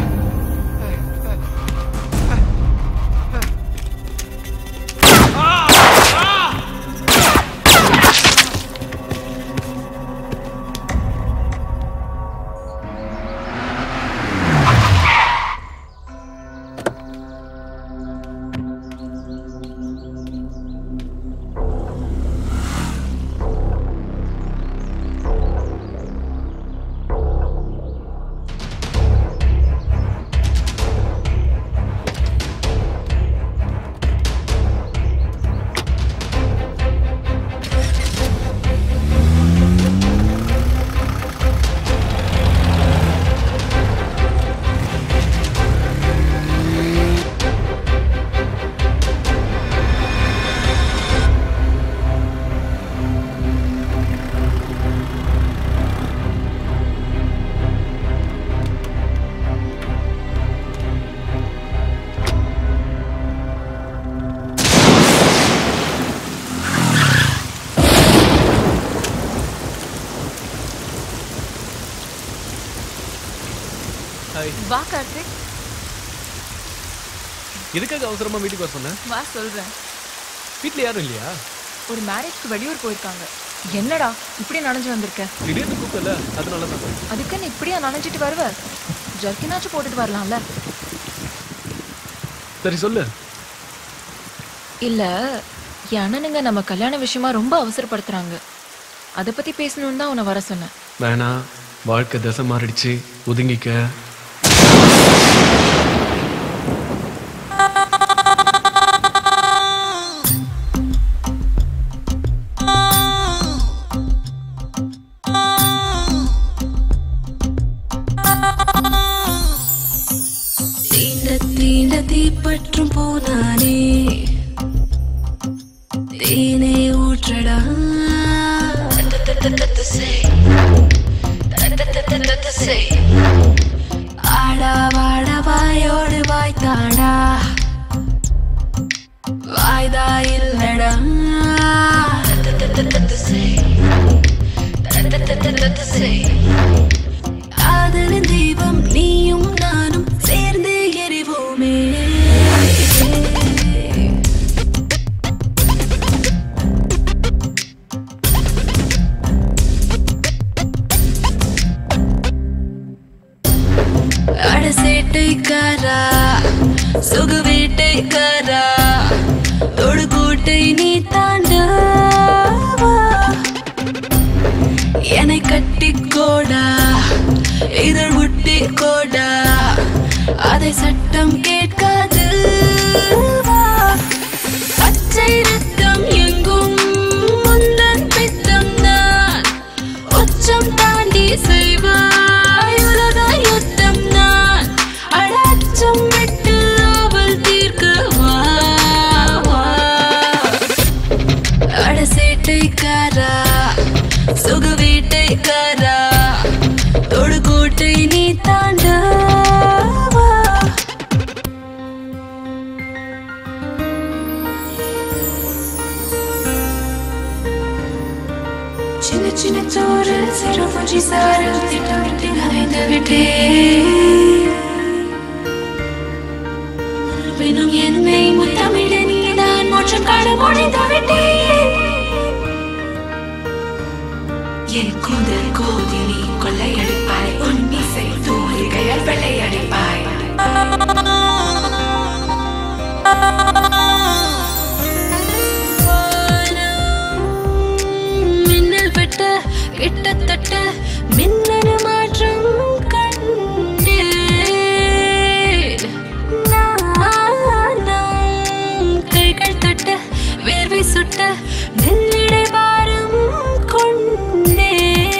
ஹாய் வா கார்த்திக் எதுக்காக அவசரமா வீட்டுக்கு வர சொன்ன வா சொல்றேன் வீட்ல யாரும் இல்லையா ஒரு மேரேஜ்க்கு வெளியூர் போயிருக்காங்க என்னடா இப்படி நனைஞ்சு வந்திருக்க திடீர்னு கூப்பிட்டல அதனால தான் அதுக்கு நீ இப்படியா நனைஞ்சிட்டு வருவ ஜர்க்கினாச்சும் போட்டுட்டு வரலாம்ல சரி சொல்லு இல்ல என் அண்ணனுங்க நம்ம கல்யாண விஷயமா ரொம்ப அவசரப்படுத்துறாங்க அத பத்தி பேசணும்னு தான் உன்னை வர சொன்னேன் வேணாம் வாழ்க்கை திசை மாறிடுச்சு ஒதுங்கிக்க தீண்ட தீண்ட தீப்பற்றும் போனானே தேனே ஊற்றடா ஆடா வாடா வாயோடு வாய்த்தாடா வாய்தா இல்லடா காதலின் தீபம் நீயும் நானும் சேர்ந்து எரிவோமே அடசேட்டைக்காரா சுகு வீட்டைக்காரா தொடுகூட்டை நீ தாண்டவா என்னை கட்டிக்கோடா இதழ் முட்டி கோடா அதை சட்டம் கேட்காது வா. பச்சை ரத்தம் எங்கும் முந்தன் பித்தம் நான் உச்சம் தாண்டி செய்வாய் உலக யுத்தம் நான் அடாச்சம் விட்டு அவள் தீர்க்க வா வா. அடசேட்டை வேட்டைக்காரா சுக வேட்டைக்காரா தொடுகோட்டை நீ தாண்டவா சின்ன சின்ன சோறு சிறு பூச்சி சாறு திட்டம் விட்டு நனைந்து விட்டேன் பின்னும் என்னை முத்தமிட நீதான் மோட்சம் காண முடிந்து விட்டேன் என் கூந்தல் கோதி நீ கொள்ளையடிப்பாய் உன் மீசை தூரிகையால் வெள்ளையடிப்பாய் மின்னல் விட்ட கிட்டத்தட்ட மின்னணு மாற்றம் கண்டேன் நானும் கைகள் தட்ட வேர்வை சுட்ட நெல்லிடை பாரம் கொண்டேன்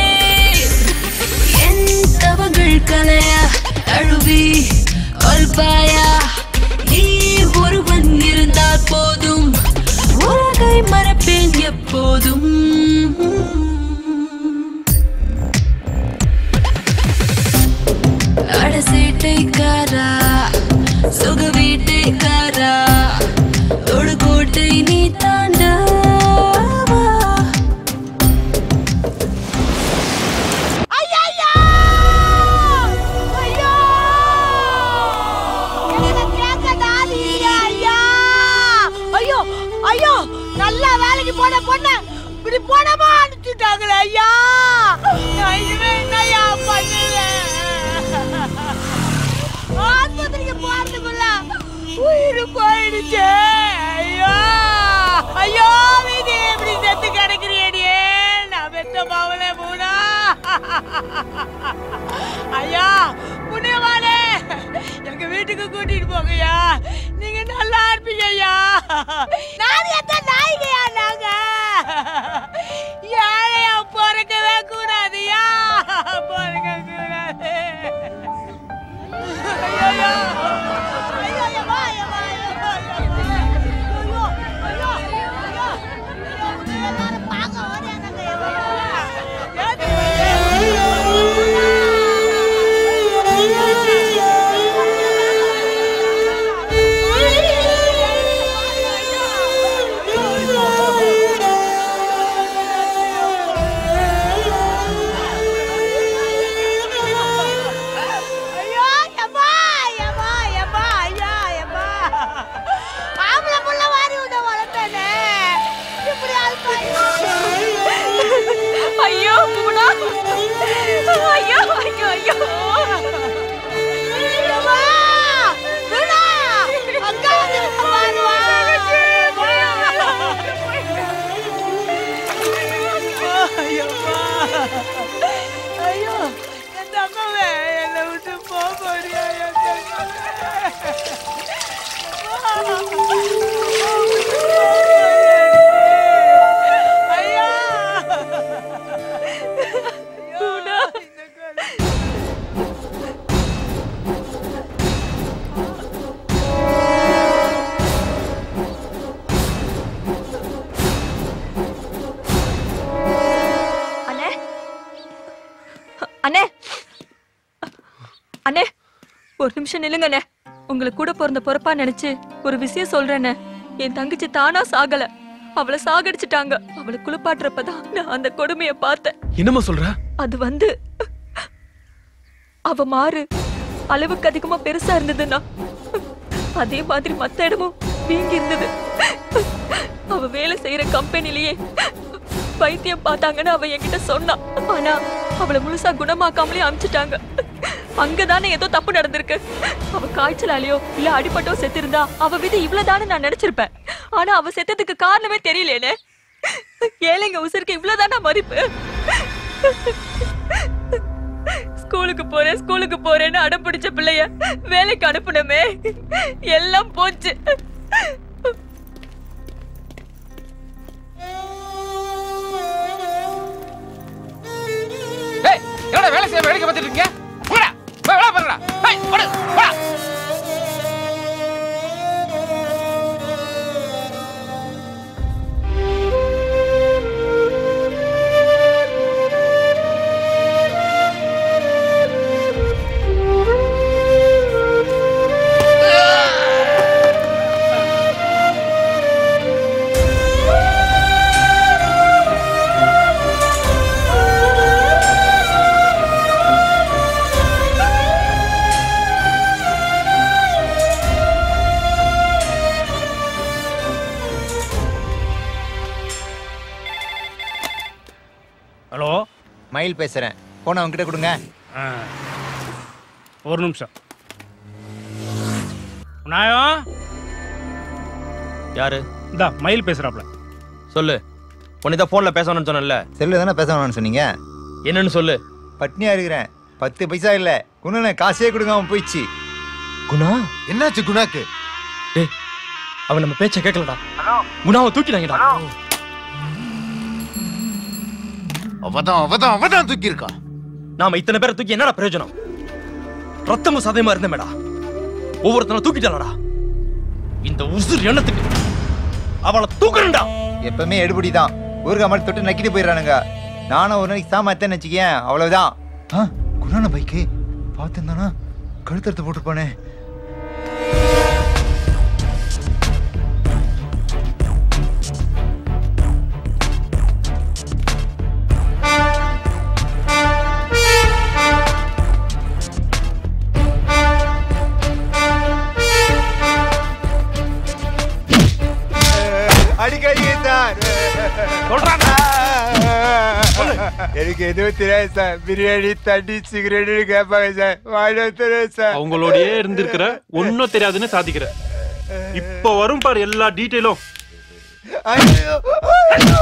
என் தவங்கள் கலையா தழுவி கொல்பாயா நீ ஒருவன் இருந்தால் போதும் உலகை மறப்பேன் எப்போதும் அடசேட்டைக்காரா சுக வீட்டைக்காரா தொடுகோட்டை நீ தாண்டவா ஐயோ ஐயோ நல்லா வேலைக்கு போன பொண்ணு இப்படி போனமா அனுப்பிச்சுட்டாங்களே ஐயா நான் இனிமே என்னய்யா பண்ணுவேன் ஆஸ்பத்திரிக்கு போறதுக்குள்ள உயிர் போயிடுச்சு ஐயோ ஐயோ வீதி எப்படி செத்து கிடக்குறியடியே நான் பெத்த மாவளே பூனா ஐயா புண்ணியவானே எங்க வீட்டுக்கு கூட்டிட்டு போங்கய்யா நீங்க நல்லா இருப்பீங்க ஐயா நான் எத்த நாய்கையா நாங்க ஏழையா பிறக்கவே கூடாதுயா பிறக்க கூடாது ஐயோ ஐயோ ஐயோ ஐயோ ஐயோ எம்மா எம்மா எம்மா ஐயா எம்மா ஆம்பளை புள்ள வாரி விட வளர்த்தேனே இப்படி ஐயோ பூனா ஐயோ ஐயோ ஐயோ எம்மா துணா அக்கா வந்து பாருவா ஐயோ என் தங்கமே என்னை விட்டு போக முடியாது அண்ணே அண்ணே அண்ணே ஒரு நிமிஷம் நில்லுங்க அண்ணே உங்களுக்கு கூட பிறந்த பொறுப்பா நினைச்சு ஒரு விஷயம் சொல்றேண்ணே என் தங்கச்சி தானா சாகல அவளை சாகடிச்சிட்டாங்க அவளை குளிப்பாட்டுறப்பதான் நான் அந்த கொடுமைய பார்த்தேன் என்னம்மா சொல்ற அது வந்து அவ மாறு அளவுக்கு அதிகமா பெருசா இருந்ததுன்னா அதே மாதிரி மத்த இடமும் வீங்கி இருந்தது அவ வேலை செய்யற கம்பெனிலேயே வைத்தியம் பார்த்தாங்கன்னு அவ என்கிட்ட சொன்னா ஆனா அவளை முழுசா குணமாக்காமலே அமிச்சிட்டாங்க அங்கதானே ஏதோ தப்பு நடந்திருக்கு அவ காய்ச்சலாலேயோ இல்ல அடிபட்டோ செத்திருந்தா அவ விதி இவ்வளவுதானே நான் நினைச்சிருப்பேன் ஆனா அவ செத்ததுக்கு காரணமே தெரியலேனே ஏழைங்க உசுருக்கு இவ்வளவுதானா மதிப்பு ஸ்கூலுக்கு போறேன் ஸ்கூலுக்கு போறேன்னு அடம் பிடிச்ச பிள்ளைய வேலைக்கு அனுப்புனமே எல்லாம் போச்சு ஏய் என்னடா வேலை செய்ய வேலைக்கு பார்த்துட்டு இருக்கீங்க போடா போய் வேலை பாருங்கடா ஏய் போடு போடா ஹலோ மயில் பேசுறேன் போன அவங்ககிட்ட கொடுங்க ஆ. ஒரு நிமிஷம் நாயம் யாரு இந்தா மயில் பேசுறாப்ல சொல்லு உன்னை தான் ஃபோனில் பேசணும்னு சொன்னேன்ல செல்லு தானே பேசணும்னு சொன்னீங்க என்னன்னு சொல்லு பட்னியா இருக்கிறேன் பத்து பைசா இல்ல குணனை காசே கொடுக்காம போயிடுச்சு குணா என்னாச்சு குணாக்கு டேய் அவன் நம்ம பேச்சை கேட்கலடா குணாவை தூக்கிட்டாங்கடா அவதான் அவதான் அவதான் தூக்கி இருக்கா நாம இத்தனை பேரை தூக்கி என்னடா பிரயோஜனம் ரத்தமும் சதயமா இருந்தமேடா ஒவ்வொருத்தனை தூக்கிட்டாளடா இந்த உசுர் எண்ணத்துக்கு அவளை தூக்கணும்டா எப்பவுமே எடுபடி தான் ஊருக்கா மாதிரி தொட்டு நக்கிட்டு போயிடுறானுங்க நானும் ஒரு நாளைக்கு சாமாத்தேன்னு வச்சுக்கேன் அவ்வளவுதான் ஆ, குணான பைக்கு பார்த்துருந்தானா கழுத்தறுத்து போட்டுருப்பானே அடிக்கடி சார் எனக்கு எதுவும் தெரியாது சார் பிரியாணி தண்ணி சிகரெட் கேட்பாங்க சார் வாங்கிட்டு வந்துடுறேன் சார் அவங்களோடயே இருந்திருக்கிற ஒன்னும் தெரியாதுன்னு சாதிக்கிற இப்ப வரும் பாரு எல்லா டீட்டெயிலும் ஐயோ ஐயோ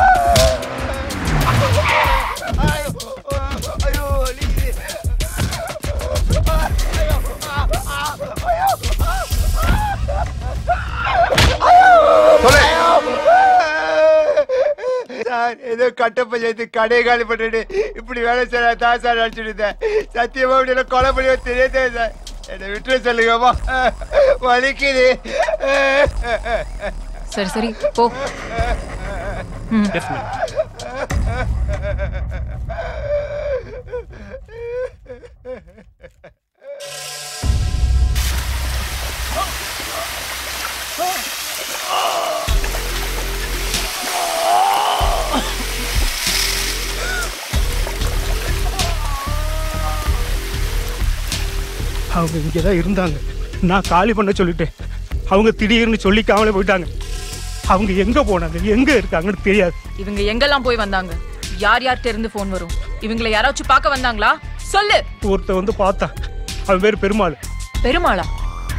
ஐயோ வலிக்குது. சார் ஏதோ கட்ட பஞ்சாயத்து கடை காலி பண்ணிட்டு இப்படி வேலை செய்ய தான் சார் நினைச்சிட்டு இருந்தேன் சத்தியமா இப்படி எல்லாம் கொலை பண்ணியோ தெரியாதே சார் என்னை விட்டு சொல்லுங்கம்மா வலிக்குது சரி சரி போ ம். அவங்க இங்கே தான் இருந்தாங்க நான் காலி பண்ண சொல்லிட்டேன் அவங்க திடீர்னு சொல்லிக்காமலே போயிட்டாங்க அவங்க எங்க போனாங்க எங்க இருக்காங்கன்னு தெரியாது இவங்க எங்கெல்லாம் போய் வந்தாங்க யார் யார்கிட்ட இருந்து ஃபோன் வரும் இவங்களை யாராச்சும் பார்க்க வந்தாங்களா சொல்லு ஒருத்தன் வந்து பார்த்தா அவன் பேர் பெருமாள் பெருமாளா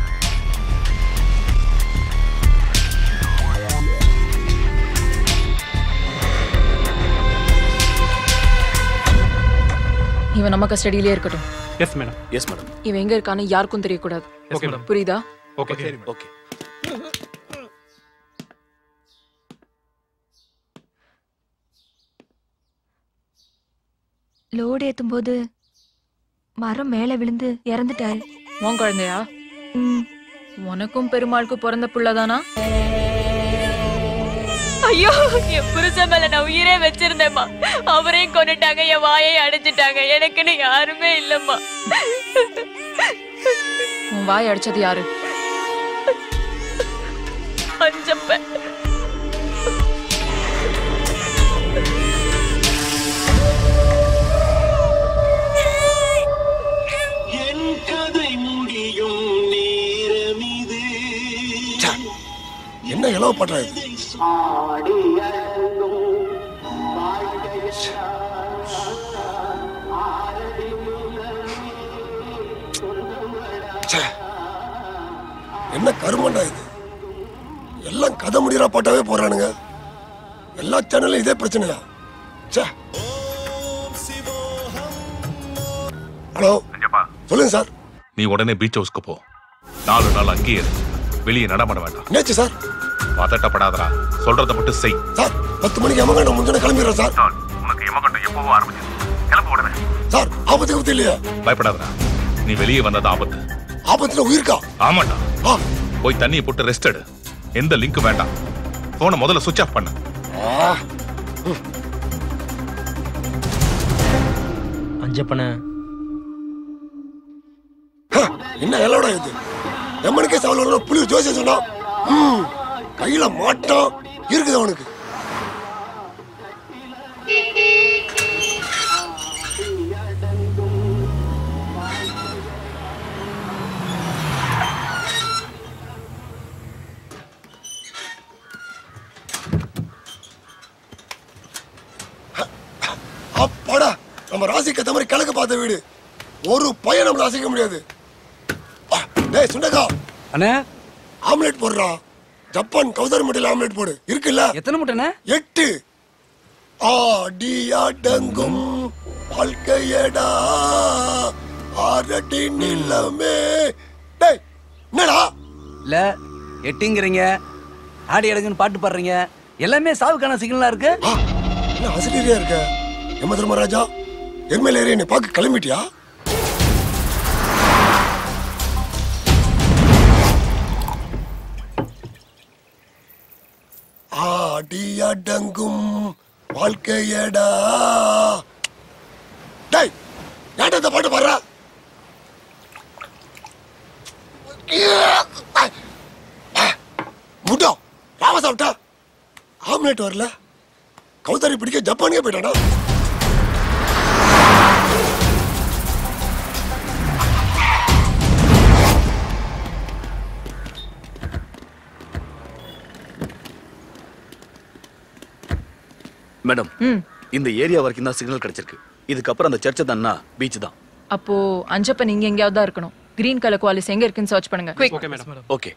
இவன் நம்ம கஸ்டடியிலே இருக்கட்டும் எஸ் மேடம் எஸ் மேடம் இவன் எங்க இருக்கான்னு யாருக்கும் தெரியக்கூடாது Okay, madam. புரியுதா ஓகே சரி ஓகே லோடு ஏத்தும் போது மரம் மேல விழுந்து இறந்துட்டாரு உன் குழந்தையா உனக்கும் பெருமாளுக்கும் பிறந்த புள்ளதானா ஐயோ என் புருஷன் மேல நான் உயிரே வச்சிருந்தேம்மா அவரையும் கொண்டுட்டாங்க என் வாயை அடைச்சிட்டாங்க எனக்குன்னு யாருமே இல்லம்மா உன் வாய் அடிச்சது யாரு அஞ்சப்ப என்ன இளவு பண்ற இது ச்சே. என்ன கருமண்டா இது எல்லாம் கதை முடிகிற பாட்டாவே போடுறானுங்க எல்லா சேனலும் இதே பிரச்சனையா ச்சே. ஹலோ சொல்லுங்க சார் நீ உடனே பீச் ஹவுஸ்க்கு போ நாலு நாள் அங்கேயே இரு வெளியே நடமாட வேண்டாம் என்னாச்சு சார் பதட்டப்படாதடா சொல்றத மட்டும் செய் சார் பத்து மணிக்கு எமகண்டம் முந்தின கிளம்பிடுறேன் சார் உனக்கு எமகண்டம் எப்பவோ ஆரம்பிச்சு கிளம்ப உடனே சார் ஆபத்து கபத்து இல்லையா பயப்படாதடா நீ வெளியே வந்தது ஆபத்து ஆபத்துல உயிருக்கா ஆமாண்டா போய் தண்ணியை போட்டு ரெஸ்ட் எடு எந்த லிங்க் வேண்டாம் போனை முதல்ல சுவிட்ச் ஆஃப் பண்ணு அஞ்சப்பன என்ன எல்லோட இது எம்மனுக்கே சவால் புளி ஜோசிய சொன்னா ம், கையில மாட்டம் இருக்குது அவனுக்கு நம்ம ராசிக்கு ஏத்த மாதிரி கிழக்கு பார்த்த வீடு ஒரு பையன் நம்மள அசைக்க முடியாது ஆ, டேய் சுண்டக்கா அண்ணே ஆம்லெட் போடுறா ஜப்பான் கௌதர் முட்டையில் ஆம்லெட் போடு இருக்குல்ல எத்தனை முட்டைண்ணே எட்டு ஆடி அடங்கும் வாழ்க்கையடா ஆரடி நிலமே டேய் என்னடா இல்ல எட்டுங்கிறீங்க ஆடி அடங்குன்னு பாட்டு பாடுறீங்க எல்லாமே சாவுக்கான சிக்னலா இருக்கு என்ன ஆசிரியரா இருக்க எம்ம தர்மராஜா எம்எல்ஏ என்னை பார்க்க கிளம்பிட்டியா ஆடி அடங்கும் வாழ்க்கையடா டேய் ஏன்டா இந்த பாட்டு பாடுற முட்டா ராம சாப்பிட்டா ஆம்லெட் வரல கௌதாரி பிடிக்க ஜப்பானுக்கே போயிட்டானா மேடம் இந்த ஏரியா வரைக்கும் தான் சிக்னல் கிடைச்சிருக்கு இதுக்கப்புறம் அந்த சர்ச்சை தான்னா பீச் தான் அப்போ அஞ்சப்பன் இங்க எங்கேயாவது தான் இருக்கணும் கிரீன் கலர் குவாலிஸ் எங்க இருக்குன்னு சர்ச் பண்ணுங்க குவிக் ஓகே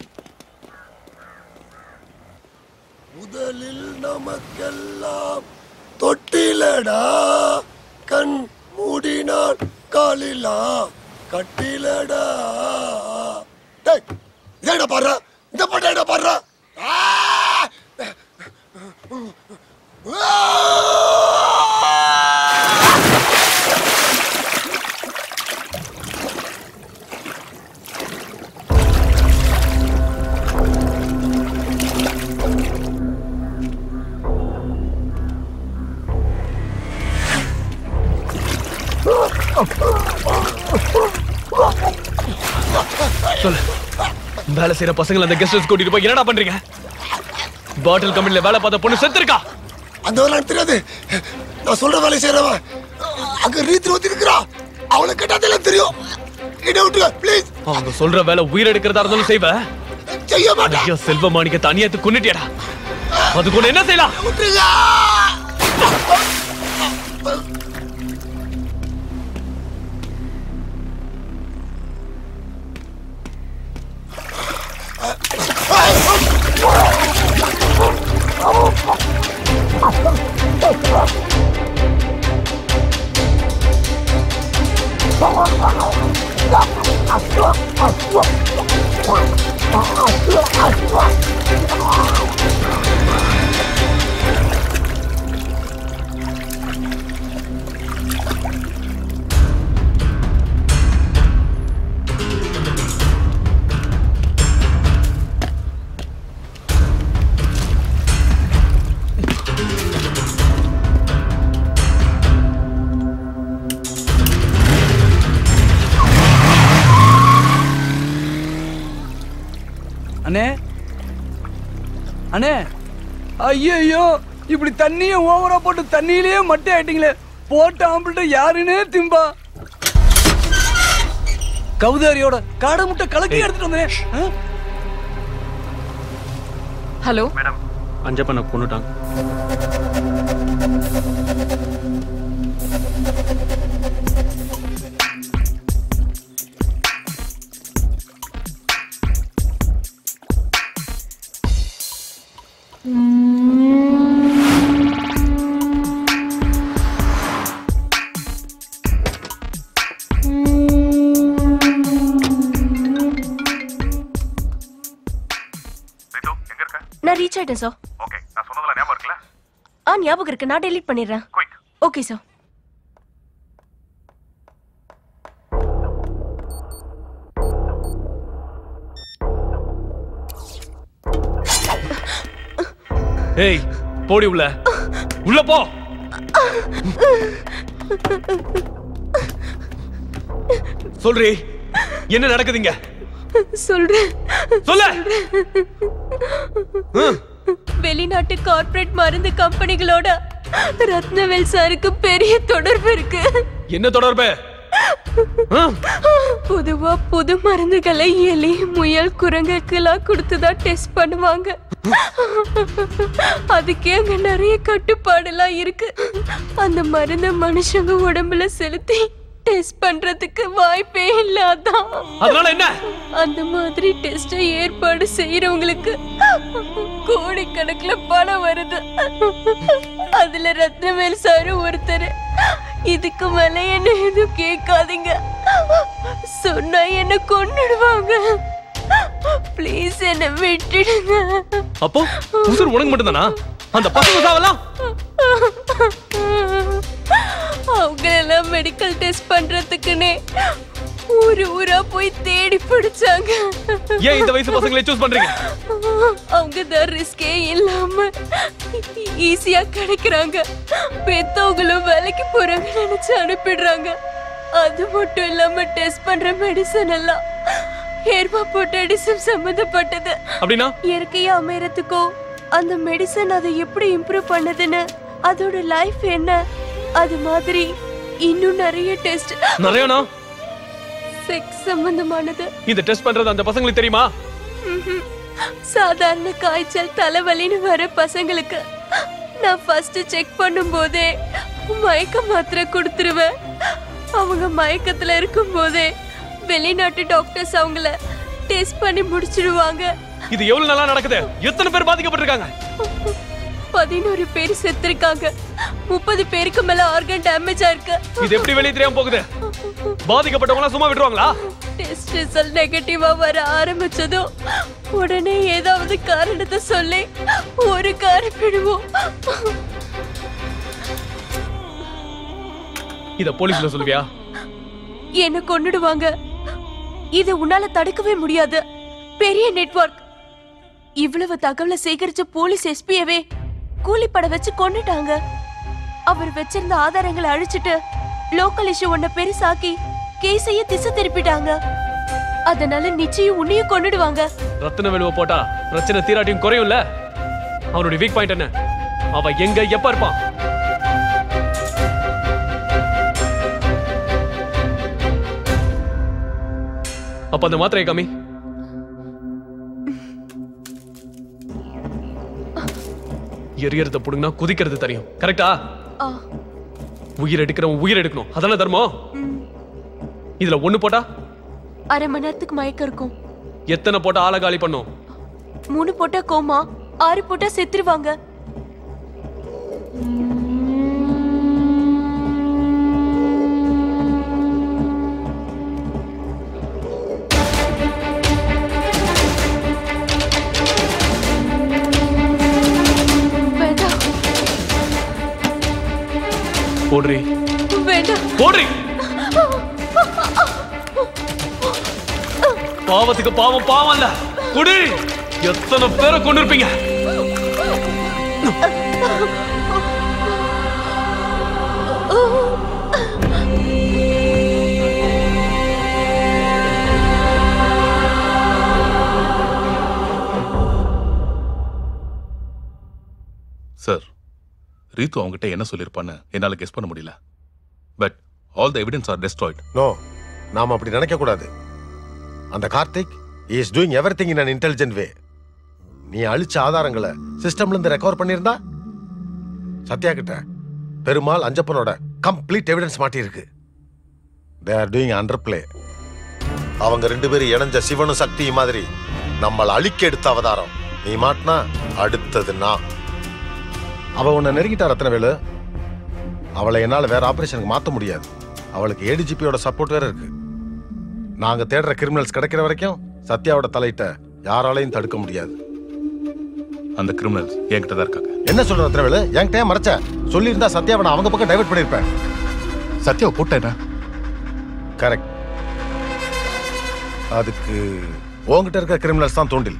முதலில் நமக்கெல்லாம் தொட்டிலடா கண் மூடினான் காலிலா கட்டிலடா டேய் இதேடா பாடுற இந்த பாட்டு என்ன பாடுற சொல்லு வேலை செய்யற பசங்களை அந்த கெஸ்ட் ஹவுஸ் கூட்டிட்டு போய் என்னடா பண்றீங்க பாட்டில் கம்பெனில வேலை பார்த்த பொண்ணு செத்துருக்கா அந்த வேலை எனக்கு தெரியாது நான் சொல்ற வேலையை செய்யறவன் அங்க ரீத்தி ஊத்தி இருக்கிறா அவளை கேட்டாதெல்லாம் தெரியும் என்ன விட்டுங்க ப்ளீஸ் அவங்க சொல்ற வேலை உயிர் எடுக்கிறதா இருந்தாலும் செய்வ செய்ய மாட்டேன் ஐயோ செல்வ மாணிக்க தனியாத்து கொன்னுட்டியடா அதுக்கு ஒண்ணு என்ன செய்யலாம் விட்டுருங்க அண்ணே அண்ணே ஐயோ இப்படி தண்ணிய ஓவரா போட்டு தண்ணியிலேயே மட்டை ஆயிட்டீங்களே போட்ட ஆம்பிள்ட்ட யாருன்னே திம்பா கவுதாரியோட காடை முட்டை கலக்கி எடுத்துட்டு வந்தேன் ஆ? ஹலோ மேடம் அஞ்சப்பனை கொண்டுட்டாங்க நான் ரீச் ஆயிட்டேன் சார் ஓகே நான் சொன்னதெல்லாம் ஞாபகம் இருக்குல்ல ஆ ஞாபகம் இருக்கு நான் டெலீட் பண்ணிடுறேன் ஓகே சார் ஏய் போடி உள்ள உள்ள போ சொல்றி என்ன நடக்குதுங்க சொல்றேன் சொல்லு வெளிநாட்டு கார்ப்பரேட் மருந்து கம்பெனிகளோட ரத்னவேல் சாருக்கு பெரிய தொடர்பு இருக்கு என்ன தொடர்பு பொதுவா புது மருந்துகளை எலி முயல் குரங்குக்கெல்லாம் கொடுத்துதான் டெஸ்ட் பண்ணுவாங்க அதுக்கே அங்க நிறைய கட்டுப்பாடெல்லாம் இருக்கு அந்த மருந்த மனுஷங்க உடம்புல செலுத்தி டெஸ்ட் பண்றதுக்கு வாய்ப்பே இல்ல அதான் அதனால என்ன அந்த மாதிரி டெஸ்ட ஏற்பாடு செய்யறவங்களுக்கு கோடிக்கணக்குல பணம் வருது அதுல ரத்னவேல் சாரு ஒருத்தர் இதுக்கு மேல என்ன எதுவும் கேட்காதீங்க சொன்னா என்ன கொன்னுடுவாங்க ப்ளீஸ் என்ன விட்டுடுங்க அப்போ உசுர் உனக்கு மட்டும்தானா அந்த பசங்க சாவலாம் அவங்களெல்லாம் மெடிக்கல் டெஸ்ட் பண்றதுக்குன்னே ஊரு ஊரா போய் தேடி பிடிச்சாங்க ஏன் இந்த வயசு பசங்களை சூஸ் பண்றீங்க அவங்க தான் ரிஸ்கே இல்லாம ஈஸியா கிடைக்கிறாங்க பெத்தவங்களும் வேலைக்கு போறாங்க நினைச்சு அனுப்பிடுறாங்க அது மட்டும் இல்லாம டெஸ்ட் பண்ற மெடிசன் எல்லாம் ஹேர்மாபோட்டடிசம் சம்பந்தப்பட்டது அப்படின்னா இயற்கையா அமையறதுக்கோ அந்த மெடிசன் அதை எப்படி இம்ப்ரூவ் பண்ணுதுன்னு அதோட லைஃப் என்ன அது மாதிரி இன்னும் நிறைய டெஸ்ட் நிறையனா செக்ஸ் சம்பந்தமானது இந்த டெஸ்ட் பண்றது அந்த பசங்களுக்கு தெரியுமா ம்ஹும். சாதாரண காய்ச்சல் தலைவலின்னு வர பசங்களுக்கு நான் ஃபர்ஸ்ட் செக் பண்ணும்போதே மயக்க மாத்திரை கொடுத்துருவேன் அவங்க மயக்கத்துல இருக்கும்போதே வெளிநாட்டு டாக்டர்ஸ் அவங்கள டெஸ்ட் பண்ணி முடிச்சிடுவாங்க இது எவ்வளவு நல்லா நடக்குது எத்தனை பேர் பாதிக்கப்பட்டிருக்காங்க பதினோரு பேர் செத்துருக்காங்க முப்பது பேருக்கு மேல ஆர்கன் டேமேஜ் ஆயிருக்கு இது எப்படி வெளியே தெரியாம போகுது பாதிக்கப்பட்டவங்க சும்மா விட்டுருவாங்களா டெஸ்ட் ரிசல்ட் நெகட்டிவா வர ஆரம்பிச்சதும் உடனே ஏதாவது காரணத்தை சொல்லி ஒரு காரை பிடுவோம் இத போலீஸ்ல சொல்லுவியா என்ன கொன்னுடுவாங்க இத உன்னால தடுக்கவே முடியாது பெரிய நெட்வொர்க் இவ்வளவு தகவலை சேகரிச்ச போலீஸ் எஸ்பியவே கூலிப்பட வச்சு கொன்னுட்டாங்க அவர் வச்சிருந்த ஆதாரங்களை அழிச்சிட்டு லோக்கல் இஷ்யூ ஒன்ன பெருசாக்கி கேஸையே திசை திருப்பிட்டாங்க அதனால நிச்சயம் உன்னையும் கொன்னுடுவாங்க ரத்தின வெலுவ போட்டா பிரச்சனை தீராட்டியும் குறையும்ல அவனுடைய வீக் பாயிண்ட் என்ன அவ எங்க எப்ப இருப்பான் அப்ப அந்த மாத்திரையை காமி எரியறத புடுங்கினா குதிக்கிறது தெரியும் கரெக்டா ஆ, உயிர் எடுக்கிறவன் உயிர் எடுக்கணும் அதானே தர்மம் இதுல ஒண்ணு போட்டா அரை மணி நேரத்துக்கு மயக்கம் இருக்கும் எத்தனை போட்டா ஆளை காலி பண்ணும் மூணு போட்டா கோமா ஆறு போட்டா செத்துருவாங்க வேண்டாம் போடுறி வேண்டாம் போடுறி பாவத்துக்கு பாவம் பாவம் இல்ல குடி எத்தனை பேரை கொண்டு இருப்பீங்க சார் ரீத்து அவங்ககிட்ட என்ன சொல்லியிருப்பான்னு என்னால கெஸ் பண்ண முடியல but all the evidence are destroyed no நாம அப்படி நினைக்க கூடாது அந்த Karthik is doing everything in an intelligent way நீ அழிச்ச ஆதாரங்களை சிஸ்டம்ல இருந்து ரெக்கவர் பண்ணியிருந்தா சத்யா கிட்ட பெருமாள் அஞ்சப்பனோட கம்ப்ளீட் எவிடன்ஸ் மாட்டியிருக்கு they are doing under play அவங்க ரெண்டு பேரும் இணைஞ்ச சிவனும் சக்தியும் மாதிரி நம்மளை அழிக்க எடுத்த அவதாரம் நீ மாட்டினா அடுத்தது நான் அவ உன்னை நெருங்கிட்டா ரத்னவேலு அவளை என்னால் வேற ஆபரேஷனுக்கு மாற்ற முடியாது அவளுக்கு ஏடிஜிபியோட சப்போர்ட் வேற இருக்கு நாங்க தேடுற கிரிமினல்ஸ் கிடைக்கிற வரைக்கும் சத்யாவோட தலையிட்ட யாராலையும் தடுக்க முடியாது அந்த கிரிமினல்ஸ் என்கிட்ட தான் இருக்காங்க என்ன சொல்ற ரத்னவேலு என்கிட்ட ஏன் மறைச்ச சொல்லியிருந்தா சத்யாவை நான் அவங்க பக்கம் டைவர்ட் பண்ணியிருப்பேன் சத்யாவை போட்டேனா கரெக்ட் அதுக்கு உன்கிட்ட இருக்க கிரிமினல்ஸ் தான் தூண்டில்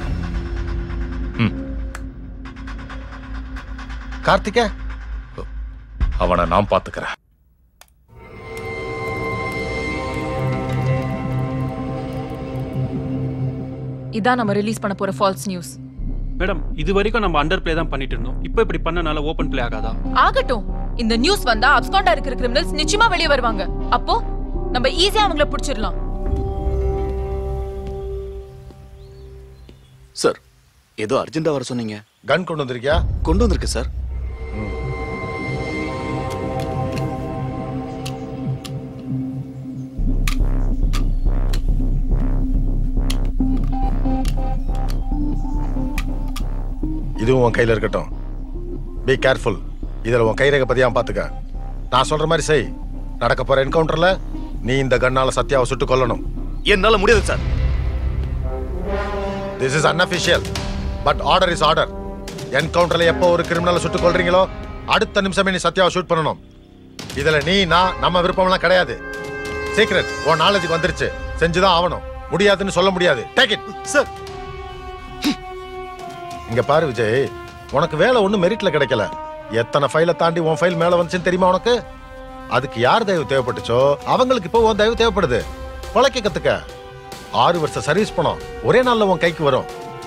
கார்த்திகே அவனை நான் பாத்துக்கிறேன் இதான் நம்ம ரிலீஸ் பண்ண போற ஃபால்ஸ் நியூஸ் மேடம் இது வரைக்கும் நம்ம அண்டர் ப்ளே தான் பண்ணிட்டு இருந்தோம் இப்போ இப்படி பண்ணனால ஓபன் ப்ளே ஆகாதா ஆகட்டும் இந்த நியூஸ் வந்தா அப்ஸ்காண்டா இருக்கிற கிரிமினல்ஸ் நிச்சயமா வெளியே வருவாங்க அப்போ நம்ம ஈஸியா அவங்கள பிடிச்சிடலாம் சார் ஏதோ அர்ஜென்ட்டா வர சொன்னீங்க கன் கொண்டு வந்திருக்கியா கொண்டு வந்திருக்கு சார் இதுவும் உன் கையில இருக்கட்டும் பி கேர்ஃபுல் இதுல உன் கைரேகை பதியாம பாத்துக்க நான் சொல்ற மாதிரி செய் நடக்க போற என்கவுண்டர்ல நீ இந்த கண்ணால சத்யாவை சுட்டு கொல்லணும் என்னால முடியாது sir this is unofficial but order is order என்கவுண்டர்ல எப்போ ஒரு கிரிமினலை சுட்டு கொல்றீங்களோ அடுத்த நிமிஷமே நீ சத்யாவை ஷூட் பண்ணணும் இதுல நீ நான் நம்ம விருப்பம்லாம் கிடையாது சீக்ரெட் உன் நாலேஜுக்கு வந்துருச்சு செஞ்சுதான் ஆகணும் முடியாதுன்னு சொல்ல முடியாது டேக் இட் சார் இங்க பாரு விஜய் உனக்கு வேலை ஒண்ணும் மெரிட்ல கிடைக்கல எத்தனை ஃபைலை தாண்டி உன் ஃபைல் மேல வந்துச்சுன்னு தெரியுமா உனக்கு அதுக்கு யார் தயவு தேவைப்பட்டுச்சோ அவங்களுக்கு இப்போ உன் தயவு தேவைப்படுது பழக்க கத்துக்க ஆறு வருஷம் சர்வீஸ் பணம் ஒரே நாள்ல உன் கைக்கு வரும்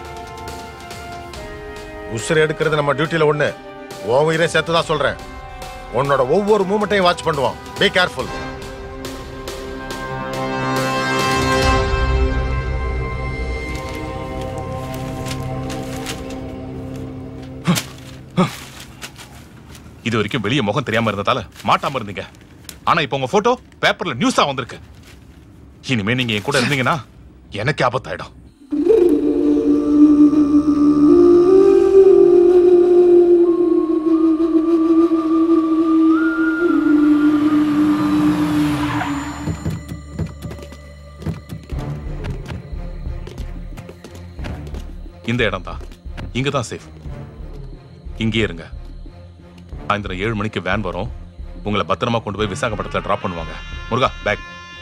உசுரை எடுக்கிறது நம்ம டியூட்டில ஒண்ணு உன் உயிரை சேர்த்து தான் சொல்றேன் உன்னோட ஒவ்வொரு மூமெண்ட்டையும் வாட்ச் பண்ணுவோம் பி கேர்ஃபுல் இது வரைக்கும் வெளிய முகம் தெரியாம இருந்ததால மாட்டாம இருந்தீங்க ஆனா இப்போ உங்க போட்டோ பேப்பர்ல நியூஸா வந்திருக்கு இனிமே நீங்க என் கூட இருந்தீங்கன்னா எனக்கு ஆபத்தாயிடும் இந்த இடம் தான் இங்க தான் சேஃப் இங்கேயே இருங்க சாயந்தரம் ஏழு மணிக்கு வேன் வரும் உங்களை பத்திரமா கொண்டு போய் விசாகப்பட்டினத்துல டிராப் பண்ணுவாங்க முருகா பேக்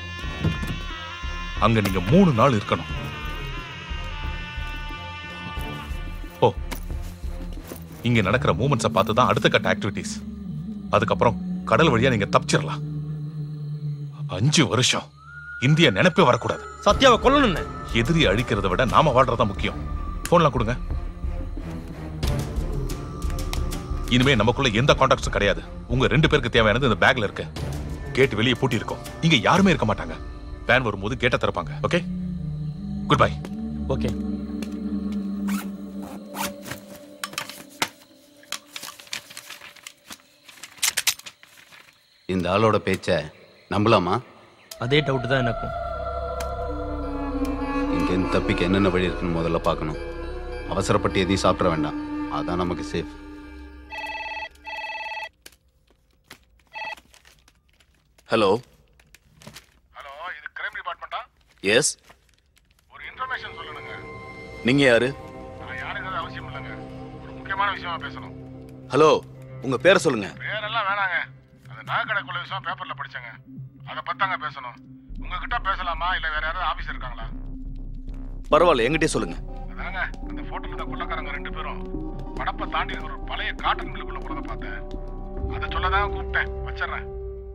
அங்க நீங்க மூணு நாள் இருக்கணும் ஓ இங்க நடக்கிற மூமெண்ட்ஸை பார்த்து தான் அடுத்த கட்ட ஆக்டிவிட்டீஸ் அதுக்கப்புறம் கடல் வழியா நீங்க தப்பிச்சிடலாம் அஞ்சு வருஷம் இந்திய நினைப்பே வரக்கூடாது சத்யாவை கொல்லணும்னு எதிரி அழிக்கிறத விட நாம வாழ்றதா முக்கியம் போன்லாம் கொடுங்க இனிமே நமக்குள்ள எந்த கான்டாக்ட்ஸும் கிடையாது உங்க ரெண்டு பேருக்கு தேவையானது இந்த பேக்ல இருக்கு கேட் வெளியே பூட்டி இருக்கும் இங்க யாருமே இருக்க மாட்டாங்க வேன் வரும்போது கேட்டை திறப்பாங்க ஓகே குட் பை ஓகே இந்த ஆளோட பேச்ச நம்பலாமா அதே டவுட் தான் எனக்கும் இங்கேருந்து தப்பிக்க என்னென்ன வழி இருக்குன்னு முதல்ல பார்க்கணும் அவசரப்பட்டு எதையும் சாப்பிட வேண்டாம் அதான் நமக்கு சேஃப் ஹலோ ஹலோ இது கிரைம் டிபார்ட்மெண்டா எஸ் ஒரு இன்ஃபர்மேஷன் சொல்லணுங்க நீங்க யாரு நான் யாருங்கிறது அவசியம் இல்லைங்க ஒரு முக்கியமான விஷயமா பேசணும் ஹலோ உங்க பேரை சொல்லுங்க பேரெல்லாம் வேணாங்க அந்த நகைக்கடை கொள்ள விஷயம் பேப்பர்ல படிச்சேங்க அதை பத்தாங்க பேசணும் உங்ககிட்ட பேசலாமா இல்ல வேற யாராவது ஆபீஸ் இருக்காங்களா பரவாயில்ல என்கிட்டயே சொல்லுங்க அதாங்க அந்த போட்டோல இருந்த கொள்ளக்காரங்க ரெண்டு பேரும் படப்பை தாண்டி ஒரு பழைய காட்டன் மில்லுக்குள்ள போறத பார்த்தேன் அதை சொல்லதான் கூப்பிட்டேன் வச்சிடுறேன்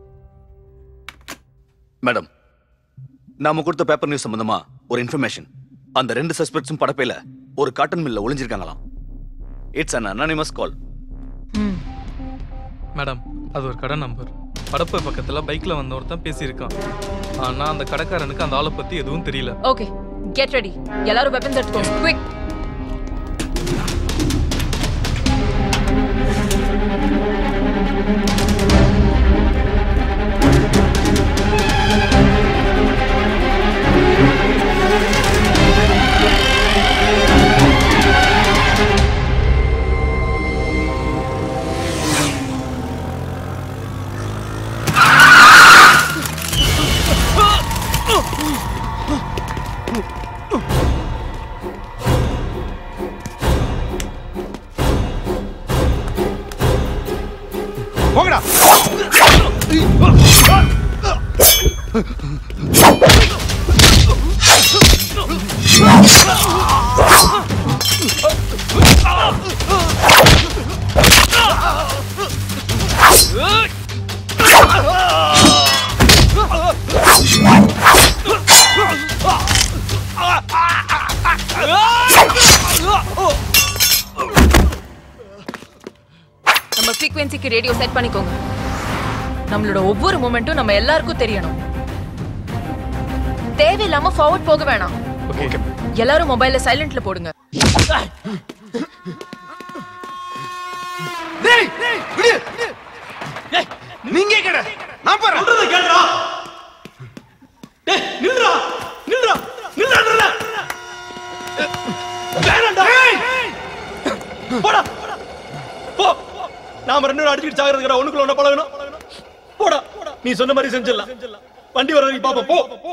மேடம் நாம கொடுத்த பேப்பர் நியூஸ் சம்பந்தமா ஒரு இன்ஃபர்மேஷன் அந்த ரெண்டு சஸ்பெக்ட்ஸும் படப்பையில ஒரு காட்டன் மில்ல ஒளிஞ்சிருக்காங்களாம் it's an anonymous call madam அது ஒரு கடை நம்பர் படப்பு பக்கத்துல பைக்ல வந்த ஒருத்தன் பேசியிருக்கான் ஆனா அந்த கடைக்காரனுக்கு அந்த ஆளை பத்தி எதுவும் தெரியல ஓகே கெட் ரெடி எல்லாரும் வெப்பன்ஸ் எடுத்துக்கோங்க குவிக் போங்கடா நம்ம ஃப்ரீக்வன்சிக்கு ரேடியோ செட் பண்ணிக்கோங்க நம்மளோட ஒவ்வொரு மூமெண்ட்டும் நம்ம எல்லாருக்கும் தெரியணும் தேவையில்லாம ஃபார்வர்ட் போக வேணாம் எல்லாரும் மொபைல்ல சைலண்ட்ல போடுங்க டேய் விடு டேய் நீங்க கேட நான் போறேன் சொல்றத கேளுடா டேய் நில்லுடா நில்லுடா நில்லுடா வேணாம்டா போடா போ நாம ரெண்டு பேரும் அடிச்சிட்டு சாகிறதுக்கடா ஒண்ணுக்குள்ள ஒண்ணு பழகணும் போடா நீ சொன்ன மாதிரி செஞ்சிடலாம் வண்டி வர வரைக்கும் பாப்போம் போ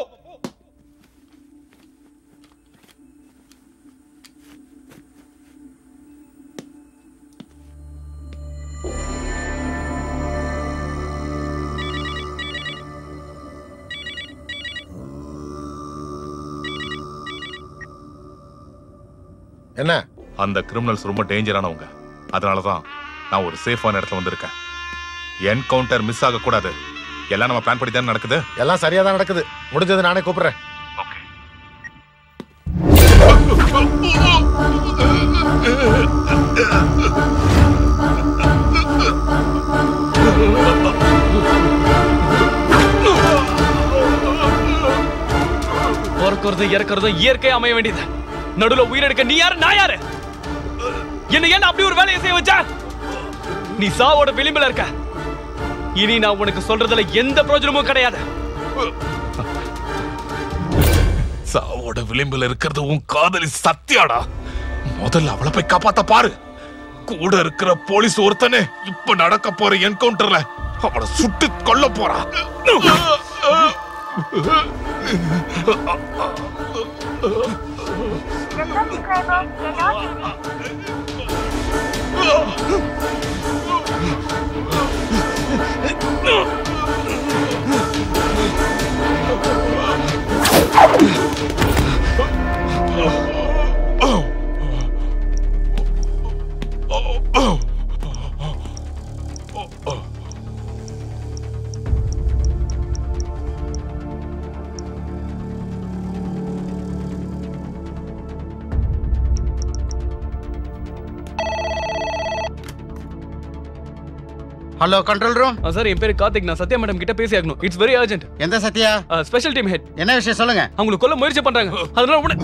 என்ன அந்த கிரிமினல்ஸ் ரொம்ப டேஞ்சரானவங்க அதனால தான் நான் ஒரு சேஃபான இடத்துல வந்திருக்கேன் என்கவுண்டர் மிஸ் ஆக கூடாது எல்லாம் நம்ம பிளான் படி தானே நடக்குது எல்லாம் சரியா தான் நடக்குது முடிஞ்சது நானே கூப்பிடுறேன் பிறக்கிறதும் இறக்கிறதும் இயற்கை அமைய வேண்டியது நடுவுல உயிரெடுக்க நீ யாரு நான் யாரு என்ன ஏன் அப்படி ஒரு வேலையை செய்ய வச்ச நீ சாவோட விளிம்புல இருக்க இனி நான் உனக்கு சொல்றதுல எந்த பிரயோஜனமும் கிடையாது சாவோட விளிம்புல இருக்கிறது உன் காதலி சத்யாடா முதல்ல அவளை போய் காப்பாத்த பாரு கூட இருக்கிற போலீஸ் ஒருத்தனே இப்ப நடக்க போற என்கவுண்டர்ல அவளை சுட்டு கொல்ல போறா ஹலோ கண்ட்ரோல் ரூம் சார் என் பேரு கார்த்திக் நான் சத்யா மேடம் கிட்ட பேசி ஆகணும் இட்ஸ் வெரி அர்ஜென்ட் எந்த சத்யா ஸ்பெஷல் டீம் ஹெட் என்ன விஷயம் சொல்லுங்க அவங்களுக்கு கொல்ல முயற்சி பண்றாங்க அதனால உடனே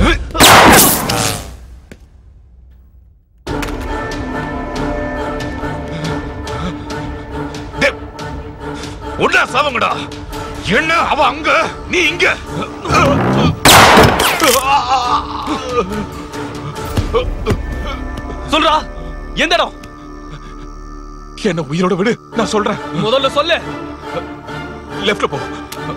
உடனே சாவங்கடா என்ன அவ அங்க நீ இங்க சொல்றா எந்த இடம் என்ன உயிரோட விடு நான் சொல்றேன் முதல்ல சொல்லு லெஃப்ட்ல போ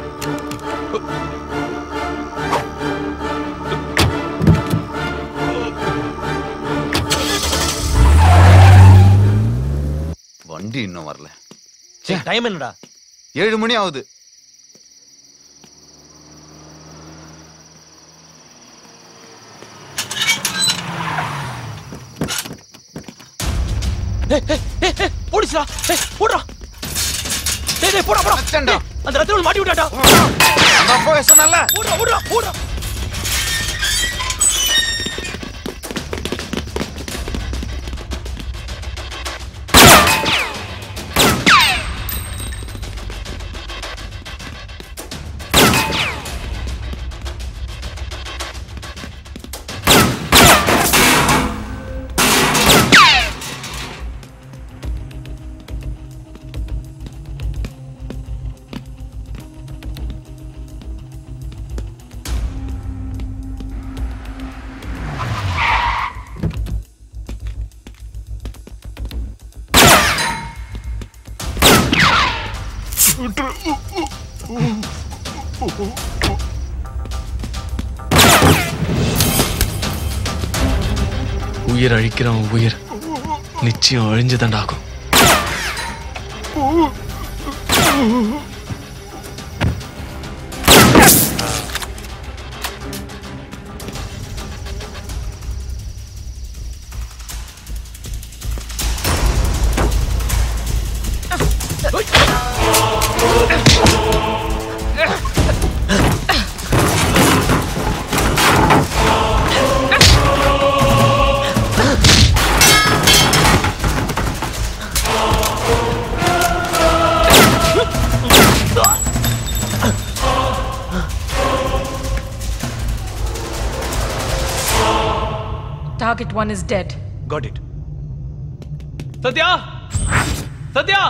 வண்டி இன்னும் வரல டைம் என்னடா ஏழு மணி ஆகுது போலீஸ்ரா ஏய் போடுறா டேய் டேய் போடா போடா டேய், அந்த ரத்தின மாட்டி விட்டாடா அந்த அப்பா சொன்னல போடுறா போடுறா போடுறா உயிர் அழிக்கிறவன் உயிர் நிச்சயம் அழிஞ்சுதாண்டாகும் Ah! Target one is dead. Got it. Sathya Sathya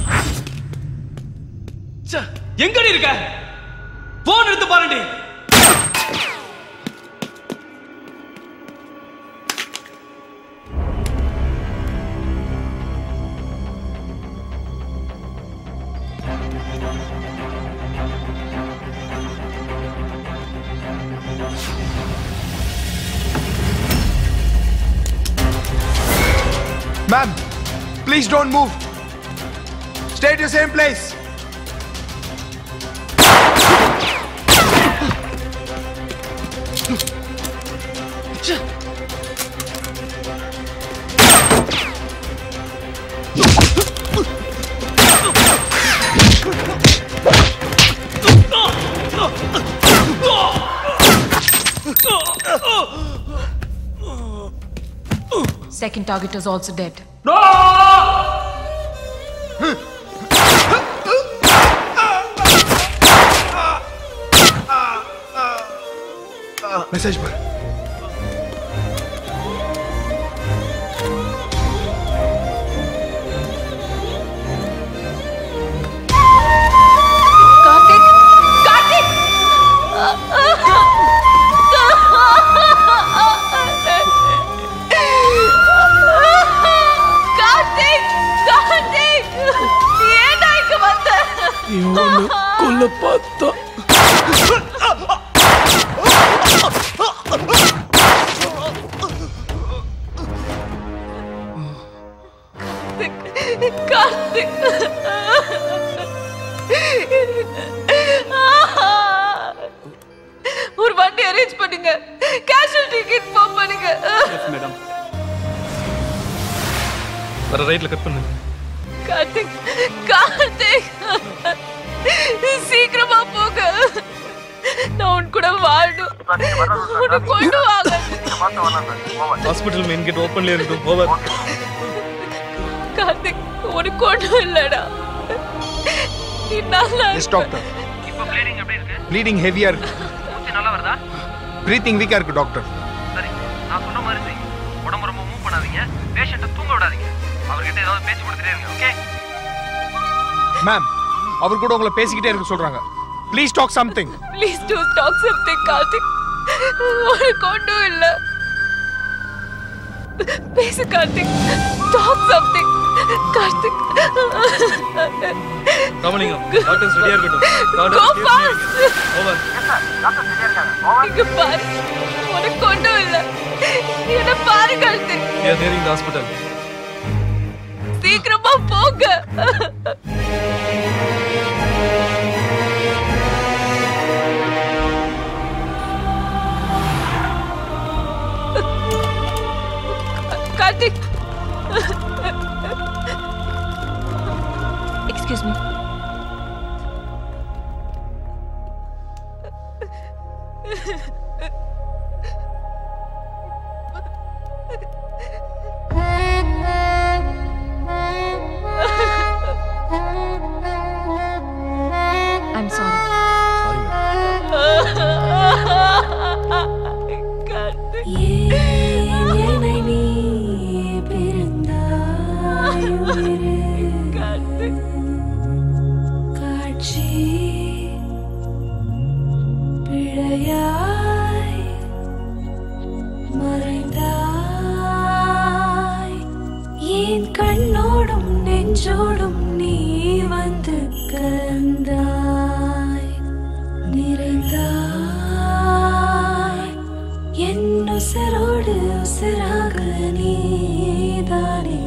ச்சே, எங்கடி இருக்க போன் எடுத்து பாருடி Ma'am, please don't move. Stay at your same place. Second target is also dead. Message பாரு கார்த்திக் கார்த்திக் கார்த்திக் கார்த்திக் நீ ஏன்டா இங்க வந்த இவனை கொல்ல பார்த்தா கார்த்திக் ஒரு வண்டி அரேஞ்ச் பண்ணுங்க கேஷுவல்டிக்கு இன்ஃபார்ம் பண்ணுங்க மேடம் வர ரைட்ல கட் பண்ணு கார்த்திக் கார்த்திக் சீக்கிரமா போங்க நான் உன் கூட வாழணும் உன்னை கொண்டு வாங்க ஹாஸ்பிட்டல் மெயின் கேட் ஓப்பன்ல இருக்கும் ஓவர் கார்த்திக் உனக்கு ஒன்றும் இல்லடா நீ நல்லா எஸ் டாக்டர் இப்போ ப்ளீடிங் எப்படி இருக்கு ப்ளீடிங் ஹெவியா இருக்கு மூச்சு நல்லா வருதா ப்ரீத்திங் வீக்கா இருக்கு டாக்டர் சரி நான் சொன்ன மாதிரி செய்யுங்க உடம்பு ரொம்ப மூவ் பண்ணாதீங்க பேஷண்ட்டை தூங்க விடாதீங்க அவர்கிட்ட ஏதாவது பேச்சு கொடுத்துட்டே இருங்க ஓகே மேம் அவர் கூட உங்களை பேசிக்கிட்டே இருக்க சொல்றாங்க please talk something please do talk something Karthik உனக்கு ஒன்றும் இல்லை பேசு Karthik talk something Karthik Ramalingam doctors ரெடியா இருக்கட்டும் Go fast. ஓவர் இங்க பாரு உனக்கு ஒன்றும் இல்லை என்ன பாரு கார்த்திக் ஏ நேரிங் ஹாஸ்பிட்டல் சீக்கிரமா போங்க Karthik excuse me I'm sorry காட்சி பிழையாய் மறைந்தாய் என் கண்ணோடும் நெஞ்சோடும் நீ வந்து கலந்தாய் நிறைந்தாய் என் உசரோடு உசராக நீதானே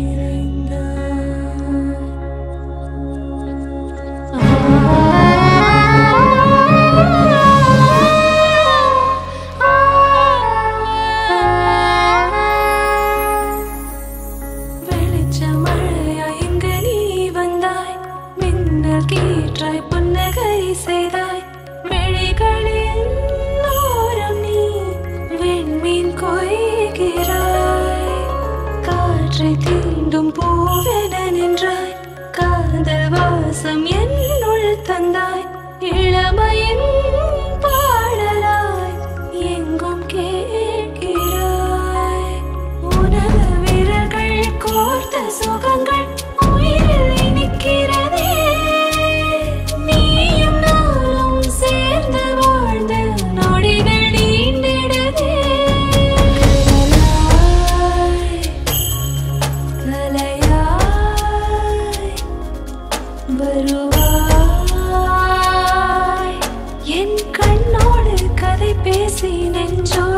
வெளிச்ச மழையா எங்க நீ வந்தாய் மின்னல் கீற்றாய் புன்னகை செய்தாய் விழிகளில் ஓரம் நீ வெண்மீன் கொய்கிறாய் காற்றை தீண்டும் பூவென நின்றாய் காதல் வாசம் என்னுள் தந்தாய் இளமையின் பாடலாய் எங்கும் கேட்கிறாய்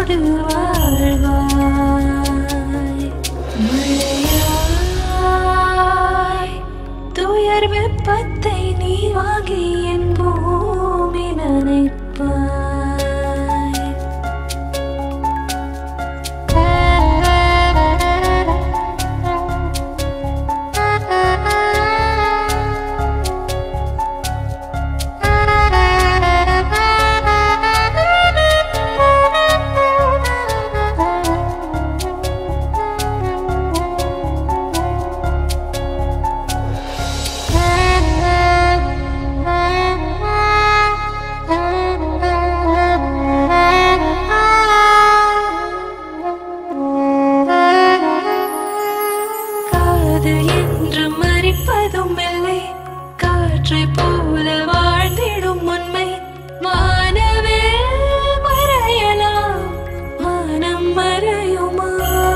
எப்போது வாழ்வாய் மழையாய் துயர் வெப்பத்தை நீ வாங்கி என் பூமி நனைப்பாய் காதல் என்று மறிப்பதும் இல்லை காற்றை போல வாழ்ந்திடும் உண்மை வானவே மறையலாம் வானம் மறையுமா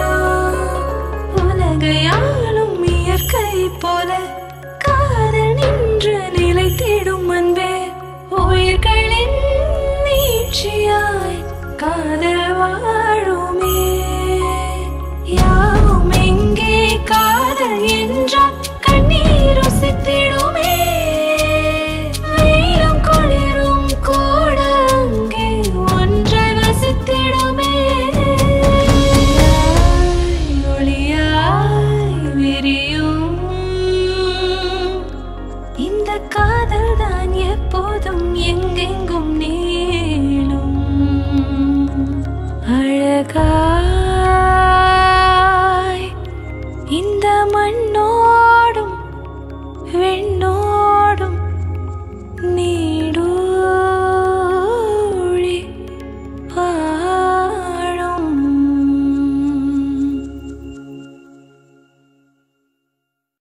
உலகையாளும் இயற்கை போல காதல் நின்று நிலைத்திடும் அன்பே உயிர்களின் நீட்சியாய் காதல் வாழுமே யாவும் எங்கே காதல் என்றால் கண்ணீர் ருசித்திடுமே வெயிலும் குளிரும் கூட அங்கே ஒன்றை வசித்திடுமே ஒளியாய் விரியும் இந்த காதல் தான் எப்போதும் எங்கெங்கும் நீளும் அழகா